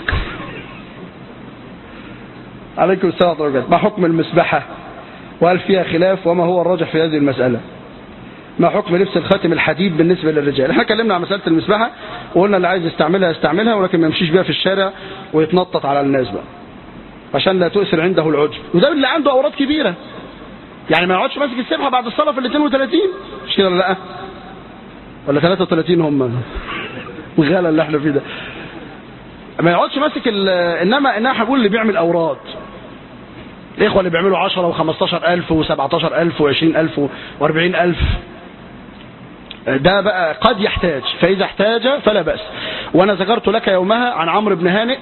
عليكم السلام ورحمه الله ما حكم المسبحه وهل فيها خلاف وما هو الراجح في هذه المساله ما حكم لبس الخاتم الحديد بالنسبة للرجال احنا اتكلمنا عن مسألة المسبحة وقلنا اللي عايز يستعملها يستعملها ولكن ما يمشيش بيها في الشارع ويتنطط على الناس بقى عشان لا تؤثر عنده العجب وده اللي عنده أوراد كبيرة يعني ما يقعدش ماسك السبحة بعد الصلاة في ال 32 مش كده ولا لا ولا 33 هم الغلا اللي احنا فيه ده ما يقعدش ماسك انما انما هقول اللي بيعمل اوراد الاخوه اللي بيعملوا 10 و15000 و17000 و20000 و40000 ده بقى قد يحتاج فإذا احتاج فلا بأس وأنا ذكرت لك يومها عن عمرو بن هانئ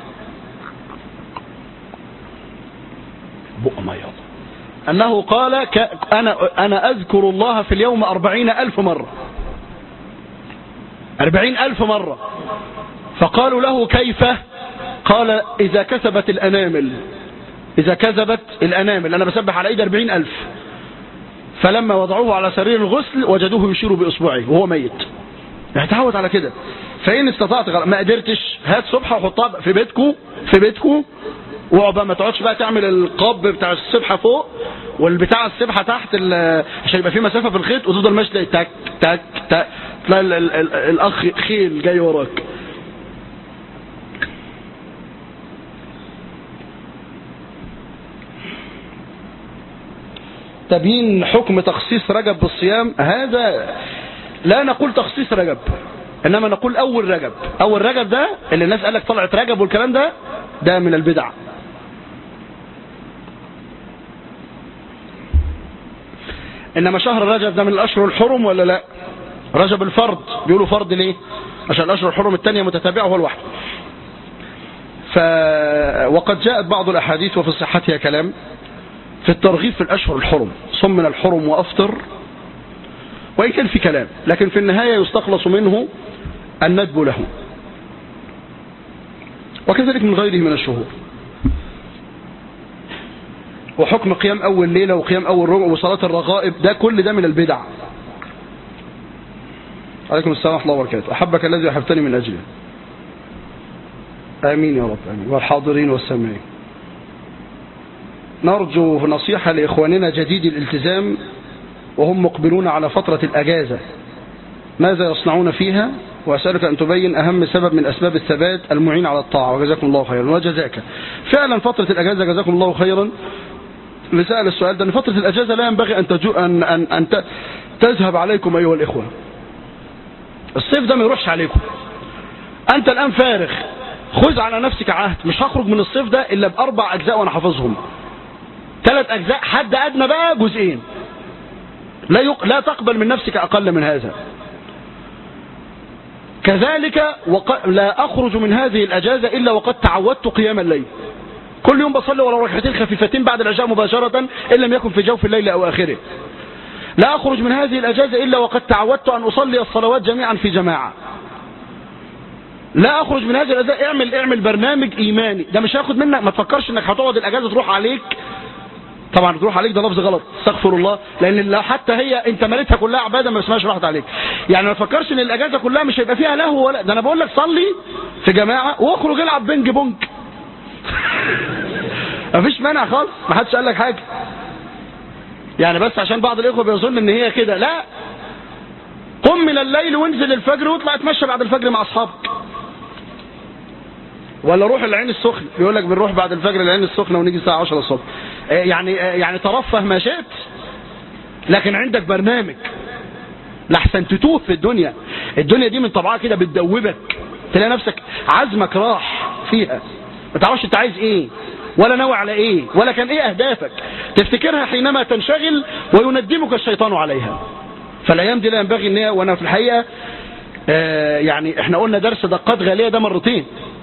بق ما يلا أنه قال ك... أنا, أنا أذكر الله في اليوم أربعين ألف مرة أربعين ألف مرة فقالوا له كيف قال إذا كسبت الأنامل إذا كذبت الأنامل أنا بسبح على إيد أربعين ألف فلما وضعوه على سرير الغسل وجدوه يشير بإصبعه وهو ميت اعتعود على كده فإن استطعت غل... ما قدرتش هات صبحة وحطها في بيتكو في بيتكو واقعد ما تقعدش بقى تعمل القب بتاع السبحة فوق والبتاع السبحة تحت ال... عشان يبقى في مسافة في الخيط وتفضل ماشي تك تك تك تلاقي ال... ال... ال... الأخ خيل جاي وراك تبيين حكم تخصيص رجب بالصيام هذا لا نقول تخصيص رجب انما نقول اول رجب اول رجب ده اللي الناس قال لك طلعت رجب والكلام ده ده من البدع انما شهر رجب ده من الاشهر الحرم ولا لا رجب الفرد بيقولوا فرد ليه عشان الاشهر الحرم الثانيه متتابعه هو الواحد ف وقد جاءت بعض الاحاديث وفي صحتها كلام في الترغيب في الأشهر الحرم صم من الحرم وأفطر وإن كان في كلام لكن في النهاية يستخلص منه الندب له وكذلك من غيره من الشهور وحكم قيام أول ليلة وقيام أول ربع وصلاة الرغائب ده كل ده من البدع عليكم السلام ورحمة الله وبركاته أحبك الذي أحبتني من أجله آمين يا رب آمين والحاضرين والسامعين نرجو نصيحة لإخواننا جديد الالتزام وهم مقبلون على فترة الأجازة ماذا يصنعون فيها وأسألك أن تبين أهم سبب من أسباب الثبات المعين على الطاعة وجزاكم الله خيرا وجزاك فعلا فترة الأجازة جزاكم الله خيرا اللي سأل السؤال ده أن فترة الأجازة لا ينبغي أن, تجو أن, أن, أن تذهب عليكم أيها الإخوة الصيف ده ما يروحش عليكم أنت الآن فارغ خذ على نفسك عهد مش هخرج من الصيف ده الا باربع اجزاء وانا حافظهم ثلاث اجزاء حد ادنى بقى جزئين لا يق... لا تقبل من نفسك اقل من هذا كذلك وق... لا اخرج من هذه الاجازه الا وقد تعودت قيام الليل كل يوم بصلي ولو ركعتين خفيفتين بعد العشاء مباشره ان لم يكن في جوف الليل او اخره لا اخرج من هذه الاجازه الا وقد تعودت ان اصلي الصلوات جميعا في جماعه لا اخرج من هذه الاجازه اعمل اعمل برنامج ايماني ده مش هياخد منك ما تفكرش انك هتقعد الاجازه تروح عليك طبعا تروح عليك ده لفظ غلط استغفر الله لان لو حتى هي انت مالتها كلها عباده ما اسمهاش راحت عليك يعني ما تفكرش ان الاجازه كلها مش هيبقى فيها لهو ولا ده انا بقول لك صلي في جماعه واخرج العب بنج بونج مفيش مانع خالص ما حدش قال لك حاجه يعني بس عشان بعض الاخوه بيظن ان هي كده لا قم من الليل وانزل الفجر واطلع اتمشى بعد الفجر مع اصحابك ولا روح العين السخنه بيقول لك بنروح بعد الفجر العين السخنه ونيجي الساعه 10 الصبح يعني يعني ترفه ما شئت لكن عندك برنامج لحسن تتوه في الدنيا الدنيا دي من طبعها كده بتدوبك تلاقي نفسك عزمك راح فيها ما تعرفش انت عايز ايه ولا ناوي على ايه ولا كان ايه اهدافك تفتكرها حينما تنشغل ويندمك الشيطان عليها فالايام دي لا ينبغي ان هي وانا في الحقيقه آه يعني احنا قلنا درس دقات غاليه ده مرتين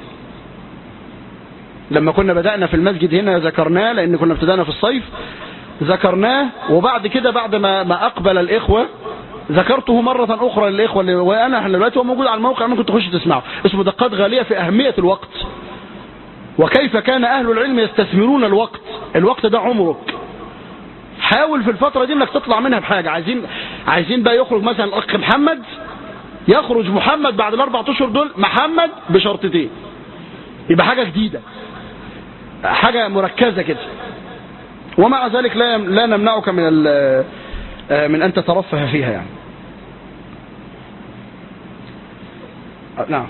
لما كنا بدأنا في المسجد هنا ذكرناه لأن كنا ابتدأنا في الصيف ذكرناه وبعد كده بعد ما, ما أقبل الإخوة ذكرته مرة أخرى للإخوة اللي وأنا احنا دلوقتي هو موجود على الموقع ممكن تخش تسمعه اسمه دقات غالية في أهمية الوقت وكيف كان أهل العلم يستثمرون الوقت الوقت ده عمرك حاول في الفترة دي انك تطلع منها بحاجة عايزين عايزين بقى يخرج مثلا الأخ محمد يخرج محمد بعد الأربع أشهر دول محمد بشرطتين يبقى حاجة جديدة حاجة مركزة كده ومع ذلك لا لا نمنعك من من أن تترفه فيها يعني نعم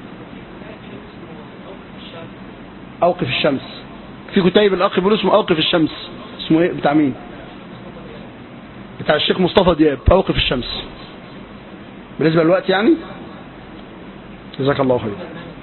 أوقف الشمس في كتيب الأخ بيقول اسمه أوقف الشمس اسمه إيه بتاع مين بتاع الشيخ مصطفى دياب أوقف الشمس بالنسبة للوقت يعني جزاك الله خير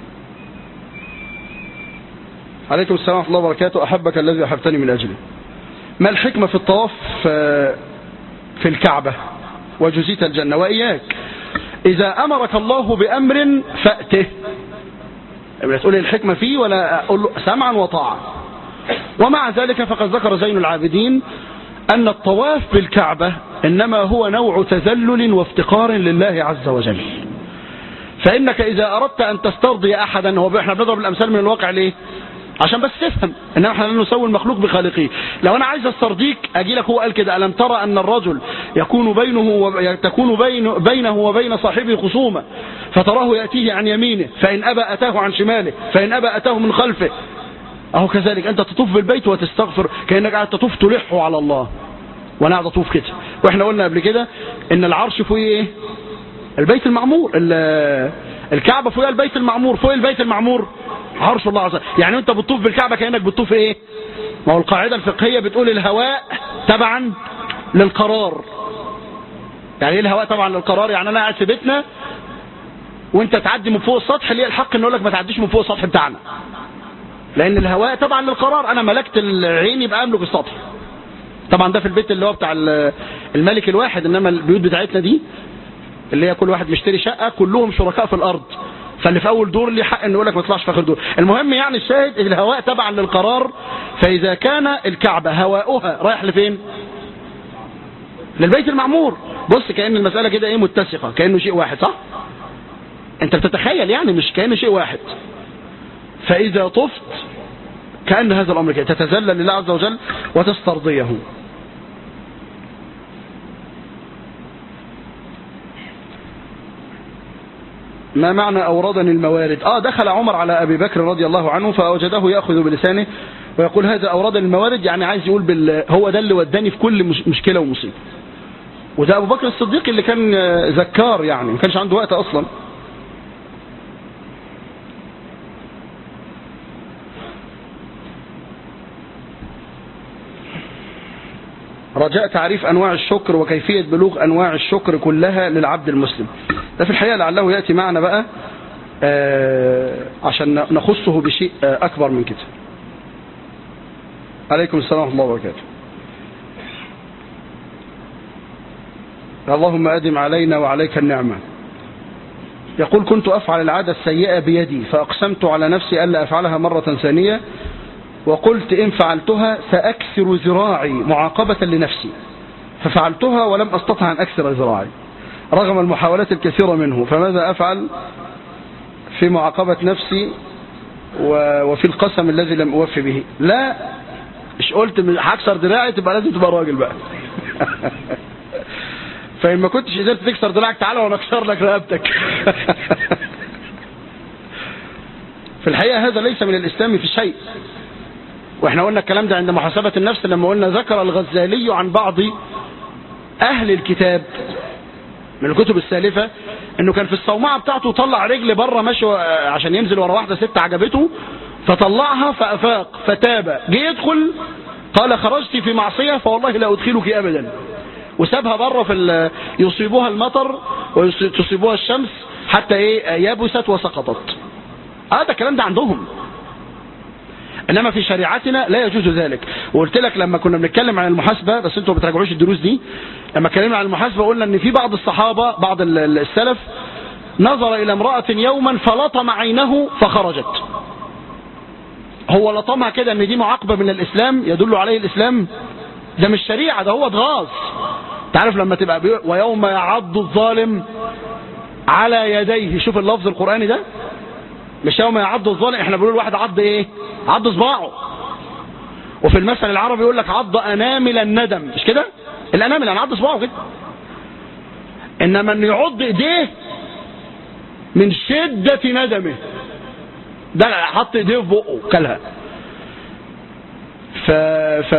عليكم السلام ورحمة الله وبركاته أحبك الذي أحبتني من أجله ما الحكمة في الطواف في الكعبة وجزيت الجنة وإياك إذا أمرك الله بأمر فأته لا تقول الحكمة فيه ولا أقول له سمعا وطاعة ومع ذلك فقد ذكر زين العابدين أن الطواف بالكعبة إنما هو نوع تذلل وافتقار لله عز وجل فإنك إذا أردت أن تسترضي أحدا هو احنا بنضرب الأمثال من الواقع ليه عشان بس تفهم انما احنا لا نسوي المخلوق بخالقه لو انا عايز استرضيك اجي لك هو قال كده الم ترى ان الرجل يكون بينه و... تكون بين... بينه وبين صاحبه خصومه فتراه ياتيه عن يمينه فان ابى اتاه عن شماله فان ابى اتاه من خلفه اهو كذلك انت تطوف بالبيت وتستغفر كانك قاعد تطوف تلح على الله وانا قاعد اطوف كده واحنا قلنا قبل كده ان العرش فوق ايه البيت المعمور الكعبه فوق البيت المعمور فوق البيت المعمور عرش الله عز وجل يعني انت بتطوف بالكعبة كأنك بتطوف ايه ما هو القاعدة الفقهية بتقول الهواء تبعا للقرار يعني ايه الهواء طبعا للقرار يعني انا قاعد في بيتنا وانت تعدي من فوق السطح ليه الحق ان اقول لك ما تعديش من فوق السطح بتاعنا لان الهواء طبعا للقرار انا ملكت العين يبقى املك السطح طبعا ده في البيت اللي هو بتاع الملك الواحد انما البيوت بتاعتنا دي اللي هي كل واحد مشتري شقة كلهم شركاء في الارض فاللي في اول دور ليه حق انه يقول لك ما تطلعش في اخر دور المهم يعني الشاهد الهواء تبعا للقرار فاذا كان الكعبه هواؤها رايح لفين للبيت المعمور بص كان المساله كده ايه متسقه كانه شيء واحد صح انت بتتخيل يعني مش كانه شيء واحد فاذا طفت كان هذا الامر كده تتذلل لله عز وجل وتسترضيه ما معنى أوردني الموارد آه دخل عمر على أبي بكر رضي الله عنه فوجده يأخذ بلسانه ويقول هذا أوردني الموارد يعني عايز يقول بال... هو ده اللي وداني في كل مش... مشكلة ومصيبة وده أبو بكر الصديق اللي كان ذكار يعني ما كانش عنده وقت أصلا رجاء تعريف أنواع الشكر وكيفية بلوغ أنواع الشكر كلها للعبد المسلم ده في الحقيقة لعله يأتي معنا بقى آه عشان نخصه بشيء آه أكبر من كده عليكم السلام ورحمة الله وبركاته اللهم أدم علينا وعليك النعمة يقول كنت أفعل العادة السيئة بيدي فأقسمت على نفسي ألا أفعلها مرة ثانية وقلت إن فعلتها سأكسر ذراعي معاقبة لنفسي ففعلتها ولم أستطع أن أكسر ذراعي رغم المحاولات الكثيرة منه فماذا أفعل في معاقبة نفسي وفي القسم الذي لم أوفي به لا مش قلت هكسر دراعي تبقى لازم تبقى راجل بقى فإن ما كنتش قدرت تكسر دراعك تعالى وانا اكسر لك رقبتك في الحقيقة هذا ليس من الإسلام في شيء واحنا قلنا الكلام ده عند محاسبة النفس لما قلنا ذكر الغزالي عن بعض أهل الكتاب من الكتب السالفة انه كان في الصومعة بتاعته طلع رجل بره ماشي عشان ينزل ورا واحدة ست عجبته فطلعها فأفاق فتاب جه يدخل قال خرجت في معصية فوالله لا أدخلك أبدا وسابها بره في يصيبها المطر وتصيبها الشمس حتى ايه يبست وسقطت هذا آه الكلام ده عندهم انما في شريعتنا لا يجوز ذلك وقلت لك لما كنا بنتكلم عن المحاسبه بس انتوا ما بتراجعوش الدروس دي لما اتكلمنا عن المحاسبه قلنا ان في بعض الصحابه بعض السلف نظر الى امراه يوما فلطم عينه فخرجت هو لطمها كده ان دي معاقبه من الاسلام يدل عليه الاسلام ده مش شريعه ده هو اتغاظ تعرف لما تبقى بيقول ويوم يعض الظالم على يديه شوف اللفظ القراني ده مش يوم يعض الظالم احنا بنقول واحد عض ايه عض صباعه وفي المثل العربي يقول لك عض انامل الندم مش كده الانامل يعني عض صباعه كده انما انه يعض ايديه من شدة ندمه ده حط ايديه في بقه كلها ف... ف...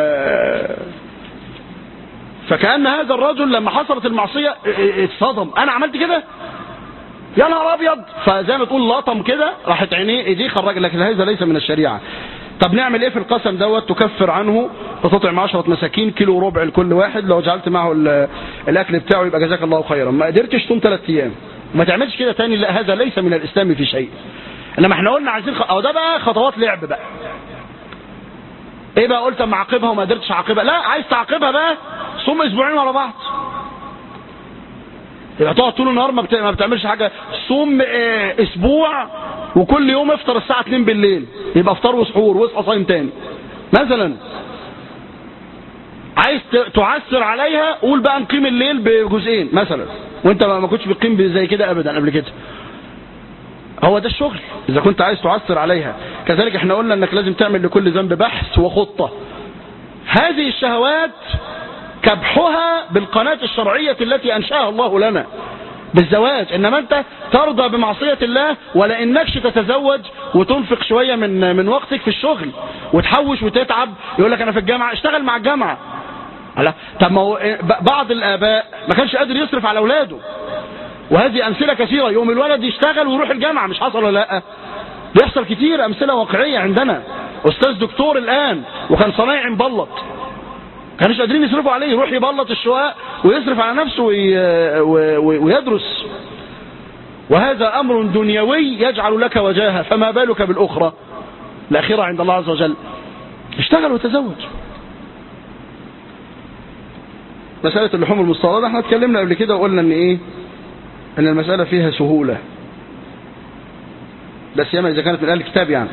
فكأن هذا الرجل لما حصلت المعصية اتصدم انا عملت كده يا نهار ابيض فزي ما تقول لطم كده راحت عينيه ايديه خرج لكن هذا ليس من الشريعه طب نعمل ايه في القسم دوت تكفر عنه وتطعم عشرة مساكين كيلو وربع لكل واحد لو جعلت معه الاكل بتاعه يبقى جزاك الله خيرا ما قدرتش توم ثلاث ايام وما تعملش كده تاني لا هذا ليس من الاسلام في شيء انما احنا قلنا عايزين خ... او ده بقى خطوات لعب بقى ايه بقى قلت اما اعاقبها وما قدرتش اعاقبها لا عايز تعاقبها بقى صوم اسبوعين ورا بعض يبقى تقعد طول النهار ما, بت... ما بتعملش حاجه صوم اه اسبوع وكل يوم افطر الساعه 2 بالليل يبقى افطار وسحور واصحى صايم تاني مثلا عايز تعسر عليها قول بقى نقيم الليل بجزئين مثلا وانت ما كنتش بتقيم زي كده ابدا قبل كده هو ده الشغل اذا كنت عايز تعسر عليها كذلك احنا قلنا انك لازم تعمل لكل ذنب بحث وخطة هذه الشهوات كبحها بالقناة الشرعية التي انشاها الله لنا بالزواج انما انت ترضى بمعصية الله ولانكش تتزوج وتنفق شوية من من وقتك في الشغل وتحوش وتتعب يقول لك انا في الجامعة اشتغل مع الجامعة لا طب ما هو بعض الاباء ما كانش قادر يصرف على اولاده وهذه امثله كثيره يوم الولد يشتغل ويروح الجامعه مش حصل ولا لا بيحصل كتير امثله واقعيه عندنا استاذ دكتور الان وكان صنايعي مبلط كانوش قادرين يصرفوا عليه يروح يبلط الشقق ويصرف على نفسه وي... ويدرس وهذا امر دنيوي يجعل لك وجاهه فما بالك بالاخرى الاخره عند الله عز وجل اشتغل وتزوج مسألة اللحوم المستوردة احنا اتكلمنا قبل كده وقلنا ان ايه ان المسألة فيها سهولة بس ياما اذا كانت من اهل الكتاب يعني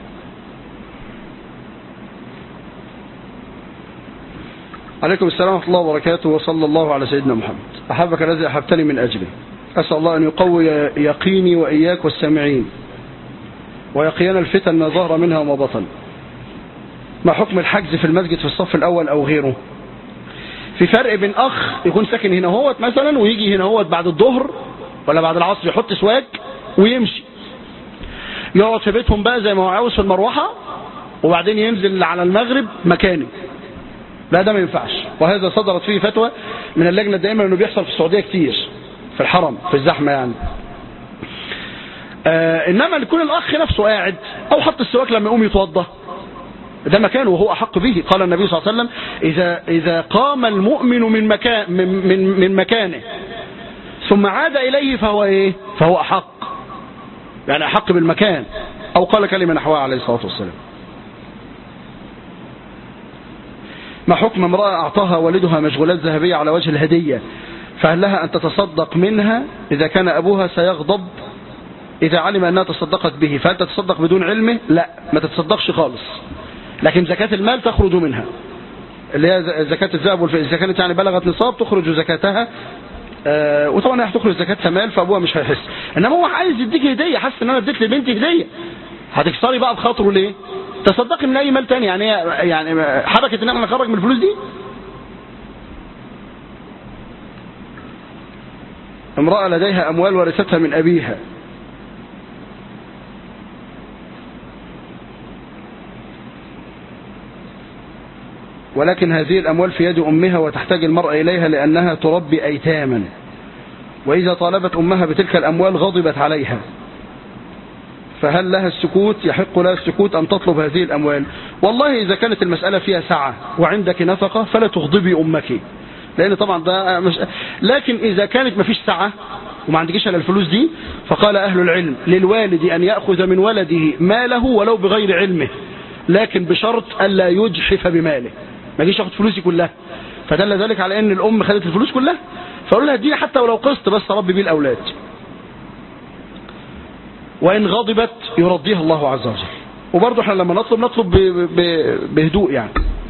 عليكم السلام ورحمة الله وبركاته وصلى الله على سيدنا محمد أحبك الذي أحبتني من أجله أسأل الله أن يقوي يقيني وإياك والسامعين ويقينا الفتن ما ظهر منها وما بطن ما حكم الحجز في المسجد في الصف الأول أو غيره في فرق بين أخ يكون ساكن هنا هوت مثلا ويجي هنا هوت بعد الظهر ولا بعد العصر يحط سواك ويمشي يقعد في بيتهم بقى زي ما هو عاوز في المروحة وبعدين ينزل على المغرب مكانه لا ده ما ينفعش وهذا صدرت فيه فتوى من اللجنة دائما انه بيحصل في السعودية كتير في الحرم في الزحمة يعني آه انما يكون الاخ نفسه قاعد او حط السواك لما يقوم يتوضى ده مكانه وهو احق به قال النبي صلى الله عليه وسلم اذا اذا قام المؤمن من مكان من من, من مكانه ثم عاد اليه فهو ايه فهو احق يعني أحق بالمكان أو قال كلمة نحوها عليه الصلاة والسلام ما حكم امرأة أعطاها والدها مشغولات ذهبية على وجه الهدية فهل لها أن تتصدق منها إذا كان أبوها سيغضب إذا علم أنها تصدقت به فهل تتصدق بدون علمه لا ما تتصدقش خالص لكن زكاة المال تخرج منها اللي هي زكاة الذهب والفئة إذا كانت يعني بلغت نصاب تخرج زكاتها آه وطبعا هي هتخرج زكاتها مال فأبوها مش هيحس إنما هو عايز يديك هدية حاسس إن أنا اديت لبنتي هدية هتكسري بقى بخاطره ليه؟ تصدقي من أي مال تاني يعني يعني حركة إن احنا نخرج من الفلوس دي امرأة لديها أموال ورثتها من أبيها ولكن هذه الأموال في يد أمها وتحتاج المرأة إليها لأنها تربي أيتاما وإذا طالبت أمها بتلك الأموال غضبت عليها فهل لها السكوت يحق لها السكوت أم تطلب هذه الأموال والله إذا كانت المسألة فيها سعة وعندك نفقة فلا تغضبي أمك لأن طبعا ده مش لكن إذا كانت ما فيش سعة وما عندكش الا الفلوس دي فقال أهل العلم للوالد أن يأخذ من ولده ماله ولو بغير علمه لكن بشرط ألا يجحف بماله ما يجيش ياخد فلوسي كلها فدل ذلك على ان الام خدت الفلوس كلها فقول لها اديني حتى ولو قسط بس ربي بيه الاولاد وان غضبت يرضيها الله عز وجل وبرضه احنا لما نطلب نطلب بهدوء يعني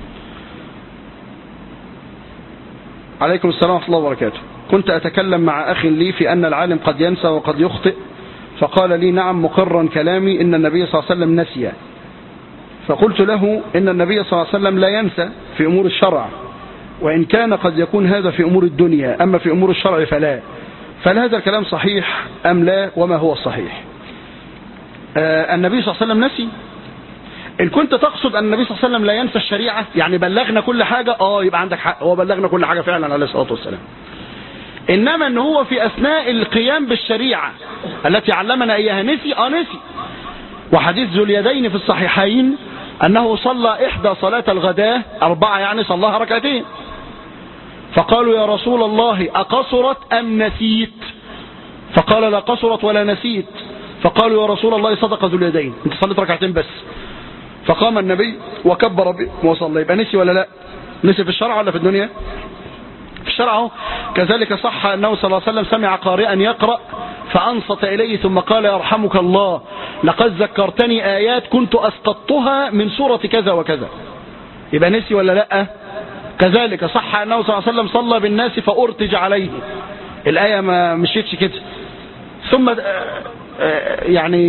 عليكم السلام ورحمه الله وبركاته كنت اتكلم مع اخ لي في ان العالم قد ينسى وقد يخطئ فقال لي نعم مقرا كلامي ان النبي صلى الله عليه وسلم نسي فقلت له إن النبي صلى الله عليه وسلم لا ينسى في أمور الشرع وإن كان قد يكون هذا في أمور الدنيا أما في أمور الشرع فلا فهل هذا الكلام صحيح أم لا وما هو الصحيح آه النبي صلى الله عليه وسلم نسي إن كنت تقصد أن النبي صلى الله عليه وسلم لا ينسى الشريعة يعني بلغنا كل حاجة آه يبقى عندك حق هو بلغنا كل حاجة فعلا عليه الصلاة والسلام إنما أن هو في أثناء القيام بالشريعة التي علمنا إياها نسي آه نسي وحديث ذو اليدين في الصحيحين أنه صلى إحدى صلاة الغداة أربعة يعني صلاها ركعتين فقالوا يا رسول الله أقصرت أم نسيت فقال لا قصرت ولا نسيت فقالوا يا رسول الله صدق ذو اليدين انت صليت ركعتين بس فقام النبي وكبر به وصلى يبقى نسي ولا لا نسي في الشرع ولا في الدنيا في الشرع اهو كذلك صح أنه صلى الله عليه وسلم سمع قارئا يقرأ فأنصت إليه ثم قال يرحمك الله لقد ذكرتني آيات كنت أسقطتها من سورة كذا وكذا يبقى نسي ولا لا كذلك صح أنه صلى الله عليه وسلم صلى بالناس فأرتج عليه الآية ما مشيتش كده ثم يعني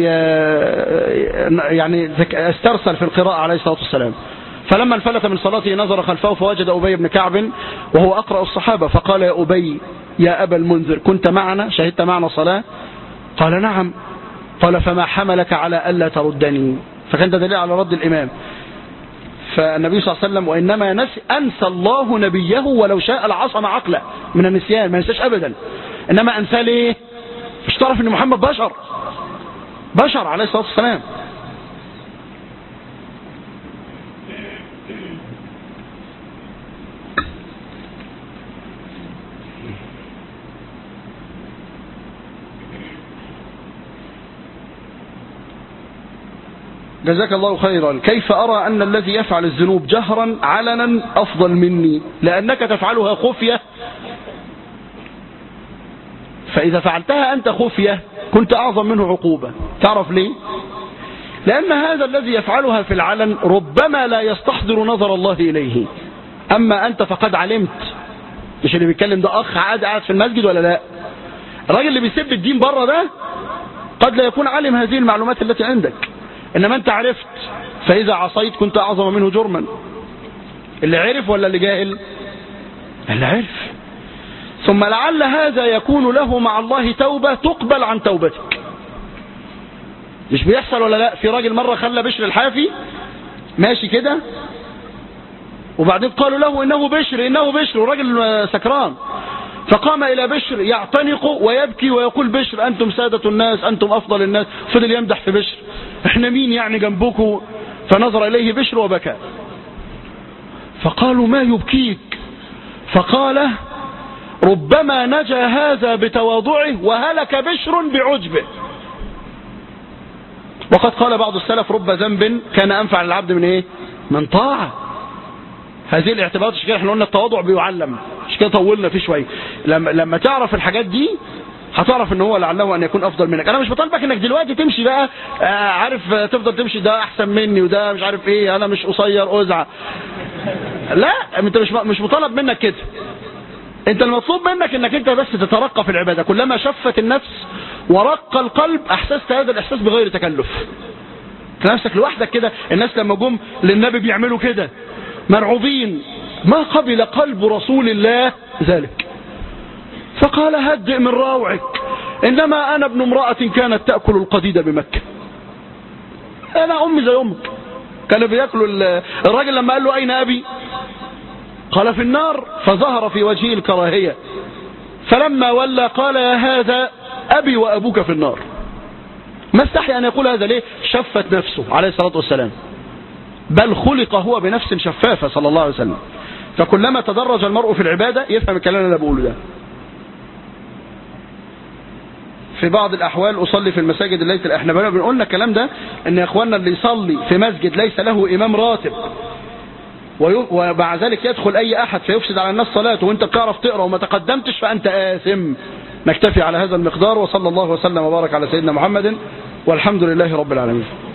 يعني استرسل في القراءة عليه الصلاة والسلام فلما انفلت من صلاته نظر خلفه فوجد أبي بن كعب وهو أقرأ الصحابة فقال يا أبي يا أبا المنذر كنت معنا شهدت معنا صلاة قال نعم قال فما حملك على ألا تردني فكان ده دليل على رد الإمام فالنبي صلى الله عليه وسلم وإنما نسي أنسى الله نبيه ولو شاء العصم عقله من النسيان ما ينساش أبدا إنما أنسى ليه مش تعرف أن محمد بشر بشر عليه الصلاة والسلام جزاك الله خيرا كيف أرى أن الذي يفعل الذنوب جهرا علنا أفضل مني لأنك تفعلها خفية فإذا فعلتها أنت خفية كنت أعظم منه عقوبة تعرف ليه لأن هذا الذي يفعلها في العلن ربما لا يستحضر نظر الله إليه أما أنت فقد علمت مش اللي بيتكلم ده أخ عاد قاعد في المسجد ولا لا الراجل اللي بيسب الدين بره ده قد لا يكون علم هذه المعلومات التي عندك إنما أنت عرفت فإذا عصيت كنت أعظم منه جرما اللي عرف ولا اللي جاهل اللي عرف ثم لعل هذا يكون له مع الله توبة تقبل عن توبتك مش بيحصل ولا لا في راجل مرة خلى بشر الحافي ماشي كده وبعدين قالوا له إنه بشر إنه بشر وراجل سكران فقام إلى بشر يعتنق ويبكي ويقول بشر أنتم سادة الناس أنتم أفضل الناس فضل يمدح في بشر احنا مين يعني جنبكم فنظر إليه بشر وبكى فقالوا ما يبكيك فقال ربما نجا هذا بتواضعه وهلك بشر بعجبه وقد قال بعض السلف رب ذنب كان أنفع للعبد من إيه من طاعة هذه الاعتبارات مش كده احنا قلنا التواضع بيعلم مش كده طولنا فيه شويه لما لما تعرف الحاجات دي هتعرف ان هو لعله ان يكون افضل منك انا مش بطالبك انك دلوقتي تمشي بقى آه عارف آه، تفضل تمشي ده احسن مني وده مش عارف ايه انا مش قصير ازعه لا انت مش مش مطالب منك كده انت المطلوب منك انك انت بس تترقى في العباده كلما شفت النفس ورق القلب احسست هذا الاحساس بغير تكلف تلاقي نفسك لوحدك كده الناس لما جم للنبي بيعملوا كده مرعوبين ما قبل قلب رسول الله ذلك فقال هدئ من راوعك انما انا ابن امرأة كانت تأكل القديد بمكة انا امي زي امك كانوا بياكلوا ال- الراجل لما قال له اين ابي قال في النار فظهر في وجهه الكراهية فلما ولى قال يا هذا ابي وابوك في النار ما استحي ان يقول هذا ليه شفت نفسه عليه الصلاة والسلام بل خلق هو بنفس شفافة صلى الله عليه وسلم فكلما تدرج المرء في العبادة يفهم الكلام اللي انا بقوله ده في بعض الأحوال أصلي في المساجد ليس احنا بقى بنقولنا الكلام ده ان يا اخواننا اللي يصلي في مسجد ليس له إمام راتب وي- ومع ذلك يدخل أي أحد فيفسد على الناس صلاته وانت بتعرف تقرأ وما تقدمتش فأنت آثم نكتفي على هذا المقدار وصلى الله وسلم وبارك على سيدنا محمد والحمد لله رب العالمين